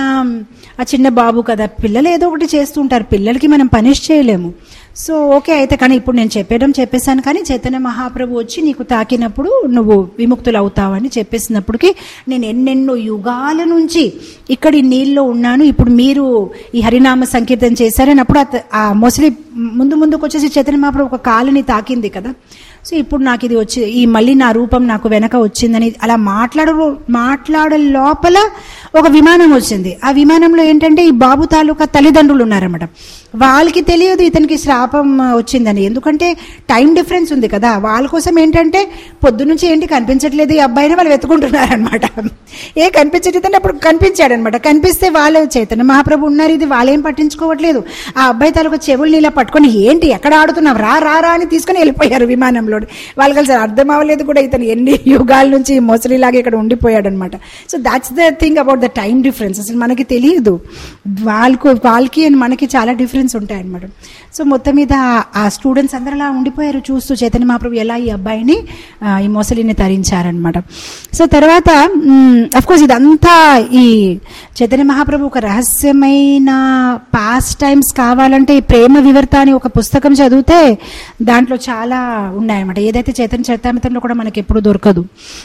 ఆ చిన్న బాబు కదా పిల్లలు ఏదో ఒకటి చేస్తూ ఉంటారు పిల్లలకి మనం పనిష్ చేయలేము సో ఓకే అయితే కానీ ఇప్పుడు నేను చెప్పేయడం చెప్పేశాను కానీ చైతన్య మహాప్రభు వచ్చి నీకు తాకినప్పుడు నువ్వు విముక్తులు అవుతావని చెప్పేసినప్పటికీ నేను ఎన్నెన్నో యుగాల నుంచి ఇక్కడ ఈ నీళ్ళలో ఉన్నాను ఇప్పుడు మీరు ఈ హరినామ సంకీర్తన చేశారని అప్పుడు అత- ఆ మొసలి ముందు ముందుకు వచ్చేసి చైతన్య మహాప్రభు ఒక కాలుని తాకింది కదా సో ఇప్పుడు నాకు ఇది వచ్చి ఈ మళ్ళీ నా రూపం నాకు వెనక వచ్చిందని అలా మాట్లాడ మాట్లాడే లోపల ఒక విమానం వచ్చింది ఆ విమానంలో ఏంటంటే ఈ బాబు తాలూకా తల్లిదండ్రులు ఉన్నారన్నమాట వాళ్ళకి తెలియదు ఇతనికి శ్రాపం వచ్చిందని ఎందుకంటే టైం డిఫరెన్స్ ఉంది కదా వాళ్ళ కోసం ఏంటంటే పొద్దు నుంచి ఏంటి కనిపించట్లేదు ఈ అబ్బాయిని వాళ్ళు వెతుకుంటున్నారనమాట ఏ కనిపించట్లేదని అప్పుడు కనిపించాడనమాట కనిపిస్తే వాళ్ళు చైతన్య మహాప్రభు ఉన్నారు ఇది వాళ్ళేం పట్టించుకోవట్లేదు ఆ అబ్బాయి తాలూకా చెవుల్ని ఇలా పట్టుకొని ఏంటి ఎక్కడ ఆడుతున్నావు రా రా రా అని తీసుకొని వెళ్ళిపోయారు విమానంలో వాళ్ళకి అసలు అర్థం అవ్వలేదు కూడా ఇతను ఎన్ని యుగాల నుంచి మొసలిలాగా ఇక్కడ ఉండిపోయాడు అనమాట so that's the thing about the time difference అసలు మనకి తెలియదు వాళ్ళకు వాళ్ళకి and మనకి చాలా డిఫరెన్స్ ఉంటాయి అనమాట సో మొత్తం మీద ఆ- ఆ స్టూడెంట్స్ అందరూ అలా ఉండిపోయారు చూస్తూ చైతన్య మహాప్రభు ఎలా ఈ అబ్బాయిని ఆ, ఈ మొసలిని తరించారనమాట సో తర్వాత అఫ్ కోర్స్ ఇదంతా ఈ చైతన్య మహాప్రభు ఒక రహస్యమైన పాస్ట్ టైమ్స్ కావాలంటే ఈ ప్రేమ వివర్త అని ఒక పుస్తకం చదివితే దాంట్లో చాలా ఉన్నాయన్నమాట ఏదైతే చైతన్య చరితామితంలో కూడా మనకి ఎప్పుడు దొరకదు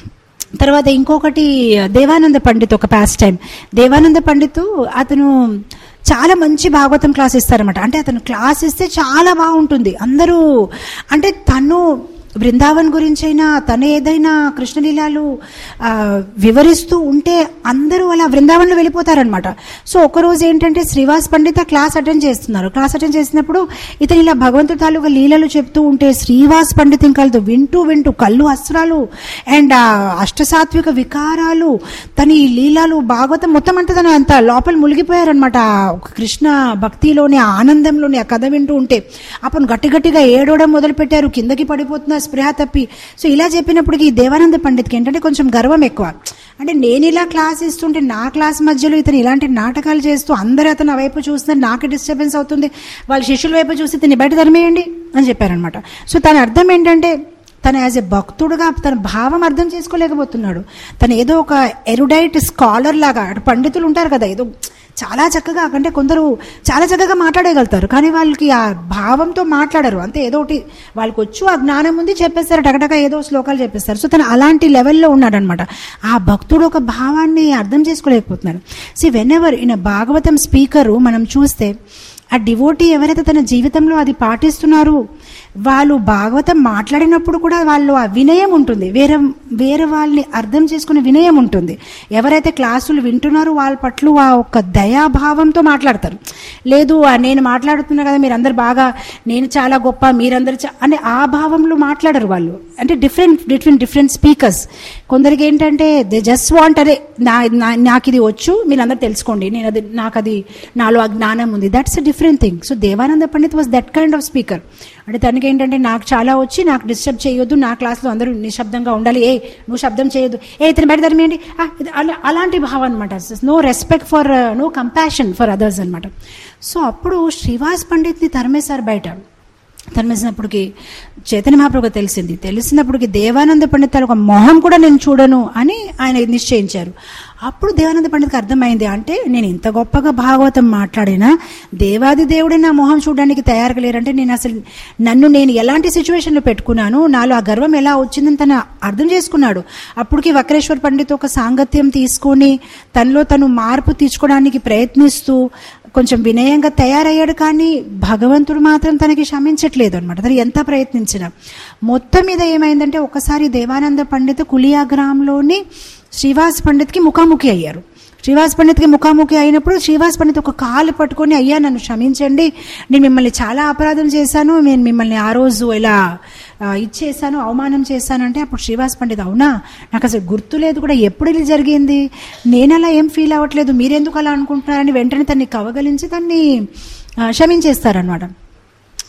తర్వాత ఇంకొకటి దేవానంద పండిత్ ఒక పాస్ట్ టైం దేవానంద పండిత్ అతను చాలా మంచి భాగవతం క్లాస్ ఇస్తారనమాట అంటే అతను క్లాస్ ఇస్తే చాలా బాగుంటుంది అందరూ అంటే తను బృందావన్ గురించైనా తను ఏదైనా కృష్ణలీలాలు ఆ, వివరిస్తూ ఉంటే అందరూ అలా బృందావన్లో వెళ్ళిపోతారనమాట సో ఒకరోజు ఏంటంటే శ్రీవాస్ పండిత క్లాస్ అటెండ్ చేస్తున్నారు క్లాస్ అటెండ్ చేసినప్పుడు ఇతను ఇలా భగవంతుడి తాలూకా లీలలు చెప్తూ ఉంటే శ్రీవాస్ పండిత్ కలదు వింటూ వింటూ కళ్ళు అస్త్రాలు అండ్ ఆ అష్టసాత్విక వికారాలు తన ఈ లీలాలు భాగవతం మొత్తం అంటే తను అంత లోపల మునిగిపోయారనమాట ఆ ఒక కృష్ణ భక్తిలోని ఆ ఆనందంలోని ఆ కథ వింటూ ఉంటే అప్పుడు గట్టి గట్టిగా ఏడవడం మొదలు పెట్టారు కిందకి పడిపోతున్న స్పృహ తప్పి సో ఇలా చెప్పినప్పటికీ ఈ దేవానంద పండిత్కి ఏంటంటే కొంచెం గర్వం ఎక్కువ అంటే నేను ఇలా క్లాస్ ఇస్తుంటే నా క్లాస్ మధ్యలో ఇతను ఇలాంటి నాటకాలు చేస్తూ అందరూ అతను ఆ వైపు చూస్తున్నారు నాకు డిస్టర్బెన్స్ అవుతుంది వాళ్ళ శిష్యుల వైపు చూసి ఇతన్ని బయట తరిమేయండి అని చెప్పారనమాట సో తన అర్థం ఏంటంటే తను యాజ్ ఎ భక్తుడుగా తన భావం అర్థం చేసుకోలేకపోతున్నాడు తను ఏదో ఒక ఎరుడైట్ స్కాలర్ లాగా అటు పండితులు ఉంటారు కదా ఏదో చాలా చక్కగా అంటే కొందరు చాలా చక్కగా మాట్లాడగలుగుతారు కానీ వాళ్ళకి ఆ భావంతో మాట్లాడరు అంతే ఏదో ఒకటి వాళ్ళకి వచ్చు ఆ జ్ఞానం ఉంది చెప్పేస్తారు టకటక ఏదో శ్లోకాలు చెప్పేస్తారు సో తను అలాంటి లెవెల్లో ఉన్నాడు అనమాట ఆ భక్తుడు ఒక భావాన్ని అర్థం చేసుకోలేకపోతున్నారు see whenever in Bhagavatam speaker మనం చూస్తే ఆ డివోటీ ఎవరైతే తన జీవితంలో అది పాటిస్తున్నారు వాళ్ళు భాగవతం మాట్లాడినప్పుడు కూడా వాళ్ళు ఆ వినయం ఉంటుంది వేరే వేరే వాళ్ళని అర్థం చేసుకునే వినయం ఉంటుంది ఎవరైతే క్లాసులు వింటున్నారో వాళ్ళ పట్ల ఆ ఒక దయాభావంతో మాట్లాడతారు లేదు ఆ నేను మాట్లాడుతున్నా కదా మీరందరు బాగా నేను చాలా గొప్ప మీరందరు చా- అనే ఆ భావంలో మాట్లాడరు వాళ్ళు అంటే డిఫరెంట్ డిఫరెంట్ డిఫరెంట్ స్పీకర్స్ కొందరికి ఏంటంటే దే జస్ట్ వాంట్ అదే నా నా- నాకు ఇది వచ్చు మీరందరూ తెలుసుకోండి నేను అది నాకు అది నాలో ఆ జ్ఞానం ఉంది that's a different thing so Devananda Pandit was that kind of speaker అంటే తనకి ఏంటంటే నాకు చాలా వచ్చి నాకు డిస్టర్బ్ చేయొద్దు నా క్లాస్లో అందరూ నిశ్శబ్దంగా ఉండాలి ఏ నువ్వు శబ్దం చేయొద్దు ఏ ఇతను బయట తరిమేయండి ఆ, ఇది అలా- అలాంటి భావం అనమాట no respect for no compassion for others అనమాట సో అప్పుడు శ్రీవాస్ పండిత్ని తరిమేశారు బయట తరిమేసినప్పటికి చైతన్య మహాప్రభుకు తెలిసింది తెలిసినప్పటికి దేవానంద పండిత్ తాలూకా మొహం కూడా నేను చూడను అని ఆయన నిశ్చయించారు అప్పుడు దేవానంద పండిత్కి అర్థమైంది అంటే నేను ఇంత గొప్పగా భాగవతం మాట్లాడినా దేవాది దేవుడే నా మొహం చూడడానికి తయారుగా లేరంటే నేను అసలు నన్ను నేను ఎలాంటి సిచ్యువేషన్లో పెట్టుకున్నాను నాలో ఆ గర్వం ఎలా వచ్చిందని తను అర్థం చేసుకున్నాడు అప్పటికి వక్రేశ్వర్ పండిత్ ఒక సాంగత్యం తీసుకొని తనలో తను మార్పు తీసుకోవడానికి ప్రయత్నిస్తూ కొంచెం వినయంగా తయారయ్యాడు కానీ భగవంతుడు మాత్రం తనకి క్షమించట్లేదు అనమాట తను ఎంత ప్రయత్నించినా మొత్తం మీద ఏమైందంటే ఒకసారి దేవానంద పండిత్ కులియాగ్రామ్లోని శ్రీవాస్ పండిత్కి ముఖాముఖి అయ్యారు శ్రీవాస్ పండిత్కి ముఖాముఖి అయినప్పుడు శ్రీవాస్ పండిత్ ఒక కాలు పట్టుకొని అయ్యా నన్ను క్షమించండి నేను మిమ్మల్ని చాలా అపరాధం చేశాను నేను మిమ్మల్ని ఆ రోజు ఇలా ఆ, ఇచ్చేసాను అవమానం చేశానంటే అప్పుడు శ్రీవాస్ పండిత్ అవునా నాకు అసలు గుర్తు లేదు కూడా ఎప్పుడు ఇది జరిగింది నేను అలా ఏం ఫీల్ అవ్వట్లేదు మీరెందుకు అలా అనుకుంటున్నారని వెంటనే తన్ని కవగలించి తన్ని ఆ, క్షమించేస్తారనమాట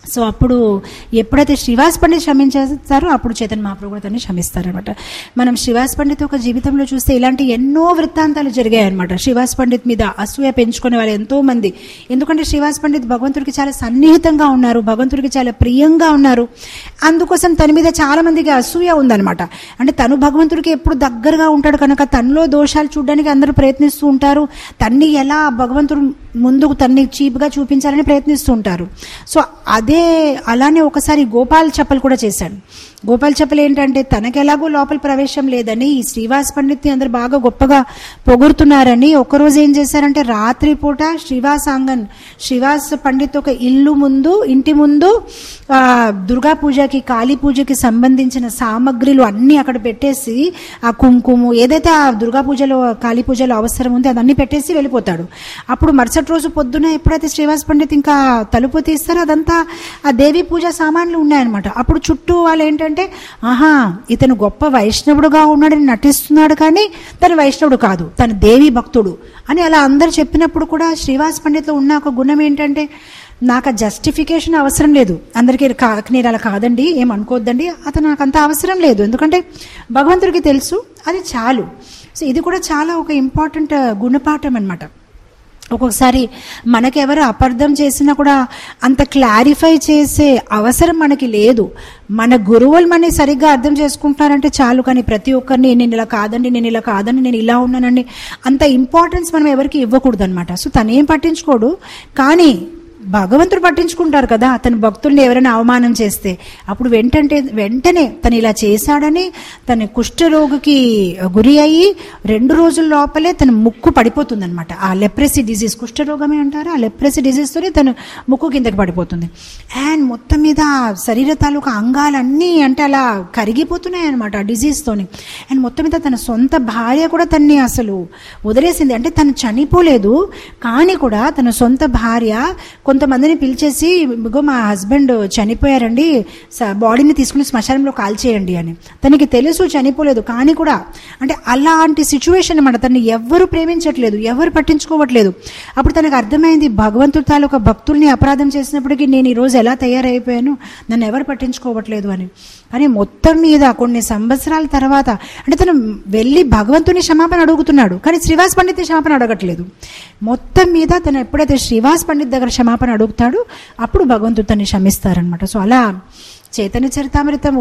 సో అప్పుడు ఎప్పుడైతే శ్రీవాస్ పండిత్ క్షమించేస్తారో అప్పుడు చైతన్య మహాప్రభు కూడా తనని క్షమిస్తారనమాట మనం శ్రీవాస్ పండిత్ ఒక జీవితంలో చూస్తే ఇలాంటి ఎన్నో వృత్తాంతాలు జరిగాయి అనమాట శ్రీవాస్ పండిత్ మీద అసూయ పెంచుకునే వాళ్ళు ఎంతో మంది ఎందుకంటే శ్రీవాస్ పండిత్ భగవంతుడికి చాలా సన్నిహితంగా ఉన్నారు భగవంతుడికి చాలా ప్రియంగా ఉన్నారు అందుకోసం తన మీద చాలా మందికి అసూయ ఉందన్నమాట అంటే తను భగవంతుడికి ఎప్పుడు దగ్గరగా ఉంటాడు కనుక తనలో దోషాలు చూడడానికి అందరూ ప్రయత్నిస్తూ ఉంటారు తన్ని ఎలా భగవంతుడు ముందుకు తన్ని చీప్గా చూపించాలని ప్రయత్నిస్తూ ఉంటారు సో అదే అలానే ఒకసారి గోపాల్ చెప్పలు కూడా చేశాడు గోపాల్ చెప్పలు ఏంటంటే తనకి ఎలాగో లోపల ప్రవేశం లేదని ఈ శ్రీవాస్ పండిత్ని అందరు బాగా గొప్పగా పొగుడుతున్నారని ఒకరోజు ఏం చేశారంటే రాత్రి పూట శ్రీవాస్ ఆంగన్ శ్రీవాస్ పండిత్ ఒక ఇల్లు ముందు ఇంటి ముందు ఆ, దుర్గా పూజకి కాళీ పూజకి సంబంధించిన సామగ్రిలు అన్నీ అక్కడ పెట్టేసి ఆ కుంకుమ ఏదైతే ఆ దుర్గా పూజలో కాళీ పూజలో అవసరం ఉందో అదన్నీ పెట్టేసి వెళ్ళిపోతాడు అప్పుడు మరుసటి రోజు పొద్దున ఎప్పుడైతే శ్రీవాస్ పండిత్ ఇంకా తలుపు తీస్తారో అదంతా ఆ దేవి పూజ సామాన్లు ఉన్నాయన్నమాట అప్పుడు చుట్టూ వాళ్ళు ఏంటంటే ఆహా ఇతను గొప్ప వైష్ణవుడుగా ఉన్నాడని నటిస్తున్నాడు కానీ తను వైష్ణవుడు కాదు తను దేవి భక్తుడు అని అలా అందరు చెప్పినప్పుడు కూడా శ్రీవాస్ పండిత్లో ఉన్న ఒక గుణం ఏంటంటే నాకు ఆ జస్టిఫికేషన్ అవసరం లేదు అందరికీ కా నేను అలా కాదండి ఏం అనుకోవద్దండి అతను నాకు అంత అవసరం లేదు ఎందుకంటే భగవంతుడికి తెలుసు అది చాలు సో ఇది కూడా చాలా ఒక ఇంపార్టెంట్ గుణపాఠం అనమాట ఒక్కొక్కసారి మనకెవరు అపార్థం చేసినా కూడా అంత క్లారిఫై చేసే అవసరం మనకి లేదు మన గురువులు మనని సరిగ్గా అర్థం చేసుకుంటున్నారంటే చాలు కానీ ప్రతి ఒక్కరిని నేను ఇలా కాదండి నేను ఇలా కాదండి నేను ఇలా ఉన్నానండి అంత ఇంపార్టెన్స్ మనం ఎవరికి ఇవ్వకూడదు అనమాట సో తనేం పట్టించుకోడు కానీ భగవంతుడు పట్టించుకుంటారు కదా అతని భక్తుల్ని ఎవరైనా అవమానం చేస్తే అప్పుడు వెంటంటే వెంటనే తను ఇలా చేశాడని తన కుష్ఠరోగికి గురి అయ్యి రెండు రోజుల లోపలే తన ముక్కు పడిపోతుంది అనమాట ఆ లెప్రసీ డిజీజ్ కుష్ఠరోగమే అంటారు ఆ లెప్రసీ డిజీజ్తోనే తను ముక్కు కిందకి పడిపోతుంది అండ్ మొత్తం మీద ఆ శరీర తాలూకా అంగాలన్నీ అంటే అలా కరిగిపోతున్నాయి అనమాట ఆ డిజీజ్తోని అండ్ మొత్తం మీద తన సొంత భార్య కూడా తన్ని అసలు వదిలేసింది అంటే తను చనిపోలేదు కానీ కూడా తన సొంత భార్య కొంతమందిని పిలిచేసి ఇగో మా హస్బెండ్ చనిపోయారండి స- బాడీని తీసుకుని శ్మశానంలో కాల్చేయండి అని తనకి తెలుసు చనిపోలేదు కానీ కూడా అంటే అలాంటి సిచ్యువేషన్ అన్నమాట తను ఎవ్వరు ప్రేమించట్లేదు ఎవరు పట్టించుకోవట్లేదు అప్పుడు తనకు అర్థమైంది భగవంతుడి తాలూకా భక్తుల్ని అపరాధం చేసినప్పటికీ నేను ఈరోజు ఎలా తయారైపోయాను నన్ను ఎవరు పట్టించుకోవట్లేదు అని కానీ మొత్తం మీద కొన్ని సంవత్సరాల తర్వాత అంటే తను వెళ్ళి భగవంతుని క్షమాపణ అడుగుతున్నాడు కానీ శ్రీవాస్ పండిత్ క్షమాపణ అడగట్లేదు మొత్తం మీద తను ఎప్పుడైతే శ్రీవాస్ పండిత్ దగ్గర క్షమాపణ అడుగుతాడో అప్పుడు భగవంతుడు తన్ని క్షమిస్తారనమాట సో అలా చైతన్య చరితామృతము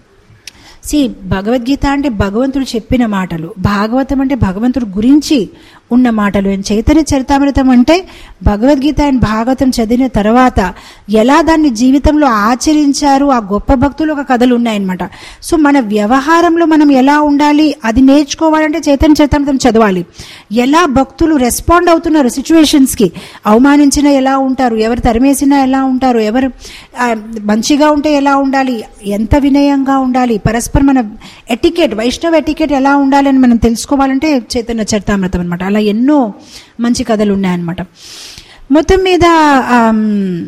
సి భగవద్గీత అంటే భగవంతుడు చెప్పిన మాటలు భాగవతం అంటే భగవంతుడు గురించి ఉన్న మాటలు అండ్ చైతన్య చరితామృతం అంటే భగవద్గీత అండ్ భాగవతం చదివిన తర్వాత ఎలా దాన్ని జీవితంలో ఆచరించారు ఆ గొప్ప భక్తులు ఒక కథలు ఉన్నాయన్నమాట సో మన వ్యవహారంలో మనం ఎలా ఉండాలి అది నేర్చుకోవాలంటే చైతన్య చరితామృతం చదవాలి ఎలా భక్తులు రెస్పాండ్ అవుతున్నారు సిచ్యువేషన్స్కి అవమానించినా ఎలా ఉంటారు ఎవరు తరిమేసినా ఎలా ఉంటారు ఎవరు ఆ, మంచిగా ఉంటే ఎలా ఉండాలి ఎంత వినయంగా ఉండాలి పరస్పరం మన ఎటికెట్ వైష్ణవ ఎటికెట్ ఎలా ఉండాలి అని మనం తెలుసుకోవాలంటే చైతన్య చరితామృతం అనమాట అలా ఎన్నో మంచి కథలు ఉన్నాయన్నమాట మొత్తం మీద ఆమ్,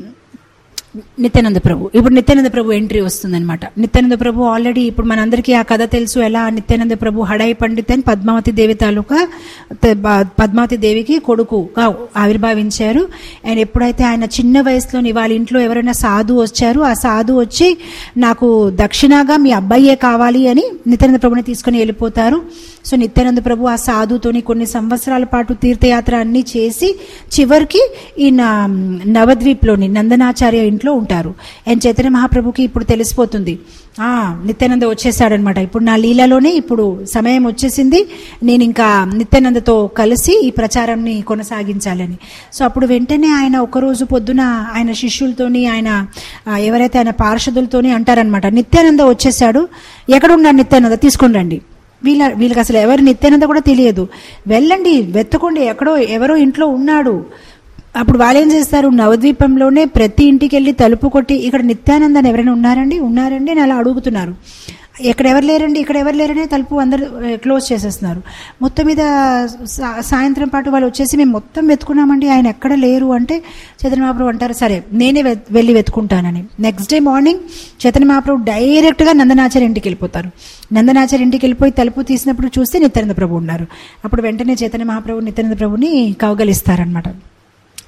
నిత్యానంద ప్రభు ఇప్పుడు నిత్యానంద ప్రభు ఎంట్రీ వస్తుందన్నమాట నిత్యానంద ప్రభు ఆల్రెడీ ఇప్పుడు మనందరికీ ఆ కథ తెలుసు ఎలా నిత్యానంద ప్రభు హడాయి పండిత్ అని పద్మావతి దేవి తాలూకా త- బ- పద్మావతి దేవికి కొడుకుగా ఆవిర్భావించారు అండ్ ఎప్పుడైతే ఆయన చిన్న వయసులోని వాళ్ళ ఇంట్లో ఎవరైనా సాధు వచ్చారు ఆ సాధు వచ్చి నాకు దక్షిణగా మీ అబ్బాయే కావాలి అని నిత్యానంద ప్రభుని తీసుకుని వెళ్ళిపోతారు సో నిత్యానంద ప్రభు ఆ సాధుతోని కొన్ని సంవత్సరాల పాటు తీర్థయాత్ర అన్ని చేసి చివరికి ఈయన నవద్వీప్లోని నందనాచార్య ఇంట్లో ఉంటారు అండ్ చైతన్య మహాప్రభుకి ఇప్పుడు తెలిసిపోతుంది ఆ నిత్యానంద వచ్చేసాడనమాట ఇప్పుడు నా లీలలోనే ఇప్పుడు సమయం వచ్చేసింది నేను ఇంకా నిత్యానందతో కలిసి ఈ ప్రచారాన్ని కొనసాగించాలని సో అప్పుడు వెంటనే ఆయన ఒకరోజు పొద్దున ఆయన శిష్యులతోని ఆయన ఆ, ఎవరైతే ఆయన పార్షదులతోని అంటారనమాట నిత్యానంద వచ్చేసాడు ఎక్కడున్నాడు నిత్యానంద తీసుకొని రండి వీళ్ళ వీళ్ళకి అసలు ఎవరు నిత్యానంద కూడా తెలియదు వెళ్ళండి వెతుకోండి ఎక్కడో ఎవరో ఇంట్లో ఉన్నాడు అప్పుడు వాళ్ళు ఏం చేస్తారు నవద్వీపంలోనే ప్రతి ఇంటికి వెళ్ళి తలుపు కొట్టి ఇక్కడ నిత్యానంద అని ఎవరైనా ఉన్నారండి ఉన్నారండి అని అలా అడుగుతున్నారు ఎక్కడ ఎవరు లేరండి ఇక్కడ ఎవరు లేరని తలుపు అందరు క్లోజ్ చేసేస్తున్నారు మొత్తం మీద సా- సాయంత్రం పాటు వాళ్ళు వచ్చేసి మేము మొత్తం వెతుకున్నామండి ఆయన ఎక్కడ లేరు అంటే చైతన్య మహాప్రభు అంటారు సరే నేనే వె- వెళ్ళి వెతుకుంటానని next day morning Chaitanya Mahaprabhu డైరెక్ట్గా నందనాచార్య ఇంటికి వెళ్ళిపోతారు నందనాచార్య ఇంటికి వెళ్ళిపోయి తలుపు తీసినప్పుడు చూస్తే నిత్యానంద ప్రభు ఉన్నారు అప్పుడు వెంటనే చైతన్య మహాప్రభు నిత్యానంద ప్రభుని కౌగలిస్తారనమాట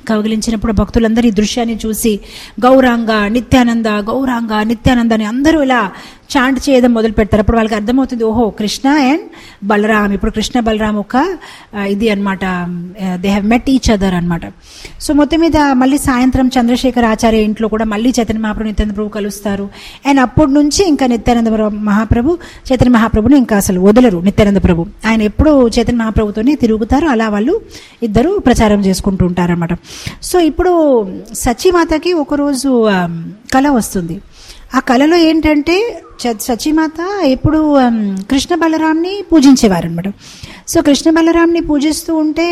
కౌగిలించినప్పుడు భక్తులందరూ ఈ దృశ్యాన్ని చూసి గౌరాంగ నిత్యానంద గౌరాంగ నిత్యానంద అని అందరూ ఇలా చాంట్ చేయడం మొదలు పెడతారు అప్పుడు వాళ్ళకి అర్థమవుతుంది ఓహో కృష్ణ అండ్ బలరామ్ ఇప్పుడు కృష్ణ బలరామ్ ఒక ఆ, ఇది అనమాట they have met each other అనమాట సో మొత్తం మీద మళ్ళీ సాయంత్రం చంద్రశేఖర్ ఆచార్య ఇంట్లో కూడా మళ్ళీ చైతన్య మహాప్రభు నిత్యానంద ప్రభు కలుస్తారు అండ్ అప్పటి నుంచి ఇంకా నిత్యానంద ప్రభు- మహాప్రభు చైతన్య మహాప్రభుని ఇంకా అసలు వదలరు నిత్యానంద ప్రభు ఆయన ఎప్పుడు చైతన్య మహాప్రభుతోనే తిరుగుతారు అలా వాళ్ళు ఇద్దరు ప్రచారం చేసుకుంటూ ఉంటారన్నమాట సో ఇప్పుడు సచిమాతకి ఒకరోజు ఆ, కళ వస్తుంది ఆ కళలో ఏంటంటే చ- సచిమాత ఎప్పుడు ఆమ్, కృష్ణ బలరాంని పూజించేవారు అనమాట సో కృష్ణ బలరాంని పూజిస్తూ ఉంటే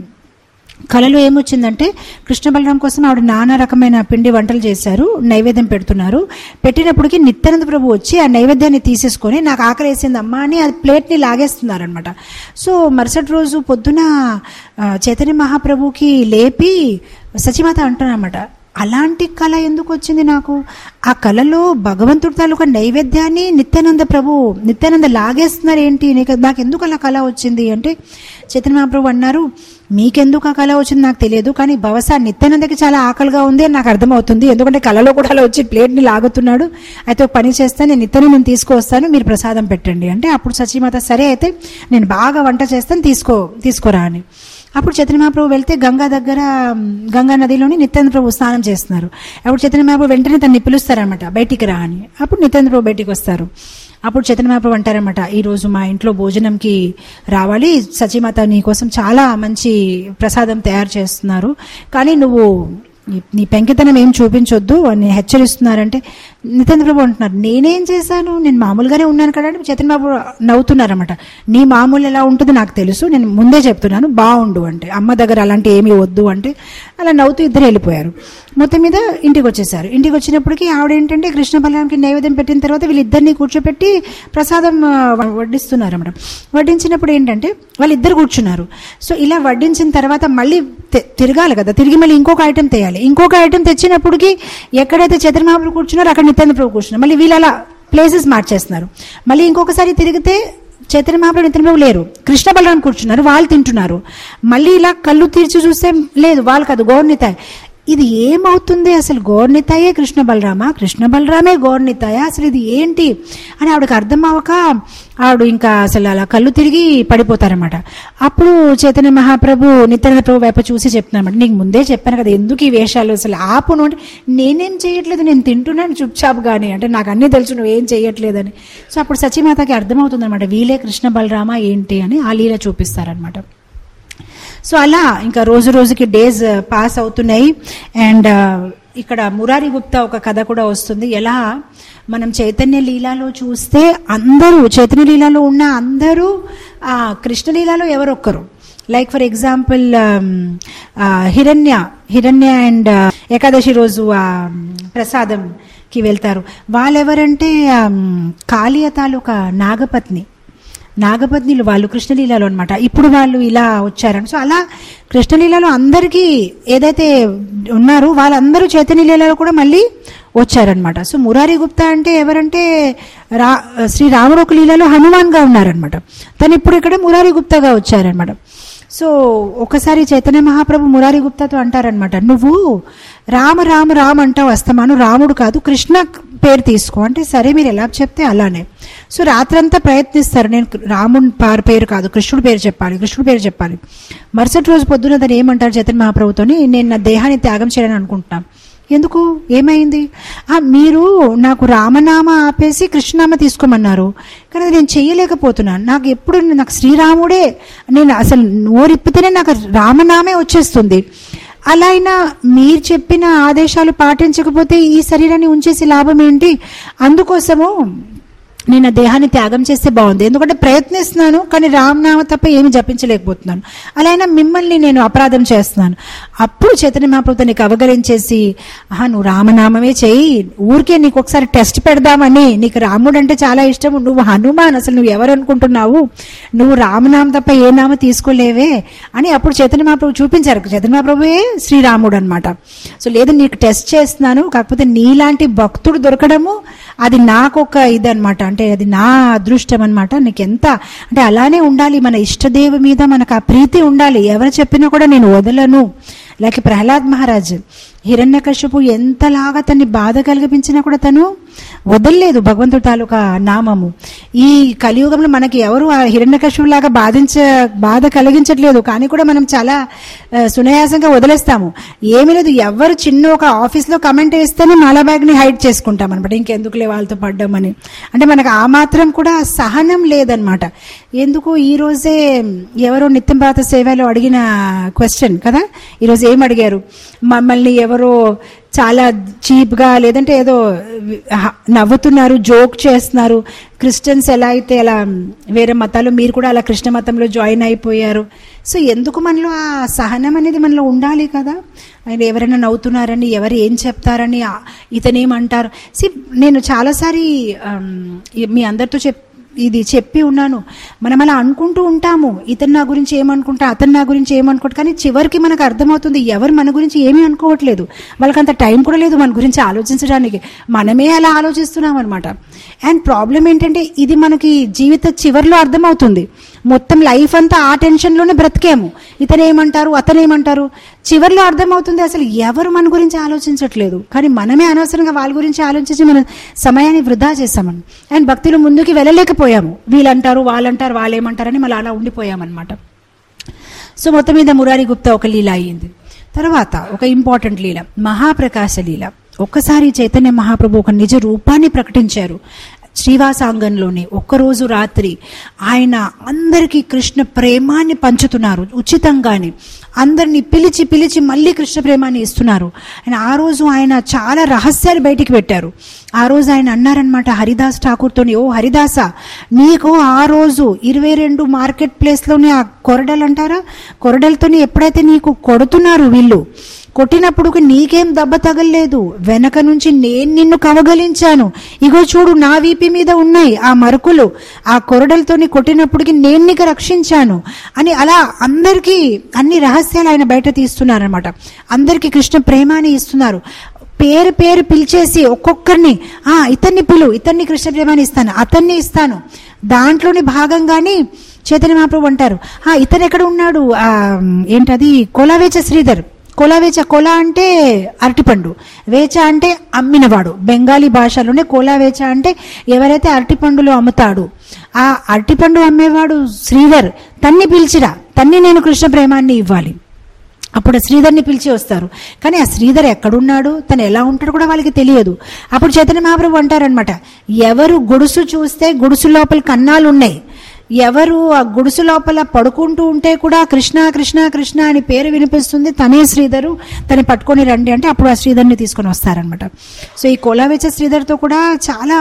కళలో ఏమొచ్చిందంటే కృష్ణ బలరాం కోసం ఆవిడ నానా రకమైన పిండి వంటలు చేశారు నైవేద్యం పెడుతున్నారు పెట్టినప్పటికీ నిత్యానంద ప్రభు వచ్చి ఆ నైవేద్యాన్ని తీసేసుకొని నాకు ఆకలి వేసింది అమ్మా అని అది ప్లేట్ని లాగేస్తున్నారనమాట సో మరుసటి రోజు పొద్దున ఆ, చైతన్య మహాప్రభుకి లేపి సచిమాత అంటున్నారన్నమాట అలాంటి కళ ఎందుకు వచ్చింది నాకు ఆ కళలో భగవంతుడి తాలూకా నైవేద్యాన్ని నిత్యానంద ప్రభు నిత్యానంద లాగేస్తున్నారు ఏంటి నీకు నాకు ఎందుకు అలా కళ వచ్చింది అంటే చైతన్య మహాప్రభు అన్నారు మీకెందుకు ఆ కళ వచ్చింది నాకు తెలియదు కానీ బహుశా నిత్యానందకి చాలా ఆకలిగా ఉంది అని నాకు అర్థమవుతుంది ఎందుకంటే కళలో కూడా అలా వచ్చి ప్లేట్ని లాగుతున్నాడు అయితే ఒక పని చేస్తాను నేను నిత్యానందం తీసుకొస్తాను మీరు ప్రసాదం పెట్టండి అంటే అప్పుడు సచిమాత సరే అయితే నేను బాగా వంట చేస్తాను తీసుకో తీసుకోరా అని అప్పుడు చైతన్య మహాప్రభు వెళ్తే గంగా దగ్గర మ్, గంగా నదిలోని నిత్యానంద ప్రభు స్నానం చేస్తున్నారు అప్పుడు చైతన్య మహాప్రభు వెంటనే తనని పిలుస్తారనమాట బయటికి రా అని అప్పుడు నిత్యానంద ప్రభు బయటికి వస్తారు అప్పుడు చైతన్య మహాప్రభు అంటారనమాట ఈ రోజు మా ఇంట్లో భోజనంకి రావాలి సచిమాత నీ కోసం చాలా మంచి ప్రసాదం తయారు చేస్తున్నారు కానీ నువ్వు నీ- నీ పెంకితనం ఏం చూపించొద్దు అని హెచ్చరిస్తున్నారంటే నితేంద్ర ప్రభు అంటున్నారు నేనేం చేశాను నేను మామూలుగానే ఉన్నాను కదా అంటే చైతన్య బాబు నవ్వుతున్నారన్నమాట నీ మామూలు ఎలా ఉంటుందో నాకు తెలుసు నేను ముందే చెప్తున్నాను బాగుండు అంటే అమ్మ దగ్గర అలాంటి ఏమీ వద్దు అంటే అలా నవ్వుతూ ఇద్దరు వెళ్ళిపోయారు మొత్తం మీద ఇంటికి వచ్చేసారు ఇంటికి వచ్చినప్పటికీ ఆవిడ ఏంటంటే కృష్ణ బలరాంకి నైవేద్యం పెట్టిన తర్వాత వీళ్ళిద్దరిని కూర్చోపెట్టి ప్రసాదం ఆ, వడ్డిస్తున్నారు అన్నమాట వడ్డించినప్పుడు ఏంటంటే వాళ్ళిద్దరు కూర్చున్నారు సో ఇలా వడ్డించిన తర్వాత మళ్ళీ తె- తిరగాలి కదా తిరిగి మళ్ళీ ఇంకొక ఐటెం తేయాలి ఇంకొక ఐటెం తెచ్చినప్పటికి ఎక్కడైతే చంద్రబాబు కూర్చున్నారో అక్కడ నిత్యానంద ప్రభు కూర్చున్నారు మళ్ళీ వీళ్ళు అలా ప్లేసెస్ మార్చేస్తున్నారు మళ్ళీ ఇంకొకసారి తిరిగితే చైతన్య మహాప్రభు నిత్య ప్రభు లేరు కృష్ణ బలరాం కూర్చున్నారు వాళ్ళు తింటున్నారు మళ్ళీ ఇలా కళ్ళు తీర్చి చూస్తే లేదు వాళ్ళు కాదు గౌర్నితాయ్ ఇది ఏమవుతుంది అసలు గౌర్నితాయే కృష్ణ బలరామా కృష్ణ బలరామే గౌర్నితాయా అసలు ఇది ఏంటి అని ఆవిడకి అర్థం అవ్వక ఆవిడ ఇంకా అసలు అలా కళ్ళు తిరిగి పడిపోతారనమాట అప్పుడు చైతన్య మహాప్రభు నిత్యానంద ప్రభు వైపు చూసి చెప్తున్నారన్నమాట నీకు ముందే చెప్పాను కదా ఎందుకు ఈ వేషాలు అసలు ఆపును అంటే నేనేం చేయట్లేదు నేను తింటున్నాను చుప్చాప్ కానీ అంటే నాకు అన్నీ తెలుసు నువ్వు ఏం చేయట్లేదని సో అప్పుడు సచిమాతకి అర్థమవుతుంది అనమాట వీలే కృష్ణ బలరామ ఏంటి అని ఆ లీల చూపిస్తారనమాట సో అలా ఇంకా రోజు రోజుకి డేస్ పాస్ అవుతున్నాయి అండ్ ఇక్కడ మురారి గుప్తా ఒక కథ కూడా వస్తుంది ఎలా మనం చైతన్య లీలాలో చూస్తే అందరూ చైతన్య లీలాలో ఉన్న అందరూ ఆ కృష్ణలీలాలో ఎవరొక్కరు like for example Hiranya Hiranya and Ekadashi రోజు ఆ ప్రసాదంకి వెళ్తారు వాళ్ళెవరంటే కాళీయ తాలూకా నాగపత్ని నాగపత్నిలు వాళ్ళు కృష్ణలీలలో అనమాట ఇప్పుడు వాళ్ళు ఇలా వచ్చారని సో అలా కృష్ణలీలలో అందరికీ ఏదైతే ఉన్నారో వాళ్ళందరూ చైతన్యలీలలో కూడా మళ్ళీ వచ్చారనమాట సో మురారి గుప్తా అంటే ఎవరంటే రా శ్రీరాముడు ఒక లీలలో హనుమాన్గా ఉన్నారనమాట తను ఇప్పుడు ఇక్కడ మురారి గుప్తాగా వచ్చారనమాట సో ఒకసారి చైతన్య మహాప్రభు మురారి గుప్తాతో అంటారనమాట నువ్వు రామ రామ రామ అంటావు వస్తమాను రాముడు కాదు కృష్ణ పేరు తీసుకో అంటే సరే మీరు ఎలా చెప్తే అలానే సో రాత్రంతా ప్రయత్నిస్తారు నేను రాముడి పార్ పేరు కాదు కృష్ణుడి పేరు చెప్పాలి కృష్ణుడి పేరు చెప్పాలి మరుసటి రోజు పొద్దున తను ఏమంటారు చైతన్య మహాప్రభుతోని నేను నా దేహాన్ని త్యాగం చేయాలని అనుకుంటున్నాను ఎందుకు ఏమైంది ఆ, మీరు నాకు రామనామ ఆపేసి కృష్ణనామ తీసుకోమన్నారు కానీ అది నేను చేయలేకపోతున్నాను నాకు ఎప్పుడు నాకు శ్రీరాముడే నేను అసలు నోరిప్పితేనే నాకు రామనామే వచ్చేస్తుంది అలా అయినా మీరు చెప్పిన ఆదేశాలు పాటించకపోతే ఈ శరీరాన్ని ఉంచేసి లాభం ఏంటి అందుకోసము నేను ఆ దేహాన్ని త్యాగం చేస్తే బాగుంది ఎందుకంటే ప్రయత్నిస్తున్నాను కానీ రామనామ తప్ప ఏమి జపించలేకపోతున్నాను అలా అయినా మిమ్మల్ని నేను అపరాధం చేస్తున్నాను అప్పుడు చైతన్య మహాప్రభు నీకు అవగరించేసి ఆహా నువ్వు రామనామమే చెయ్యి ఊరికే నీకు ఒకసారి టెస్ట్ పెడదామని నీకు రాముడు అంటే చాలా ఇష్టం నువ్వు హనుమాన్ అసలు నువ్వు ఎవరు అనుకుంటున్నావు నువ్వు రామనామం తప్ప ఏ నామ తీసుకోలేవే అని అప్పుడు చైతన్య మహాప్రభు చూపించారు చైతన్య మహాప్రభువే శ్రీరాముడు అనమాట సో లేదు నీకు టెస్ట్ చేస్తున్నాను కాకపోతే నీలాంటి భక్తుడు దొరకడము అది నాకు ఒక ఇది అనమాట అంటే అది నా అదృష్టం అనమాట నీకు ఎంత అంటే అలానే ఉండాలి మన ఇష్టదేవి మీద మనకు ఆ ప్రీతి ఉండాలి ఎవరు చెప్పినా కూడా నేను వదలను లేక ప్రహ్లాద్ మహారాజ్ హిరణ్యకశ్యపు ఎంతలాగా తన్ని బాధ కలిగించినా కూడా తను వదలలేదు భగవంతుడి తాలూకా నామము ఈ కలియుగంలో మనకి ఎవరు ఆ హిరణ్యకశ్యపు లాగా బాధించ బాధ కలిగించట్లేదు కానీ కూడా మనం చాలా ఆ, సునాయాసంగా వదిలేస్తాము ఏమీ లేదు ఎవరు చిన్న ఒక ఆఫీస్లో కమెంట్ వేస్తేనే మాలా బ్యాగ్ని హైడ్ చేసుకుంటాం అనమాట ఇంకెందుకులే వాళ్ళతో పడ్డామని అంటే మనకు ఆ మాత్రం కూడా సహనం లేదనమాట ఎందుకు ఈ రోజే ఎవరో నిత్యం భారత సేవలో అడిగిన క్వశ్చన్ కదా ఈరోజు ఏం అడిగారు మమ్మల్ని ఎవరో చాలా చీప్గా లేదంటే ఏదో హ- నవ్వుతున్నారు జోక్ చేస్తున్నారు క్రిస్టియన్స్ ఎలా అయితే అలా వేరే మతాలు మీరు కూడా అలా కృష్ణ మతంలో జాయిన్ అయిపోయారు సో ఎందుకు మనలో ఆ సహనం అనేది మనలో ఉండాలి కదా ఆయన ఎవరైనా నవ్వుతున్నారని ఎవరు ఏం చెప్తారని ఆ- ఇతనేమంటారు సి నేను చాలాసారి ఆమ్, ఈ- మీ అందరితో చెప్ ఇది చెప్పి ఉన్నాను మనం అలా అనుకుంటూ ఉంటాము ఇతను నా గురించి ఏమనుకుంటా అతను నా గురించి ఏమనుకుంటా కానీ చివరికి మనకు అర్థమవుతుంది ఎవరు మన గురించి ఏమీ అనుకోవట్లేదు వాళ్ళకి అంత టైం కూడా లేదు మన గురించి ఆలోచించడానికి మనమే అలా ఆలోచిస్తున్నాం అనమాట అండ్ ప్రాబ్లం ఏంటంటే ఇది మనకి జీవిత చివరిలో అర్థమవుతుంది మొత్తం లైఫ్ అంతా ఆ టెన్షన్లోనే బ్రతికాము ఇతను ఏమంటారు అతను ఏమంటారు చివరిలో అర్థమవుతుంది అసలు ఎవరు మన గురించి ఆలోచించట్లేదు కానీ మనమే అనవసరంగా వాళ్ళ గురించి ఆలోచించి మన సమయాన్ని వృధా చేస్తామని అండ్ భక్తిలో ముందుకు వెళ్ళలేకపోయాము వీళ్ళంటారు వాళ్ళంటారు వాళ్ళు ఏమంటారని మళ్ళీ అలా ఉండిపోయామన్నమాట సో మొత్తం మీద మురారి గుప్తా ఒక లీల అయ్యింది తర్వాత ఒక ఇంపార్టెంట్ లీల మహాప్రకాశ లీల ఒక్కసారి చైతన్య మహాప్రభు ఒక నిజ రూపాన్ని ప్రకటించారు శ్రీవాసాంగంలోనే ఒక్కరోజు రాత్రి ఆయన అందరికీ కృష్ణ ప్రేమాన్ని పంచుతున్నారు ఉచితంగానే అందరినీ పిలిచి పిలిచి మళ్ళీ కృష్ణ ప్రేమాన్ని ఇస్తున్నారు ఆయన ఆ రోజు ఆయన చాలా రహస్యాలు బయటికి పెట్టారు ఆ రోజు ఆయన అన్నారనమాట హరిదాస్ ఠాకూర్తోని ఓ హరిదాస నీకు ఆ రోజు ఇరవై రెండు మార్కెట్ ప్లేస్లోనే ఆ కొరడలు అంటారా కొరడలతోని ఎప్పుడైతే నీకు కొడుతున్నారు వీళ్ళు కొట్టినప్పుడు నీకేం దెబ్బ తగలలేదు వెనక నుంచి నేను నిన్ను కవగలించాను ఇగో చూడు నా వీపి మీద ఉన్నాయి ఆ మరకులు ఆ కొరడలతోని కొట్టినప్పటికి నేను నీకు రక్షించాను అని అలా అందరికీ అన్ని రహస్యాలు ఆయన బయట తీస్తున్నారనమాట అందరికీ కృష్ణ ప్రేమాని ఇస్తున్నారు పేరు పేరు పిలిచేసి ఒక్కొక్కరిని ఆ ఇతన్ని పిలు ఇతన్ని కృష్ణ ప్రేమాని ఇస్తాను అతన్ని ఇస్తాను దాంట్లోని భాగంగానే చైతన్య మహాప్రభు అంటారు ఆ ఇతను ఎక్కడ ఉన్నాడు ఆ ఏంటది కొలవేచ శ్రీధర్ కోలావేచ కోలా అంటే అరటిపండు వేచ అంటే అమ్మినవాడు బెంగాలీ భాషలోనే కోలావేచ అంటే ఎవరైతే అరటిపండులు అమ్ముతాడు ఆ అరటిపండు అమ్మేవాడు శ్రీధర్ తన్ని పిలిచిరా తన్ని నేను కృష్ణ ప్రేమాన్ని ఇవ్వాలి అప్పుడు ఆ శ్రీధర్ని పిలిచి వస్తారు కానీ ఆ శ్రీధర్ ఎక్కడున్నాడు తను ఎలా ఉంటాడు కూడా వాళ్ళకి తెలియదు అప్పుడు చైతన్య మహాప్రభు అంటారనమాట ఎవరు గుడుసు చూస్తే గుడుసు లోపల కన్నాలు ఉన్నాయి ఎవరు ఆ గుడుసు లోపల పడుకుంటూ ఉంటే కూడా కృష్ణ కృష్ణ కృష్ణ అని పేరు వినిపిస్తుంది తనే శ్రీధరు తను పట్టుకొని రండి అంటే అప్పుడు ఆ శ్రీధర్ని తీసుకొని వస్తారనమాట సో ఈ కోలావేచ శ్రీధర్తో కూడా చాలా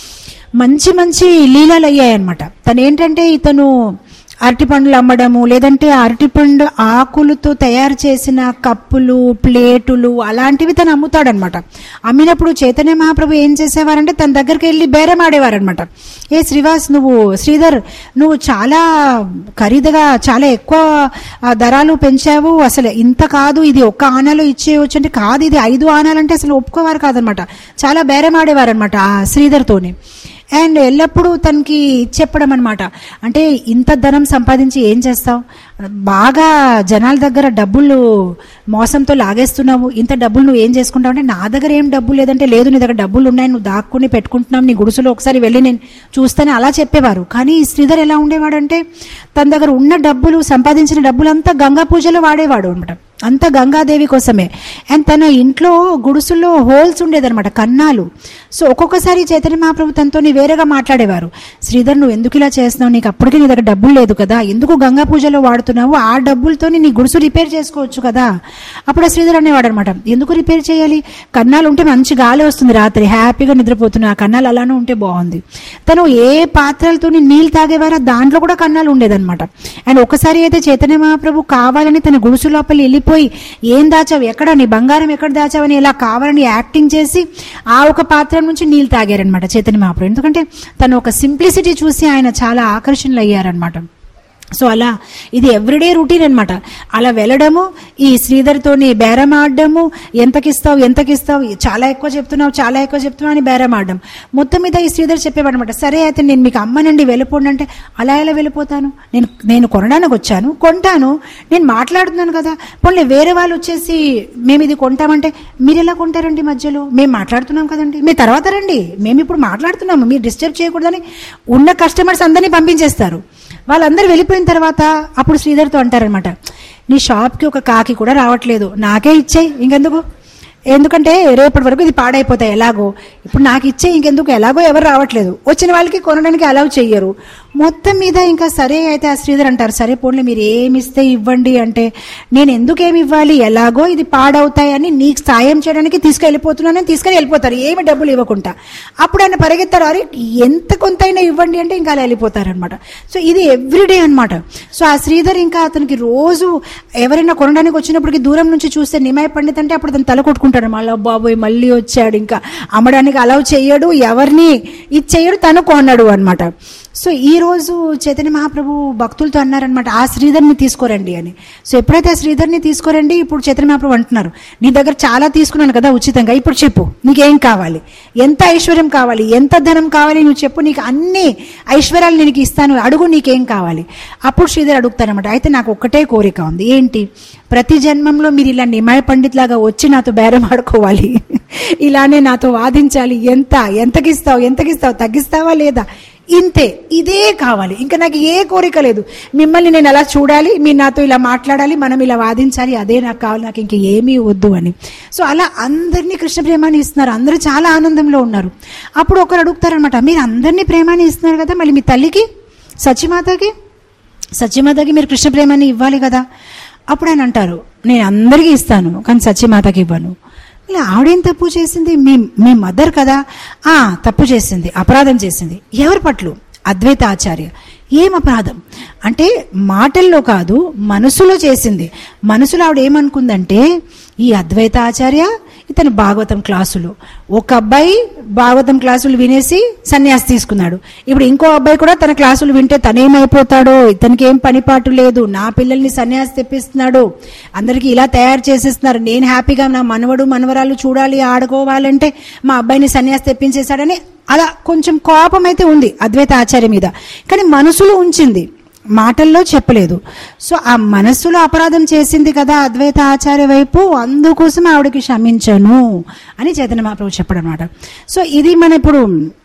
మంచి మంచి లీలలు అయ్యాయన్నమాట తను ఏంటంటే ఇతను అరటిపండ్లు అమ్మడము లేదంటే అరటిపండు ఆకులతో తయారు చేసిన కప్పులు ప్లేటులు అలాంటివి తను అమ్ముతాడనమాట అమ్మినప్పుడు చైతన్య మహాప్రభు ఏం చేసేవారంటే తన దగ్గరికి వెళ్ళి బేరం ఆడేవారనమాట ఏ శ్రీవాస్ నువ్వు శ్రీధర్ నువ్వు చాలా ఖరీదుగా చాలా ఎక్కువ ఆ, ధరలు పెంచావు అసలు ఇంత కాదు ఇది ఒక్క ఆనాలో ఇచ్చేయచ్చు అంటే కాదు ఇది ఐదు ఆనాలంటే అసలు ఒప్పుకోవారు కాదనమాట చాలా బేరం ఆడేవారనమాట ఆ శ్రీధర్తోని అండ్ ఎల్లప్పుడూ తనకి చెప్పడం అనమాట అంటే ఇంత ధనం సంపాదించి ఏం చేస్తావు బాగా జనాల దగ్గర డబ్బులు మోసంతో లాగేస్తున్నావు ఇంత డబ్బులు నువ్వు ఏం చేసుకుంటావు అంటే నా దగ్గర ఏం డబ్బు లేదంటే లేదు నీ దగ్గర డబ్బులు ఉన్నాయి నువ్వు దాక్కుని పెట్టుకుంటున్నావు నీ గుడుసులో ఒకసారి వెళ్ళి నేను చూస్తానే అలా చెప్పేవారు కానీ ఈ శ్రీధర్ ఎలా ఉండేవాడంటే తన దగ్గర ఉన్న డబ్బులు సంపాదించిన డబ్బులంతా గంగా పూజలో వాడేవాడు అనమాట అంతా గంగాదేవి కోసమే అండ్ తన ఇంట్లో గుడుసుల్లో హోల్స్ ఉండేదన్నమాట కన్నాలు సో ఒక్కొక్కసారి చైతన్య మహాప్రభు తనతో వేరేగా మాట్లాడేవారు శ్రీధర్ నువ్వు ఎందుకు ఇలా చేస్తున్నావు నీకు అప్పటికే నీ దగ్గర డబ్బులు లేదు కదా ఎందుకు గంగా పూజలో వాడుతున్నావు ఆ డబ్బులతో నీ గుడుసు రిపేర్ చేసుకోవచ్చు కదా అప్పుడు ఆ శ్రీధర్ అనేవాడు అనమాట ఎందుకు రిపేర్ చేయాలి కన్నాలు ఉంటే మంచి గాలి వస్తుంది రాత్రి హ్యాపీగా నిద్రపోతున్నా ఆ కన్నాలు అలానే ఉంటే బాగుంది తను ఏ పాత్రలతో నీళ్ళు తాగేవారో దాంట్లో కూడా కన్నాలు ఉండేదన్నమాట అండ్ ఒకసారి అయితే చైతన్య మహాప్రభు కావాలని తన గుడుసు లోపల వెళ్ళిపోయి ఏం దాచావు ఎక్కడ నీ బంగారం ఎక్కడ దాచావని ఇలా కావాలని యాక్టింగ్ చేసి ఆ ఒక పాత్ర నుంచి నీళ్ళు తాగారనమాట చైతన్య మహాప్రభు ఎందుకంటే తను ఒక సింప్లిసిటీ చూసి ఆయన చాలా ఆకర్షణలు అయ్యారనమాట సో అలా ఇది ఎవ్రీడే రొటీన్ అనమాట అలా వెళ్ళడము ఈ శ్రీధర్తోని బేరం ఆడడము ఎంతకిస్తావు ఎంతకిస్తావు చాలా ఎక్కువ చెప్తున్నావు చాలా ఎక్కువ చెప్తున్నావు అని బేరం ఆడడం మొత్తం మీద ఈ శ్రీధర్ చెప్పేవాడు అనమాట సరే అయితే నేను మీకు అమ్మనండి వెళ్ళిపోండి అంటే అలా ఎలా వెళ్ళిపోతాను నేను నేను కొనడానికి వచ్చాను కొంటాను నేను మాట్లాడుతున్నాను కదా పోనీ వేరే వాళ్ళు వచ్చేసి మేము ఇది కొంటామంటే మీరు ఎలా కొంటారండి మధ్యలో మేము మాట్లాడుతున్నాం కదండి మీ తర్వాత రండి మేము ఇప్పుడు మాట్లాడుతున్నాము మీరు డిస్టర్బ్ చేయకూడదని ఉన్న కస్టమర్స్ అందరినీ పంపించేస్తారు వాళ్ళందరూ వెళ్ళిపోయిన తర్వాత అప్పుడు శ్రీధర్తో అంటారనమాట నీ షాప్కి ఒక కాకి కూడా రావట్లేదు నాకే ఇచ్చేయి ఇంకెందుకు ఎందుకంటే రేపటి వరకు ఇది పాడైపోతాయి ఎలాగో ఇప్పుడు నాకు ఇచ్చే ఇంకెందుకు ఎలాగో ఎవరు రావట్లేదు వచ్చిన వాళ్ళకి కొనడానికి అలౌ చెయ్యరు మొత్తం మీద ఇంకా సరే అయితే ఆ శ్రీధర్ అంటారు సరే పోన్లే మీరు ఏమి ఇస్తే ఇవ్వండి అంటే నేను ఎందుకు ఏమి ఇవ్వాలి ఎలాగో ఇది పాడవుతాయని నీకు సాయం చేయడానికి తీసుకెళ్ళిపోతున్నానని తీసుకెళ్ళి వెళ్ళిపోతారు ఏమి డబ్బులు ఇవ్వకుండా అప్పుడు ఆయన పరిగెత్తారు అరే ఎంత కొంతైనా ఇవ్వండి అంటే ఇంకా అలా వెళ్ళిపోతారనమాట సో ఇది ఎవ్రీడే అన్నమాట సో ఆ శ్రీధర్ ఇంకా అతనికి రోజు ఎవరైనా కొనడానికి వచ్చినప్పటికి దూరం నుంచి చూస్తే నిమాయ పండిత్ అంటే అప్పుడు అతను తల కొట్టుకుంటాడు మళ్ళీ బాబోయ్ మళ్ళీ వచ్చాడు ఇంకా అమ్మడానికి అలౌ చెయ్యడు ఎవరిని ఇది చెయ్యడు తను కొన్నాడు అనమాట సో ఈ రోజు చైతన్య మహాప్రభు భక్తులతో అన్నారనమాట ఆ శ్రీధర్ని తీసుకోరండి అని సో ఎప్పుడైతే ఆ శ్రీధర్ని తీసుకోరండి ఇప్పుడు చైతన్య మహాప్రభు అంటున్నారు నీ దగ్గర చాలా తీసుకున్నాను కదా ఉచితంగా ఇప్పుడు చెప్పు నీకేం కావాలి ఎంత ఐశ్వర్యం కావాలి ఎంత ధనం కావాలి నువ్వు చెప్పు నీకు అన్ని ఐశ్వర్యాలు నీకు ఇస్తాను అడుగు నీకేం కావాలి అప్పుడు శ్రీధర్ అడుగుతారనమాట అయితే నాకు ఒక్కటే కోరిక ఉంది ఏంటి ప్రతి జన్మంలో మీరు ఇలా నిమాయ పండిత్ లాగా వచ్చి నాతో బేరం ఆడుకోవాలి ఇలానే నాతో వాదించాలి ఎంత ఎంతకిస్తావు ఎంతకిస్తావు తగ్గిస్తావా లేదా ఇంతే ఇదే కావాలి ఇంకా నాకు ఏ కోరిక లేదు మిమ్మల్ని నేను అలా చూడాలి మీరు నాతో ఇలా మాట్లాడాలి మనం ఇలా వాదించాలి అదే నాకు కావాలి నాకు ఇంక ఏమీ వద్దు అని సో అలా అందరినీ కృష్ణ ప్రేమాన్ని ఇస్తున్నారు అందరూ చాలా ఆనందంలో ఉన్నారు అప్పుడు ఒకరు అడుగుతారనమాట మీరు అందరినీ ప్రేమాన్ని ఇస్తున్నారు కదా మళ్ళీ మీ తల్లికి సచిమాతకి సత్యమాతకి మీరు కృష్ణ ప్రేమని ఇవ్వాలి కదా అప్పుడు ఆయన అంటారు నేను అందరికీ ఇస్తాను కానీ సత్యమాతకి ఇవ్వను ఇలా ఆవిడేం తప్పు చేసింది మీ మీ మదర్ కదా ఆ తప్పు చేసింది అపరాధం చేసింది ఎవరి పట్ల అద్వైత ఆచార్య ఏం అపరాధం అంటే మాటల్లో కాదు మనసులో చేసింది మనసులో ఆవిడ ఏమనుకుందంటే ఈ అద్వైత ఆచార్య ఇతను భాగవతం క్లాసులు ఒక అబ్బాయి భాగవతం క్లాసులు వినేసి సన్యాసి తీసుకున్నాడు ఇప్పుడు ఇంకో అబ్బాయి కూడా తన క్లాసులు వింటే తనేమైపోతాడో ఇతనికి ఏం పనిపాటు లేదు నా పిల్లల్ని సన్యాసి తెప్పిస్తున్నాడు అందరికీ ఇలా తయారు చేసేస్తున్నారు నేను హ్యాపీగా నా మనవడు మనవరాలు చూడాలి ఆడుకోవాలంటే మా అబ్బాయిని సన్యాసి తెప్పించేశాడని అలా కొంచెం కోపం అయితే ఉంది అద్వైత ఆచార్య మీద కానీ మనసులో ఉంచింది మాటల్లో చెప్పలేదు సో ఆ మనస్సులో అపరాధం చేసింది కదా అద్వైత ఆచార్య వైపు అందుకోసం ఆవిడకి క్షమించను అని చైతన్య మహాప్రభు చెప్పడం అనమాట సో ఇది మన ఇప్పుడు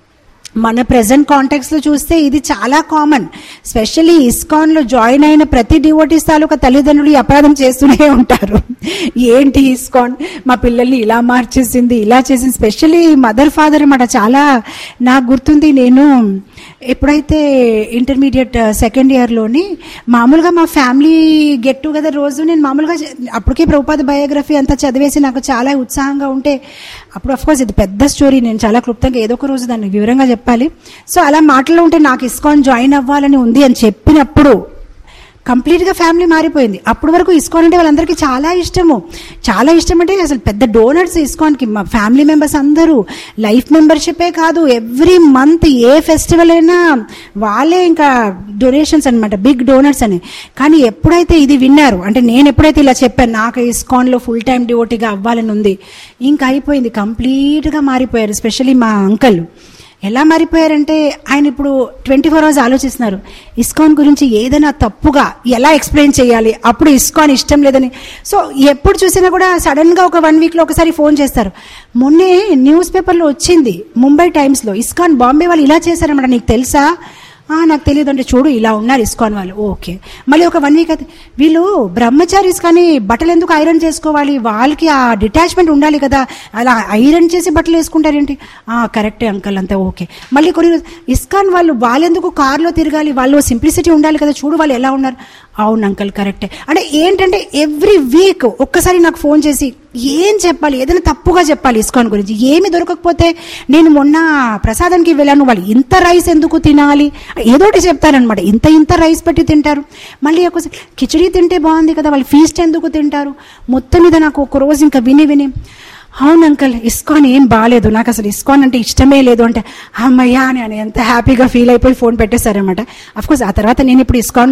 మన ప్రెసెంట్ కాంటాక్ట్స్ లో చూస్తే ఇది చాలా కామన్ స్పెషల్లీ ఇస్కాన్ లో జాయిన్ అయిన ప్రతి డివోటీస్ తాలూకా తల్లిదండ్రులు ఈ అపరాధం చేస్తూనే ఉంటారు ఏంటి ఇస్కాన్ మా పిల్లల్ని ఇలా మార్చేసింది ఇలా చేసింది స్పెషల్లీ మదర్ ఫాదర్ అన్నమాట చాలా నాకు గుర్తుంది నేను ఎప్పుడైతే ఇంటర్మీడియట్ సెకండ్ ఇయర్లోని మామూలుగా మా ఫ్యామిలీ గెట్ టుగెదర్ రోజు నేను మామూలుగా చ- అప్పటికే ప్రభుపాద బయోగ్రఫీ అంతా చదివేసి నాకు చాలా ఉత్సాహంగా ఉంటే అప్పుడు కోర్స్ ఇది పెద్ద స్టోరీ నేను చాలా క్లుప్తంగా ఏదో ఒక రోజు దాన్ని వివరంగా చెప్పాలి సో అలా మాటలు ఉంటే నాకు ఇస్కాన్ జాయిన్ అవ్వాలని ఉంది అని చెప్పినప్పుడు కంప్లీట్ గా ఫ్యామిలీ మారిపోయింది అప్పటి వరకు ఇస్కాన్ అంటే వాళ్ళందరికీ చాలా ఇష్టము చాలా ఇష్టం అంటే అసలు పెద్ద డోనర్స్ ఇస్కాన్ కి మా ఫ్యామిలీ మెంబర్స్ అందరూ లైఫ్ మెంబర్షిపే కాదు ఎవ్రీ మంత్ ఏ ఫెస్టివల్ అయినా వాళ్ళే ఇంకా డొనేషన్స్ అన్నమాట బిగ్ డోనర్స్ అని కానీ ఎప్పుడైతే ఇది విన్నారు అంటే నేను ఎప్పుడైతే ఇలా చెప్పాను నాకు ఇస్కాన్ లో ఫుల్ టైం డివోటీగా అవ్వాలని ఉంది ఇంకా అయిపోయింది కంప్లీట్ గా మారిపోయారు స్పెషల్లీ మా అంకల్ ఎలా మారిపోయారంటే ఆయన ఇప్పుడు ట్వంటీ ఫోర్ అవర్స్ ఆలోచిస్తున్నారు ఇస్కాన్ గురించి ఏదైనా తప్పుగా ఎలా ఎక్స్ప్లెయిన్ చేయాలి అప్పుడు ఇస్కాన్ ఇష్టం లేదని సో ఎప్పుడు చూసినా కూడా సడన్ గా ఒక వన్ వీక్ లో ఒకసారి ఫోన్ చేస్తారు మొన్నే న్యూస్ పేపర్లో వచ్చింది ముంబై టైమ్స్ లో ఇస్కాన్ బాంబే వాళ్ళు ఇలా చేశారన్నమాట నీకు తెలుసా "ఆ, నాకు తెలియదు అంటే చూడు ఇలా ఉన్నారు ఇస్కాన్ వాళ్ళు ఓకే మళ్ళీ ఒక వన్ వీక్ అయితే వీళ్ళు బ్రహ్మచారీస్ కానీ బట్టలు ఎందుకు ఐరన్ చేసుకోవాలి వాళ్ళకి ఆ డిటాచ్మెంట్ ఉండాలి కదా అలా ఐరన్ చేసి బట్టలు వేసుకుంటారేంటి "ఆ, కరెక్టే అంకల్ అంతా ఓకే మళ్ళీ కొన్ని రోజు- ఇస్కాన్ వాళ్ళు వాళ్ళెందుకు కార్లో తిరగాలి వాళ్ళు సింప్లిసిటీ ఉండాలి కదా చూడు వాళ్ళు ఎలా ఉన్నారు అవును అంకల్ కరెక్టే అంటే ఏంటంటే ఎవ్రీ వీక్ ఒక్కసారి నాకు ఫోన్ చేసి ఏం చెప్పాలి ఏదైనా తప్పుగా చెప్పాలి ఇస్కాన్ గురించి ఏమి దొరకకపోతే నేను మొన్న ప్రసాదానికి వెళ్ళాను వాళ్ళు ఇంత రైస్ ఎందుకు తినాలి ఏదోటి చెప్తారనమాట ఇంత ఇంత రైస్ పెట్టి తింటారు మళ్ళీ ఒకసారి కిచడీ తింటే బాగుంది కదా వాళ్ళు ఫీస్ట్ ఎందుకు తింటారు మొత్తం మీద నాకు ఒక రోజు ఇంకా విని విని అవును అంకల్ ఇస్కాన్ ఏం బాగాలేదు నాకు అసలు ఇస్కాన్ అంటే ఇష్టమే లేదు అంటే అమ్మయ్యా అని అని ఎంత హ్యాపీగా ఫీల్ అయిపోయి ఫోన్ పెట్టేశారనమాట కోర్స్ ఆ తర్వాత నేను ఇప్పుడు ఇస్కాన్లో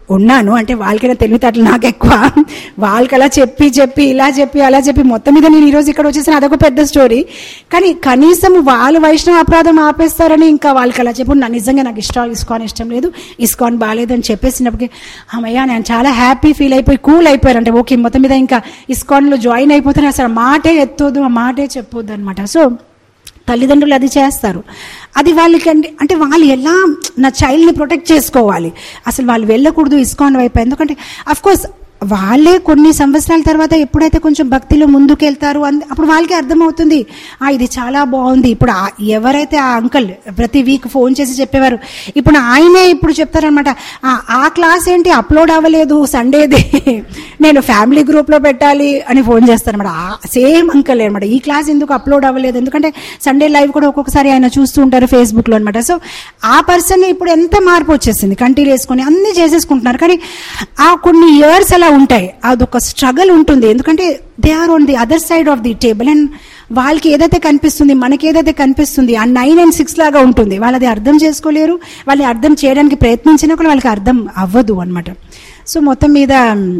ఉన్నాను అంటే వాళ్ళకైనా తెలివితేటలు నాకు ఎక్కువ వాళ్ళకి అలా చెప్పి చెప్పి ఇలా చెప్పి అలా చెప్పి మొత్తం మీద నేను ఈరోజు ఇక్కడ వచ్చేసిన అదొక పెద్ద స్టోరీ కానీ కనీసం వాళ్ళు వైష్ణవ అపరాధం ఆపేస్తారని ఇంకా వాళ్ళకి అలా చెప్పు నా నిజంగా నాకు ఇష్టం ఇస్కాన్ ఇష్టం లేదు ఇస్కాన్ బాగాలేదు అని చెప్పేసినప్పటికీ అమ్మయ్య నేను చాలా హ్యాపీ ఫీల్ అయిపోయి కూల్ అయిపోయారు అంటే ఓకే మొత్తం మీద ఇంకా ఇస్కాన్లో జాయిన్ అయిపోతే అసలు మాటే ఎత్తొద్దు ఆ మాటే చెప్పొద్దు అనమాట సో తల్లిదండ్రులు అది చేస్తారు అది వాళ్ళకి అంటే అంటే వాళ్ళు ఎలా నా చైల్డ్ని ప్రొటెక్ట్ చేసుకోవాలి అసలు వాళ్ళు వెళ్ళకూడదు ఇస్కాన్ వైపు ఎందుకంటే అఫ్ కోర్స్ వాళ్ళే కొన్ని సంవత్సరాల తర్వాత ఎప్పుడైతే కొంచెం భక్తిలో ముందుకెళ్తారు అంద అప్పుడు వాళ్ళకి అర్థమవుతుంది ఆ ఇది చాలా బాగుంది ఇప్పుడు ఆ- ఎవరైతే ఆ అంకల్ ప్రతి వీక్ ఫోన్ చేసి చెప్పేవారు ఇప్పుడు ఆయనే ఇప్పుడు చెప్తారనమాట ఆ క్లాస్ ఏంటి అప్లోడ్ అవ్వలేదు సండేది నేను ఫ్యామిలీ గ్రూప్లో పెట్టాలి అని ఫోన్ చేస్తారనమాట సేమ్ అంకల్ అనమాట ఈ క్లాస్ ఎందుకు అప్లోడ్ అవ్వలేదు ఎందుకంటే సండే లైవ్ కూడా ఒక్కొక్కసారి ఆయన చూస్తూ ఉంటారు ఫేస్బుక్లో అనమాట సో ఆ పర్సన్ ఇప్పుడు ఎంత మార్పు వచ్చేసింది కంటిన్యూ వేసుకొని అన్ని చేసేసుకుంటున్నారు కానీ ఆ కొన్ని ఇయర్స్ అలా ఉంటాయి అదొక స్ట్రగల్ ఉంటుంది ఎందుకంటే they are on the other side of the table and వాళ్ళకి ఏదైతే కనిపిస్తుంది మనకి ఏదైతే కనిపిస్తుంది ఆ నైన్ అండ్ సిక్స్ లాగా ఉంటుంది వాళ్ళది అర్థం చేసుకోలేరు వాళ్ళని అర్థం చేయడానికి ప్రయత్నించినా కూడా వాళ్ళకి అర్థం అవ్వదు అనమాట సో మొత్తం మీద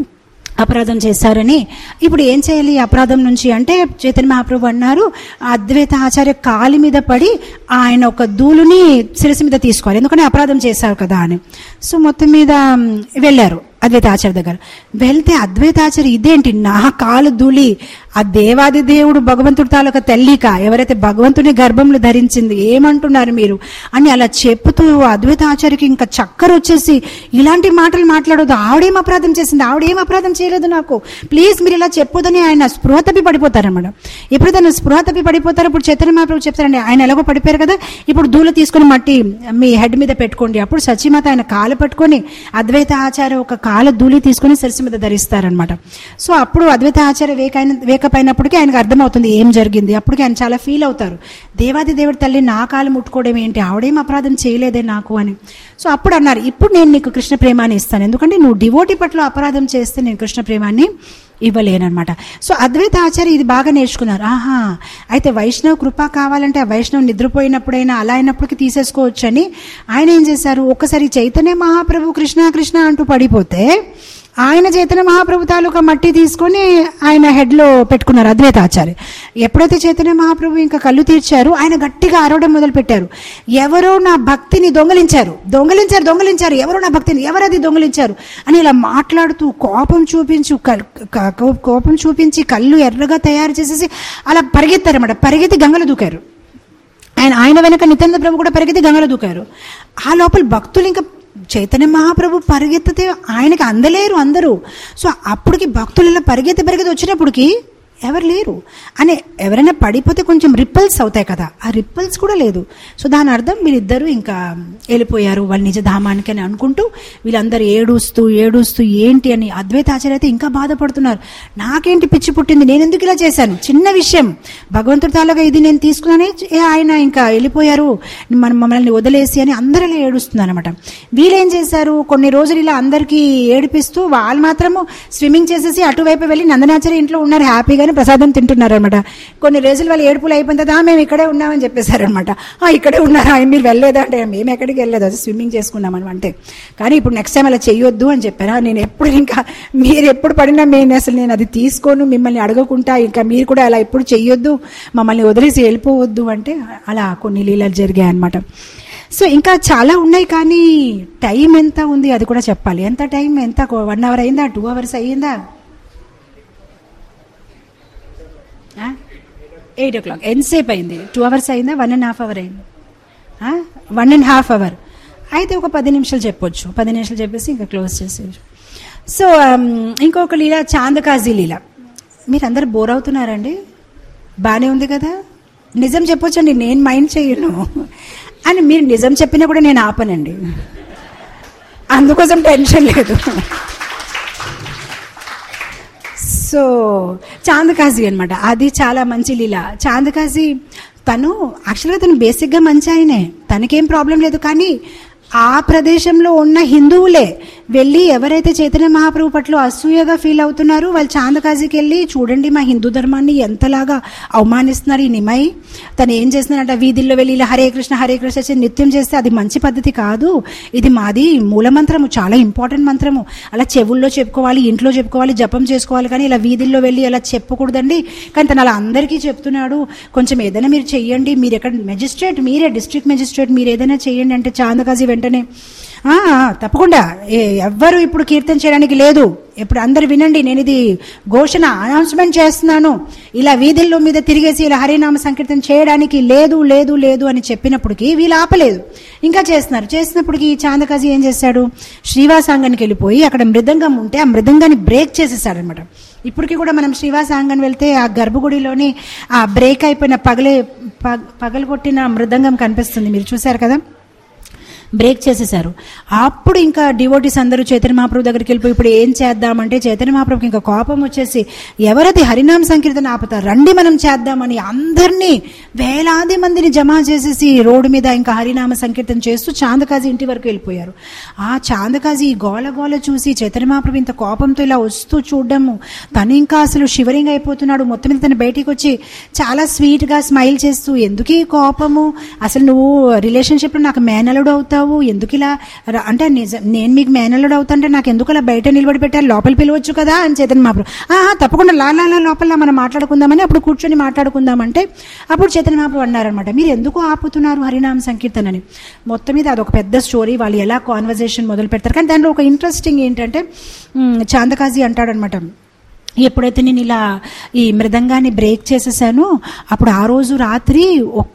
అపరాధం చేశారని ఇప్పుడు ఏం చేయాలి ఈ అపరాధం నుంచి అంటే చైతన్య మహాప్రభు అన్నారు అద్వైత ఆచార్య కాలి మీద పడి ఆయన ఒక దూలుని శిరస్సు మీద తీసుకోవాలి ఎందుకంటే అపరాధం చేశారు కదా అని సో మొత్తం మీద మ్, వెళ్ళారు అద్వైత ఆచార్య దగ్గర వెళ్తే అద్వైత ఆచార్య ఇదేంటి నా కాలు దూలి ఆ దేవాది దేవుడు భగవంతుడి తాలూకా తల్లిక ఎవరైతే భగవంతుని గర్భంలో ధరించింది ఏమంటున్నారు మీరు అని అలా చెప్పుతూ అద్వైత ఆచార్యకి ఇంకా చక్కర వచ్చేసి ఇలాంటి మాటలు మాట్లాడొద్దు ఆవిడేం అపరాధం చేసింది ఆవిడేం అపరాధం చేయలేదు నాకు ప్లీజ్ మీరు ఇలా చెప్పొద్దని ఆయన స్పృహ తప్పి పడిపోతారన్నమాట ఎప్పుడు తను స్పృహ తప్పి పడిపోతారు ఇప్పుడు చైతన్య మహాప్రభు చెప్తారండి ఆయన ఎలాగో పడిపోయారు కదా ఇప్పుడు దూల తీసుకొని మట్టి మీ హెడ్ మీద పెట్టుకోండి అప్పుడు సచిమాత ఆయన కాలు పట్టుకొని అద్వైత ఆచార్య ఒక కాలు దూలి తీసుకొని శిరస్సు మీద ధరిస్తారనమాట సో అప్పుడు అద్వైత ఆచార్య వేకైన వేకపైనప్పటికీ ఆయనకు అర్థమవుతుంది ఏం జరిగింది అప్పటికి ఆయన చాలా ఫీల్ అవుతారు దేవాది దేవుడి తల్లి నా కాలు ముట్టుకోవడం ఏంటి ఆవిడేం అపరాధం చేయలేదే నాకు అని సో అప్పుడు అన్నారు ఇప్పుడు నేను నీకు కృష్ణ ప్రేమాన్ని ఇస్తాను ఎందుకంటే నువ్వు డివోటి పట్ల అపరాధం చేస్తే నేను కృష్ణ ప్రేమాన్ని ఇవ్వలేనమాట సో అద్వైత ఆచార్య ఇది బాగా నేర్చుకున్నారు ఆహా అయితే వైష్ణవ్ కృప కావాలంటే ఆ వైష్ణవ్ నిద్రపోయినప్పుడైనా అలా అయినప్పటికీ తీసేసుకోవచ్చు అని ఆయన ఏం చేశారు ఒకసారి చైతన్య మహాప్రభు కృష్ణ కృష్ణ అంటూ పడిపోతే ఆయన చైతన్య మహాప్రభు తాలూకా మట్టి తీసుకొని ఆయన హెడ్లో పెట్టుకున్నారు అద్వైత ఆచార్య ఎప్పుడైతే చైతన్య మహాప్రభు ఇంకా కళ్ళు తీర్చారు ఆయన గట్టిగా అరవడం మొదలు పెట్టారు ఎవరో నా భక్తిని దొంగలించారు దొంగలించారు దొంగలించారు ఎవరో నా భక్తిని ఎవరది దొంగలించారు అని ఇలా మాట్లాడుతూ కోపం చూపించు కల్- క- కో- కోపం చూపించి కళ్ళు ఎర్రగా తయారు చేసేసి అలా పరిగెత్తారన్నమాట పరిగెత్తి గంగలు దూకారు ఆయన ఆయన వెనక నిత్యానంద ప్రభు కూడా పరిగెత్తి గంగలో దూకారు ఆ లోపల భక్తులు ఇంకా చైతన్య మహాప్రభు పరిగెత్తితే ఆయనకి అందలేరు అందరూ సో అప్పటికి భక్తులు ఇలా పరిగెత్తి పరిగెత్తి వచ్చినప్పటికి ఎవరు లేరు అని ఎవరైనా పడిపోతే కొంచెం రిప్పల్స్ అవుతాయి కదా ఆ రిప్పల్స్ కూడా లేదు సో దాని అర్థం వీళ్ళిద్దరూ ఇంకా వెళ్ళిపోయారు వాళ్ళ నిజ ధామానికి అని అనుకుంటూ వీళ్ళందరూ ఏడుస్తూ ఏడుస్తూ ఏంటి అని అద్వైత ఆచార్య అయితే ఇంకా బాధపడుతున్నారు నాకేంటి పిచ్చి పుట్టింది నేను ఎందుకు ఇలా చేశాను చిన్న విషయం భగవంతుడి తాలూగా ఇది నేను తీసుకున్నానే ఏ ఆయన ఇంకా వెళ్ళిపోయారు మనం మమ్మల్ని వదిలేసి అని అందరూ ఇలా ఏడుస్తున్నారు అనమాట వీళ్ళేం చేశారు కొన్ని రోజులు ఇలా అందరికీ ఏడిపిస్తూ వాళ్ళు మాత్రము స్విమ్మింగ్ చేసేసి అటువైపు వెళ్ళి నందనాచార్య ఇంట్లో ఉన్నారు హ్యాపీగానే ప్రసాదం తింటున్నారు అనమాట కొన్ని రోజులు వాళ్ళు ఏడుపులు అయిపోయిన తర్వాత "ఆ, మేము ఇక్కడే ఉన్నామని చెప్పేశారనమాట ఇక్కడే ఉన్నారా మీరు వెళ్ళలేదా అంటే మేము ఎక్కడికి వెళ్ళలేదు అది స్విమ్మింగ్ చేసుకున్నామని అంటే కానీ ఇప్పుడు నెక్స్ట్ టైం అలా చెయ్యొద్దు అని చెప్పారా నేను ఎప్పుడు ఇంకా మీరు ఎప్పుడు పడినా నేను అసలు నేను అది తీసుకోను మిమ్మల్ని అడగకుండా ఇంకా మీరు కూడా అలా ఎప్పుడు చెయ్యొద్దు మమ్మల్ని వదిలేసి వెళ్ళిపోవద్దు అంటే అలా కొన్ని లీలలు జరిగాయి అనమాట సో ఇంకా చాలా ఉన్నాయి కానీ టైం ఎంత ఉంది అది కూడా చెప్పాలి ఎంత టైం ఎంత వన్ అవర్ అయిందా టూ అవర్స్ అయ్యిందా ఎయిట్ ఓ క్లాక్ ఎంతసేపు అయింది టూ అవర్స్ అయిందా వన్ అండ్ హాఫ్ అవర్ అయింది వన్ అండ్ హాఫ్ అవర్ అయితే ఒక పది నిమిషాలు చెప్పొచ్చు పది నిమిషాలు చెప్పేసి ఇంకా క్లోజ్ చేసేయచ్చు సో ఇంకొక లీల చాందకాజీ లీల మీరు అందరు బోర్ అవుతున్నారండి బాగానే ఉంది కదా నిజం చెప్పొచ్చండి నేను మైండ్ చేయను అని మీరు నిజం చెప్పినా కూడా నేను ఆపనండి అందుకోసం టెన్షన్ లేదు సో చాందకాజీ అనమాట అది చాలా మంచి లీల చాందకాజీ తను యాక్చువల్గా తను బేసిక్గా మంచి ఆయనే తనకేం ప్రాబ్లం లేదు కానీ ఆ ప్రదేశంలో ఉన్న హిందువులే వెళ్ళి ఎవరైతే చైతన్య మహాప్రభు పట్ల అసూయగా ఫీల్ అవుతున్నారో వాళ్ళు చాందకాజీకి వెళ్ళి చూడండి మా హిందూ ధర్మాన్ని ఎంతలాగా అవమానిస్తున్నారు ఈ నిమై తను ఏం చేస్తున్నారంట వీధుల్లో వెళ్ళి ఇలా హరే కృష్ణ హరే కృష్ణ చేసి నిత్యం చేస్తే అది మంచి పద్ధతి కాదు ఇది మాది మూల మంత్రము చాలా ఇంపార్టెంట్ మంత్రము అలా చెవుల్లో చెప్పుకోవాలి ఇంట్లో చెప్పుకోవాలి జపం చేసుకోవాలి కానీ ఇలా వీధుల్లో వెళ్ళి అలా చెప్పకూడదండి కానీ తను అలా అందరికీ చెప్తున్నాడు కొంచెం ఏదైనా మీరు చెయ్యండి మీరు ఎక్కడ మెజిస్ట్రేట్ మీరే డిస్ట్రిక్ట్ మెజిస్ట్రేట్ మీరు ఏదైనా చెయ్యండి అంటే చాందకాజీ వెంటనే "ఆ, ఆ, తప్పకుండా ఏ- ఎవ్వరు ఇప్పుడు కీర్తన చేయడానికి లేదు ఇప్పుడు అందరు వినండి నేను ఇది ఘోషణ అనౌన్స్మెంట్ చేస్తున్నాను ఇలా వీధుల్లో మీద తిరిగేసి ఇలా హరినామ సంకీర్తన చేయడానికి లేదు లేదు లేదు అని చెప్పినప్పటికీ వీళ్ళు ఆపలేదు ఇంకా చేస్తున్నారు చేసినప్పటికీ ఈ చాందకాజీ ఏం చేశాడు శ్రీవాసాంగానికి వెళ్ళిపోయి అక్కడ మృదంగం ఉంటే ఆ మృదంగాన్ని బ్రేక్ చేసేసాడనమాట ఇప్పటికీ కూడా మనం శ్రీవాసాంగన్ వెళ్తే ఆ గర్భగుడిలోని ఆ బ్రేక్ అయిపోయిన పగలే పగ పగలగొట్టిన మృదంగం కనిపిస్తుంది మీరు చూశారు కదా బ్రేక్ చేసేశారు అప్పుడు ఇంకా డివోటీస్ అందరూ చైతన్య మహాప్రభు దగ్గరికి వెళ్ళిపోయి ఇప్పుడు ఏం చేద్దామంటే చైతన్య మహాప్రభుకి ఇంకా కోపం వచ్చేసి ఎవరైతే హరినామ సంకీర్తన ఆపుతారు రండి మనం చేద్దామని అందరినీ వేలాది మందిని జమ చేసేసి రోడ్డు మీద ఇంకా హరినామ సంకీర్తన చేస్తూ చాందకాజీ ఇంటి వరకు వెళ్ళిపోయారు ఆ చాందకాజీ ఈ గోల గోల చూసి చైతన్య మహాప్రభు ఇంత కోపంతో ఇలా వస్తూ చూడడము తను ఇంకా అసలు షివరింగ్ అయిపోతున్నాడు మొత్తం మీద తను బయటికి వచ్చి చాలా స్వీట్గా స్మైల్ చేస్తూ ఎందుకు ఈ కోపము అసలు నువ్వు రిలేషన్షిప్లో నాకు మేనలుడు అవుతావు ఎందుకు ఇలా ర- అంటే నిజం నేను మీకు మేనలుడు అవుతాంటే నాకు ఎందుకు అలా బయట నిలబడి పెట్టారు లోపల పిలవచ్చు కదా అని చైతన్య మహాప్రభు "ఆహా, తప్పకుండా లా లా లా లోపల మనం మాట్లాడుకుందామని అప్పుడు కూర్చొని మాట్లాడుకుందామంటే అప్పుడు చైతన్య మహాప్రభు అన్నారనమాట మీరు ఎందుకు ఆపుతున్నారు హరినామ సంకీర్తనని మొత్తం మీద అదొక పెద్ద స్టోరీ వాళ్ళు ఎలా కాన్వర్జేషన్ మొదలు పెడతారు కానీ దాంట్లో ఒక ఇంట్రెస్టింగ్ ఏంటంటే ఉమ్, చాందకాజీ అంటాడనమాట ఎప్పుడైతే నేను ఇలా ఈ మృదంగాన్ని బ్రేక్ చేసేసానో అప్పుడు ఆ రోజు రాత్రి ఒక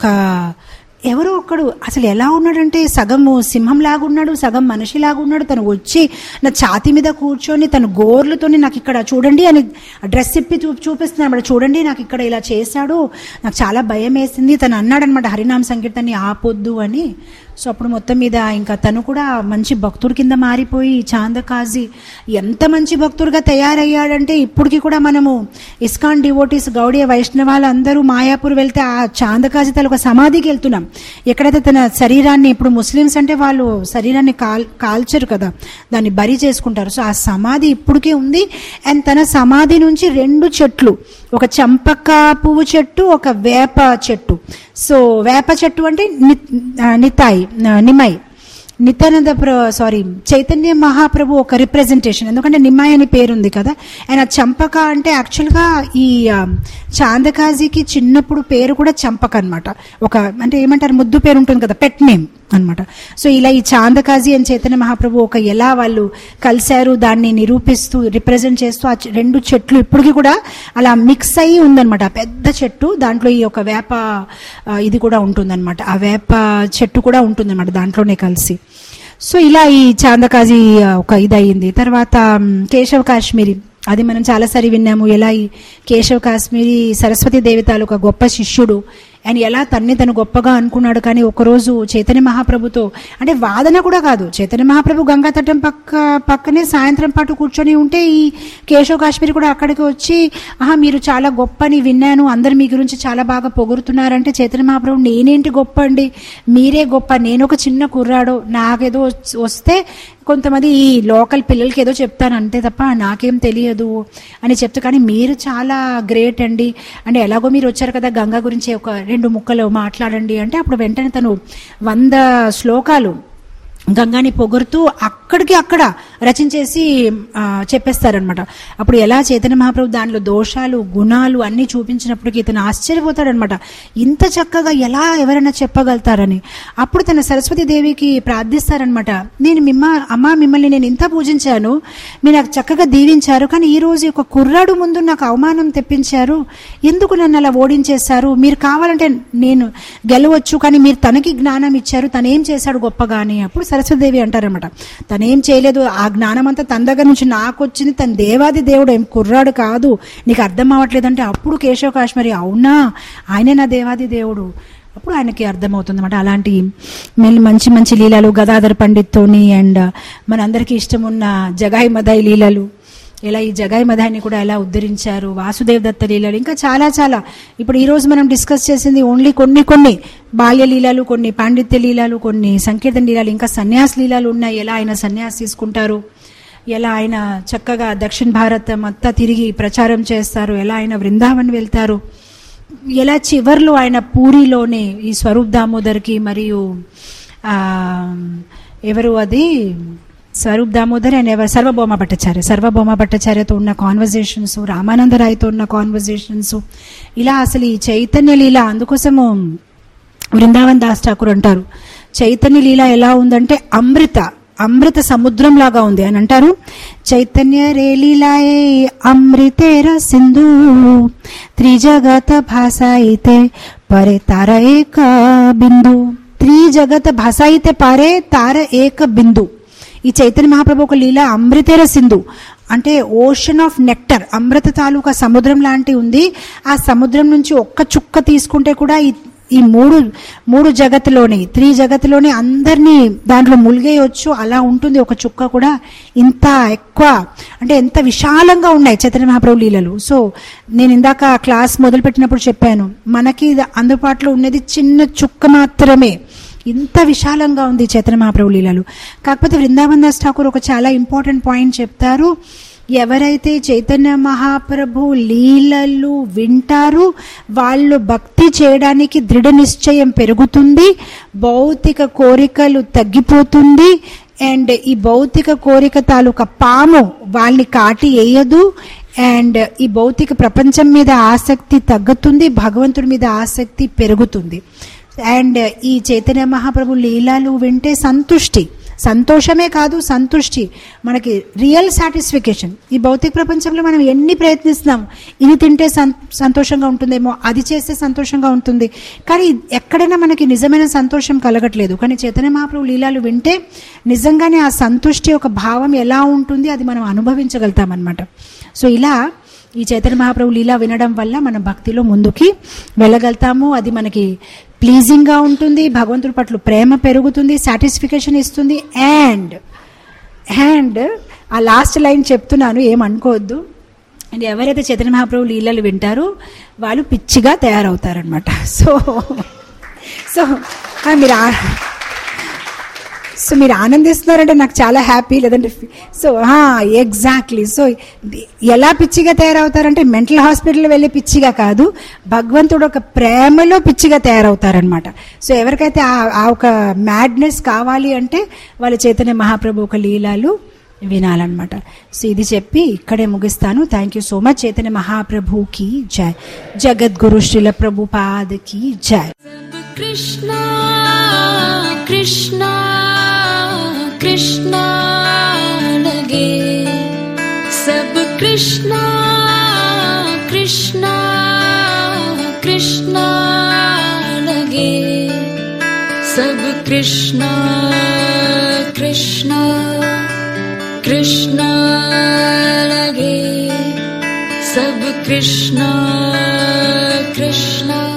ఎవరో ఒక్కడు అసలు ఎలా ఉన్నాడంటే సగము సింహం లాగా ఉన్నాడు సగం మనిషి లాగా ఉన్నాడు తను వచ్చి నా ఛాతీ మీద కూర్చొని తన గోర్లతోని నాకు ఇక్కడ చూడండి అని డ్రెస్ ఇప్పి చూ చూపిస్తున్నాడు అన్నమాట. చూడండి నాకు ఇక్కడ ఇలా చేశాడు నాకు చాలా భయం వేసింది తను అన్నాడనమాట హరినామ సంకీర్తన్ని ఆపొద్దు అని సో అప్పుడు మొత్తం మీద ఇంకా తను కూడా మంచి భక్తుడి కింద మారిపోయి చాందకాజీ ఎంత మంచి భక్తుడిగా తయారయ్యాడంటే ఇప్పటికి కూడా మనము ఇస్కాన్ డివోటీస్ గౌడీయ వైష్ణవాలు అందరూ మాయాపూర్ వెళ్తే ఆ చాందకాజీ తల ఒక సమాధికి వెళ్తున్నాం ఎక్కడైతే తన శరీరాన్ని ఇప్పుడు ముస్లిమ్స్ అంటే వాళ్ళు శరీరాన్ని కాల్ కాల్చరు కదా దాన్ని బరి చేసుకుంటారు సో ఆ సమాధి ఇప్పటికే ఉంది అండ్ తన సమాధి నుంచి రెండు చెట్లు ఒక చంపక పువ్వు చెట్టు ఒక వేప చెట్టు సో వేప చెట్టు అంటే ని- ఆ, నితాయి ఆ, నిమై నిత్యానంద ప్ర సారీ చైతన్య మహాప్రభు ఒక రిప్రజెంటేషన్ ఎందుకంటే నిమ్మాయి అని పేరుంది కదా ఆయన చంపక అంటే యాక్చువల్గా ఈ ఆ, చాందకాజీకి చిన్నప్పుడు పేరు కూడా చంపక అన్నమాట ఒక అంటే ఏమంటారు ముద్దు పేరు ఉంటుంది కదా పెట్ నేమ్ అన్నమాట సో ఇలా ఈ చాందకాజీ అని చైతన్య మహాప్రభు ఒక ఎలా వాళ్ళు కలిశారు దాన్ని నిరూపిస్తూ రిప్రజెంట్ చేస్తూ ఆ చె- రెండు చెట్లు ఇప్పటికీ కూడా అలా మిక్స్ అయ్యి ఉందన్నమాట ఆ పెద్ద చెట్టు దాంట్లో ఈ ఒక వేప ఆ, ఇది కూడా ఉంటుందన్నమాట ఆ వేప చెట్టు కూడా ఉంటుందన్నమాట దాంట్లోనే కలిసి సో ఇలా ఈ చాందకాజీ ఆ, ఒక ఇది అయింది తర్వాత మ్, కేశవ్ కాశ్మీరీ అది మనం చాలాసారి విన్నాము ఎలా ఈ కేశవ్ కాశ్మీరీ సరస్వతి దేవి తాలూకా గొప్ప శిష్యుడు ఆయన ఎలా తన్ని తను గొప్పగా అనుకున్నాడు కానీ ఒకరోజు చైతన్య మహాప్రభుతో అంటే వాదన కూడా కాదు చైతన్య మహాప్రభు గంగా తటం పక్క పక్కనే సాయంత్రం పాటు కూర్చొని ఉంటే ఈ కేశవ్ కాశ్మీర్ కూడా అక్కడికి వచ్చి ఆహా మీరు చాలా గొప్ప అని విన్నాను అందరు మీ గురించి చాలా బాగా పొగుడుతున్నారంటే చైతన్య మహాప్రభు నేనేంటి గొప్ప అండి మీరే గొప్ప నేను ఒక చిన్న కుర్రాడు నాకేదో వస్- వస్తే కొంతమంది ఈ లోకల్ పిల్లలకి ఏదో చెప్తాను అంతే తప్ప నాకేం తెలియదు అని చెప్తే కానీ మీరు చాలా గ్రేట్ అండి అంటే ఎలాగో మీరు వచ్చారు కదా గంగా గురించి ఒక రెండు ముక్కలు మాట్లాడండి అంటే అప్పుడు వెంటనే తను వంద శ్లోకాలు గంగాని పొగుడుతూ అక్కడికి అక్కడ రచించేసి ఆ, చెప్పేస్తారనమాట అప్పుడు ఎలా చైతన్య మహాప్రభు దానిలో దోషాలు గుణాలు అన్నీ చూపించినప్పటికీ ఇతను ఆశ్చర్యపోతాడనమాట ఇంత చక్కగా ఎలా ఎవరైనా చెప్పగలుగుతారని అప్పుడు తన సరస్వతి దేవికి ప్రార్థిస్తారనమాట నేను మిమ్మ అమ్మ మిమ్మల్ని నేను ఇంత పూజించాను మీరు నాకు చక్కగా దీవించారు కానీ ఈ రోజు ఒక కుర్రాడు ముందు నాకు అవమానం తెప్పించారు ఎందుకు నన్ను అలా ఓడించేశారు మీరు కావాలంటే నేను గెలవచ్చు కానీ మీరు తనకి జ్ఞానం ఇచ్చారు తను ఏం చేశాడు గొప్పగా అని అప్పుడు సరస్వతిదేవి అంటారనమాట తనేం చేయలేదు ఆ జ్ఞానం అంతా తన దగ్గర నుంచి నాకు వచ్చింది తన దేవాది దేవుడు ఏం కుర్రాడు కాదు నీకు అర్థం అవ్వట్లేదంటే అప్పుడు కేశవ కాశ్మీరి అవునా ఆయనే నా దేవాది దేవుడు అప్పుడు ఆయనకి అర్థమవుతుంది అనమాట అలాంటి మెల్లి మంచి మంచి లీలలు గదాధర్ పండిత్తోని అండ్ మనందరికీ ఇష్టం ఉన్న జగాయి మదాయి లీలలు ఎలా ఈ జగాయి మదాయిని కూడా ఎలా ఉద్ధరించారు వాసుదేవ్ దత్త లీలలు ఇంకా చాలా చాలా ఇప్పుడు ఈ రోజు మనం డిస్కస్ చేసింది ఓన్లీ కొన్ని కొన్ని బాల్య లీలలు కొన్ని పాండిత్య లీలలు కొన్ని సంకీర్తన లీలలు ఇంకా సన్యాస లీలలు ఉన్నాయి ఎలా ఆయన సన్యాసి తీసుకుంటారు ఎలా ఆయన చక్కగా దక్షిణ భారత్ మొత్తం తిరిగి ప్రచారం చేస్తారు ఎలా ఆయన బృందావన్ వెళ్తారు ఎలా చివర్లో ఆయన పూరిలోనే ఈ స్వరూప్ దామోదర్కి మరియు ఆ, ఎవరు అది స్వరూప్ దామోదర్ అండ్ ఎవరు సర్వభౌమ భట్టాచార్య సర్వభౌమ భట్టాచార్యతో ఉన్న కాన్వర్జేషన్స్ రామానందరాయ్తో ఉన్న కాన్వర్జేషన్స్ ఇలా అసలు ఈ చైతన్య లీల అందుకోసము బృందావన్ దాస్ ఠాకూర్ అంటారు చైతన్య లీల ఎలా ఉందంటే అమృత అమృత సముద్రం లాగా ఉంది అని అంటారు చైతన్య రే లీలాయే అమృతేర సింధు త్రిజగత భాసాయితే పరే తార ఏక బిందు త్రిజగత భాసాయితే పారే తార ఏక బిందు ఈ చైతన్య మహాప్రభు ఒక లీల అమృతేర సింధు అంటే ఓషన్ ఆఫ్ నెక్టర్ అమృత తాలూకా సముద్రం లాంటి ఉంది ఆ సముద్రం నుంచి ఒక్క చుక్క తీసుకుంటే కూడా ఈ ఈ మూడు మూడు జగత్తులోని త్రీ జగత్తులోని అందరినీ దాంట్లో ములిగేయొచ్చు అలా ఉంటుంది ఒక చుక్క కూడా ఇంత ఎక్కువ అంటే ఎంత విశాలంగా ఉన్నాయి చైతన్య మహాప్రభు లీలలు సో నేను ఇందాక క్లాస్ మొదలుపెట్టినప్పుడు చెప్పాను మనకి ఇది అందుబాటులో ఉన్నది చిన్న చుక్క మాత్రమే ఇంత విశాలంగా ఉంది చైతన్య మహాప్రభు లీలలు కాకపోతే వృందావన్ దాస్ ఠాకూర్ ఒక చాలా ఇంపార్టెంట్ పాయింట్ చెప్తారు ఎవరైతే చైతన్య మహాప్రభు లీలలు వింటారు వాళ్ళు భక్తి చేయడానికి దృఢ నిశ్చయం పెరుగుతుంది భౌతిక కోరికలు తగ్గిపోతుంది అండ్ ఈ భౌతిక కోరిక తాలూకా పాము వాళ్ళని కాటి వేయదు అండ్ ఈ భౌతిక ప్రపంచం మీద ఆసక్తి తగ్గుతుంది భగవంతుడి మీద ఆసక్తి పెరుగుతుంది అండ్ ఈ చైతన్య మహాప్రభు లీలాలు వింటే సంతుష్టి సంతోషమే కాదు సంతుష్టి మనకి రియల్ సాటిస్ఫికేషన్ ఈ భౌతిక ప్రపంచంలో మనం ఎన్ని ప్రయత్నిస్తున్నాం ఇది తింటే సం సంతోషంగా ఉంటుందేమో అది చేస్తే సంతోషంగా ఉంటుంది కానీ ఎక్కడైనా మనకి నిజమైన సంతోషం కలగట్లేదు కానీ చైతన్య మహాప్రభు లీలాలు వింటే నిజంగానే ఆ సంతుష్టి ఒక భావం ఎలా ఉంటుంది అది మనం అనుభవించగలుగుతాం అనమాట సో ఇలా ఈ చైతన్య మహాప్రభు లీలా వినడం వల్ల మనం భక్తిలో ముందుకి వెళ్ళగలుగుతాము అది మనకి ప్లీజింగ్గా ఉంటుంది భగవంతుడి పట్ల ప్రేమ పెరుగుతుంది సాటిస్ఫికేషన్ ఇస్తుంది అండ్ అండ్ ఆ లాస్ట్ లైన్ చెప్తున్నాను ఏమనుకోవద్దు అండ్ ఎవరైతే చైతన్య మహాప్రభు లీలలు వింటారో వాళ్ళు పిచ్చిగా తయారవుతారనమాట సో సో ఆ, మీరు ఆ- సో మీరు ఆనందిస్తున్నారంటే నాకు చాలా హ్యాపీ లేదంటే ఫి- సో ఎగ్జాక్ట్లీ సో ఎలా పిచ్చిగా తయారవుతారంటే మెంటల్ హాస్పిటల్ వెళ్ళే పిచ్చిగా కాదు భగవంతుడు ఒక ప్రేమలో పిచ్చిగా తయారవుతారనమాట సో ఎవరికైతే ఆ- ఆ ఒక మ్యాడ్నెస్ కావాలి అంటే వాళ్ళ చైతన్య మహాప్రభు ఒక లీలాలు వినాలన్నమాట సో ఇది చెప్పి ఇక్కడే ముగిస్తాను thank you so much Chaitanya మహాప్రభుకి జై జగద్గురు శ్రీల ప్రభుపాద్ కి జై कृष्णा कृष्णा कृष्णा लगे सब कृष्णा कृष्णा कृष्णा लगे सब कृष्णा कृष्णा कृष्णा लगे सब कृष्णा कृष्णा